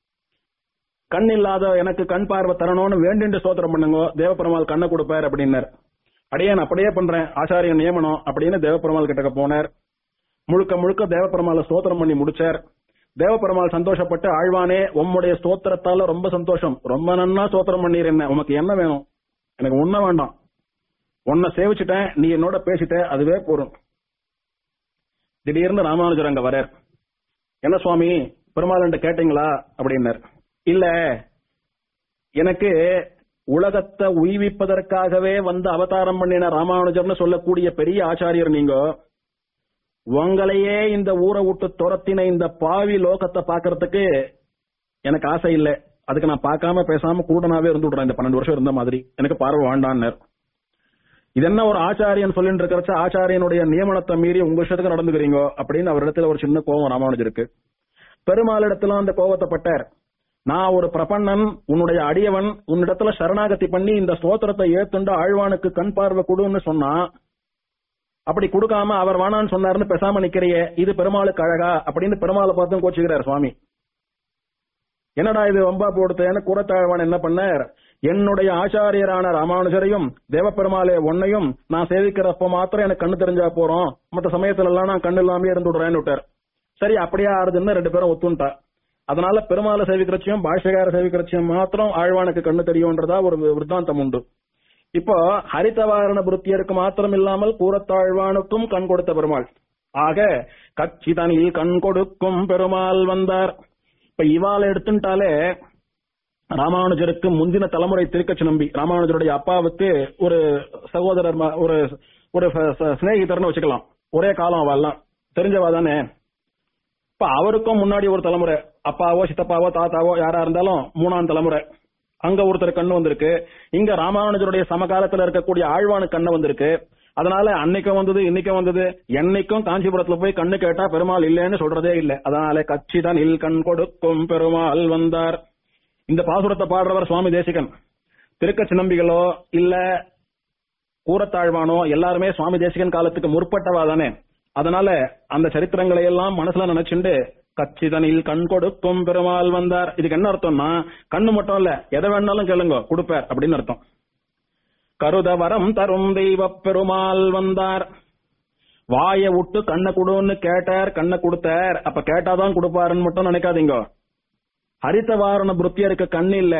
கண் இல்லாத எனக்கு கண் பார்வை தரணும்னு வேண்டிண்டு ஸ்தோத்திரம் பண்ணுங்க தேவப்பெருமாள் கண்ணை கொடுப்பார் அப்படின்னார் அடியே நான் அப்படியே பண்றேன் ஆச்சாரியன் நியமனம் அப்படின்னு தேவப்பெருமாள் கிட்டக்க போனார் முழுக்க முழுக்க தேவப்பெருமாளை ஸ்தோத்திரம் பண்ணி முடிச்சார் தேவப்பெருமாள் சந்தோஷப்பட்டு ஆழ்வானே உம்முடைய ஸ்தோத்திரத்தால ரொம்ப சந்தோஷம் ரொம்ப நன்னா ஸ்தோத்திரம் பண்ணீர் என்ன உமக்கு என்ன வேணும் எனக்கு ஒண்ண வேண்டாம் உன்னை சேவிச்சுட்டேன் நீ என்னோட பேசிட்ட அதுவே போதும் திடீர்னு ராமானுஜர் அங்க வரார் என்ன சுவாமி பெருமாள் கேட்டீங்களா அப்படின்னார் இல்ல எனக்கு உலகத்தை உய்விப்பதற்காகவே வந்து அவதாரம் பண்ணின ராமானுஜர்னு சொல்லக்கூடிய பெரிய ஆச்சாரியர் நீங்க உங்களையே இந்த ஊரை விட்டு துரத்தின இந்த பாவி லோகத்தை பாக்குறதுக்கு எனக்கு ஆசை இல்ல அதுக்கு நான் பார்க்காம பேசாம கூடனாவே இருந்து விடுறேன் இந்த பன்னெண்டு வருஷம் இருந்த மாதிரி எனக்கு பார்வை வேண்டான்னார் இது என்ன ஒரு ஆச்சாரியன் சொல்லிட்டு இருக்கிறச்ச ஆச்சாரியனுடைய நியமனத்தை மீறி உங்க விஷயத்துக்கு நடந்துக்கிறீங்க அப்படின்னு அவரிடத்துல ஒரு சின்ன கோபம் ராமானுஜருக்கு பெருமாள் இடத்துல அந்த கோபத்தை பட்டார் நான் ஒரு பிரபன்னன் உன்னுடைய அடியவன் உன்னிடத்துல சரணாகதி பண்ணி இந்த ஸ்தோத்திரத்தை ஏத்துண்டு ஆழ்வானுக்கு கண் பார்வை கொடுன்னு சொன்னா அப்படி கொடுக்காம அவர் வேணான்னு சொன்னாருன்னு பேசாம நிக்கிறையே இது பெருமாளுக்கு அழகா அப்படின்னு பெருமாளை பார்த்தும் கோச்சுக்கிறார் சுவாமி என்னடா இது வம்பா போடுத்தேன்னு கூறத்தாழ்வான் என்ன பண்ணார் என்னுடைய ஆச்சாரியரான ராமானுஜரையும் தேவப்பெருமாளே ஒன்னையும் நான் சேவிக்கிறப்ப மாத்திரம் எனக்கு கண்ணு தெரிஞ்சா போறோம் மற்ற சமயத்துல எல்லாம் நான் கண்ணு இல்லாம இருந்து விடுறேன்னு விட்டார் சரி அப்படியே ஆறுதுன்னு ரெண்டு பேரும் ஒத்துண்டா அதனால பெருமாளை சேவிக்கிறச்சியும் பாஷ்யகார சேவிக்கிறச்சியும் மாத்திரம் ஆழ்வானுக்கு கண்ணு தெரியும்ன்றதா ஒரு விருத்தாந்தம் உண்டு இப்போ ஹரிதவாரண புத்தியருக்கு மாத்திரம் இல்லாமல் கூறத்தாழ்வானுக்கும் கண் கொடுத்த பெருமாள் ஆக கச்சிதனில் கண் கொடுக்கும் பெருமாள் வந்தார் இப்ப இவாளை எடுத்துட்டாலே ராமானுஜருக்கு முந்தின தலைமுறை திருக்கச்சி நம்பி ராமானுஜருடைய அப்பாவுக்கு ஒரு சகோதரர் ம- ஒரு ஒரு சிநேகிதர்னு வச்சுக்கலாம் ஒரே காலம் அவெல்லாம் தெரிஞ்சவா தானே இப்ப அவருக்கும் முன்னாடி ஒரு தலைமுறை அப்பாவோ சித்தப்பாவோ தாத்தாவோ யாரா இருந்தாலும் மூணாம் தலைமுறை அங்க ஒருத்தர் கண்ணு வந்திருக்கு இங்க ராமானுஜருடைய சமகாலத்துல இருக்கக்கூடிய ஆழ்வானு கண்ணு வந்திருக்கு அதனால அன்னைக்கும் வந்தது இன்னைக்கும் வந்தது என்னைக்கும் காஞ்சிபுரத்துல போய் கண்ணு கேட்டா பெருமாள் இல்லைன்னு சொல்றதே இல்ல அதனால கச்சிதான் இல் கண் கொடுக்கும் பெருமாள் வந்தார் இந்த பாசுரத்தை பாடுறவர் சுவாமி தேசிகன் திருக்கச்சி நம்பிகளோ இல்ல கூரத்தாழ்வானோ எல்லாருமே சுவாமி தேசிகன் காலத்துக்கு முற்பட்டவா தானே அதனால அந்த சரித்திரங்களை எல்லாம் மனசுல நினைச்சுண்டு கச்சிதனில் கண் கொடுக்கும் பெருமாள் வந்தார் இதுக்கு என்ன அர்த்தம்னா கண்ணு மட்டும் இல்ல எதை வேணாலும் கேளுங்க கொடுப்பார் அப்படின்னு அர்த்தம் கருத வரம் தரும் தெய்வ பெருமாள் வந்தார் வாயை விட்டு கண்ணை கொடுன்னு கேட்டார் கண்ணை கொடுத்தார் அப்ப கேட்டாதான் கொடுப்பாருன்னு மட்டும் நினைக்காதீங்க ஹரிதவாரண புத்தியருக்கு கண் இல்ல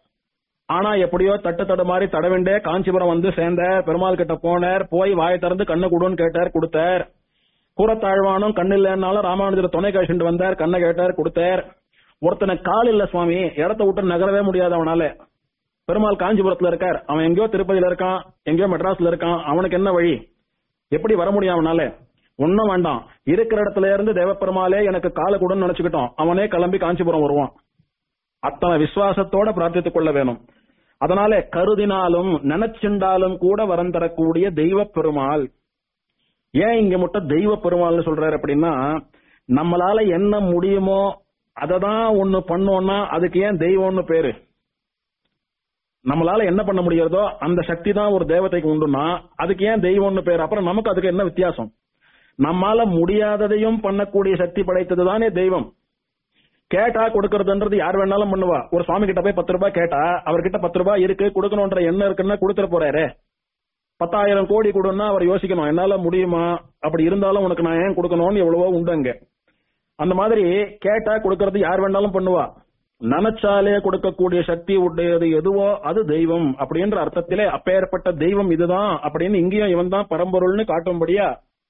ஆனா எப்படியோ தட்டு தடு மாதிரி தடவிண்டே காஞ்சிபுரம் வந்து சேர்ந்தார் பெருமாள் கிட்ட போனார் போய் வாயை திறந்து கண்ணை கொடுன்னு கேட்டார் கொடுத்தார் கூறத்தாழ்வானும் கண் இல்லைன்னாலும் ராமானுஜர் துணை கழிச்சுட்டு வந்தார் கண்ணை கேட்டார் கொடுத்தார் ஒருத்தனை கால் இல்ல சுவாமி இடத்த விட்டு நகரவே முடியாது அவனால பெருமாள் காஞ்சிபுரத்துல இருக்கார் அவன் எங்கேயோ திருப்பதியில இருக்கான் எங்கேயோ மெட்ராஸ்ல இருக்கான் அவனுக்கு என்ன வழி எப்படி வர முடியும் அவனால ஒண்ணும் வேண்டாம் இருக்கிற இடத்துல இருந்து தேவப்பெருமாளே எனக்கு கால கொடுன்னு நினைச்சுக்கிட்டோம் அவனே கிளம்பி காஞ்சிபுரம் வருவான் அத்தனை விசுவாசத்தோட பிரார்த்தித்துக் கொள்ள வேணும் அதனால கருதினாலும் நினைச்சுண்டாலும் கூட வரம் தரக்கூடிய தெய்வ பெருமாள் ஏன் இங்க மட்டும் தெய்வ பெருமாள்னு சொல்றாரு அப்படின்னா நம்மளால என்ன முடியுமோ அதை தான் ஒண்ணு பண்ணோம்னா அதுக்கு ஏன் தெய்வம்னு பேரு நம்மளால என்ன பண்ண முடியறதோ அந்த சக்தி தான் ஒரு தேவதைக்கு உண்டுன்னா அதுக்கு ஏன் தெய்வம்னு பேர் அப்புறம் நமக்கு அதுக்கு என்ன வித்தியாசம் நம்மால முடியாததையும் பண்ணக்கூடிய சக்தி படைத்தது தானே தெய்வம் கேட்டா கொடுக்கறதுன்றது யார் வேணாலும் பண்ணுவா ஒரு சுவாமி கிட்ட போய் பத்து ரூபாய் கேட்டா அவர்கிட்ட பத்து ரூபாய் இருக்கு கொடுக்கணும்ன்ற எண்ணம் இருக்குன்னா கொடுத்துட போறாரு பத்தாயிரம் கோடி கொடுன்னா அவர் யோசிக்கணும் என்னால முடியுமா அப்படி இருந்தாலும் உனக்கு நான் ஏன் கொடுக்கணும்னு எவ்வளவோ உண்டு அங்க அந்த மாதிரி கேட்டா கொடுக்கறது யார் வேணாலும் பண்ணுவா நினைச்சாலே கொடுக்கக்கூடிய சக்தி உடையது எதுவோ அது தெய்வம் அப்படின்ற அர்த்தத்திலே அப்பேற்பட்ட தெய்வம் இதுதான் அப்படின்னு இங்கேயும் இவன் தான் பரம்பொருள்னு காட்டும்படியா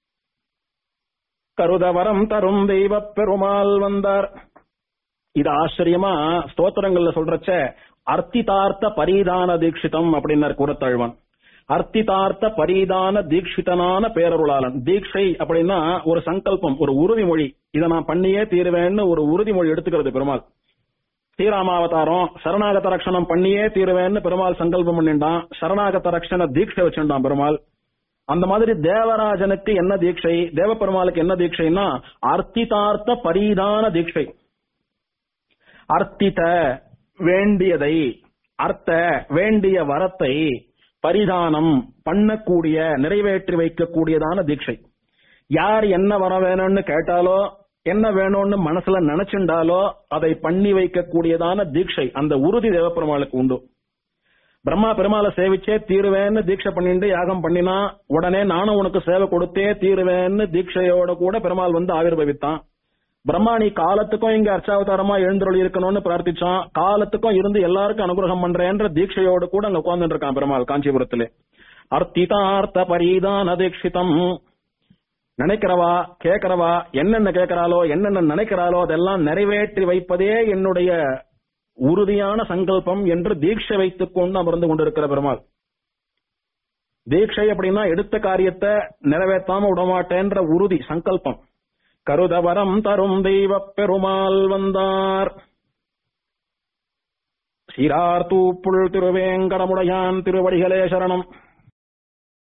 கருதவரம் தரும் தெய்வ பெருமாள் வந்தார் இது ஆச்சரியமா ஸ்தோத்திரங்கள்ல சொல்றச்ச அர்த்திதார்த்த பரிதான தீட்சிதம் அப்படின்னார் கூறத்தாழ்வான் அர்த்திதார்த்த பரிதான தீட்சிதனான பேரருளாளன் தீட்சை அப்படின்னா ஒரு சங்கல்பம் ஒரு உறுதிமொழி இதை நான் பண்ணியே தீருவேன்னு ஒரு உறுதிமொழி எடுத்துக்கிறது பெருமாள் ஸ்ரீராமாவதாரம் சரணாகத ரட்சணம் பண்ணியே தீருவேன்னு பெருமாள் சங்கல்பம் பண்ணிட்டான் சரணாகத ரட்சண தீட்சை வச்சுட்டான் பெருமாள் அந்த மாதிரி தேவராஜனுக்கு என்ன தீட்சை தேவ பெருமாளுக்கு என்ன தீட்சைன்னா அர்த்திதார்த்த பரிதான தீட்சை அர்த்தித வேண்டியதை அர்த்த வேண்டிய வரத்தை பரிதானம் பண்ணக்கூடிய நிறைவேற்றி வைக்கக்கூடியதான தீட்சை யார் என்ன வர வேணும்னு கேட்டாலோ என்ன வேணும்னு மனசுல நினைச்சுண்டாலோ அதை பண்ணி வைக்கக்கூடியதான தீட்சை அந்த உறுதி தேவப்பெருமாளுக்கு உண்டு பிரம்மா பெருமாளை சேவிச்சே தீருவேன்னு தீட்சை பண்ணிட்டு யாகம் பண்ணினா உடனே நானும் உனக்கு சேவை கொடுத்தே தீருவேன்னு தீட்சையோட கூட பெருமாள் வந்து ஆவிர்வவித்தான் பிரம்மா நீ காலத்துக்கும் இங்க அர்ச்சாவதாரமா எழுந்தருள் இருக்கணும்னு பிரார்த்திச்சான் காலத்துக்கும் இருந்து எல்லாருக்கும் அனுகிரகம் பண்றேன்ற தீட்சையோடு கூட அங்க உட்கார்ந்துட்டு இருக்கான் பெருமாள் காஞ்சிபுரத்திலே அர்த்திதார்த்த பரீதான தீட்சிதம் நினைக்கிறவா கேட்கிறவா என்னென்ன கேட்கிறாளோ என்னென்ன நினைக்கிறாளோ அதெல்லாம் நிறைவேற்றி வைப்பதே என்னுடைய உறுதியான சங்கல்பம் என்று தீட்சை வைத்துக் கொண்டு அமர்ந்து கொண்டிருக்கிற பெருமாள் தீட்சை அப்படின்னா எடுத்த காரியத்தை நிறைவேற்றாம விடமாட்டேன்ற உறுதி சங்கல்பம் கருதவரம் தரும் தெய்வ பெருமாள் வந்தார் சீரார் தூப்புள் திருவேங்கடமுடையான் திருவடிகளே சரணம்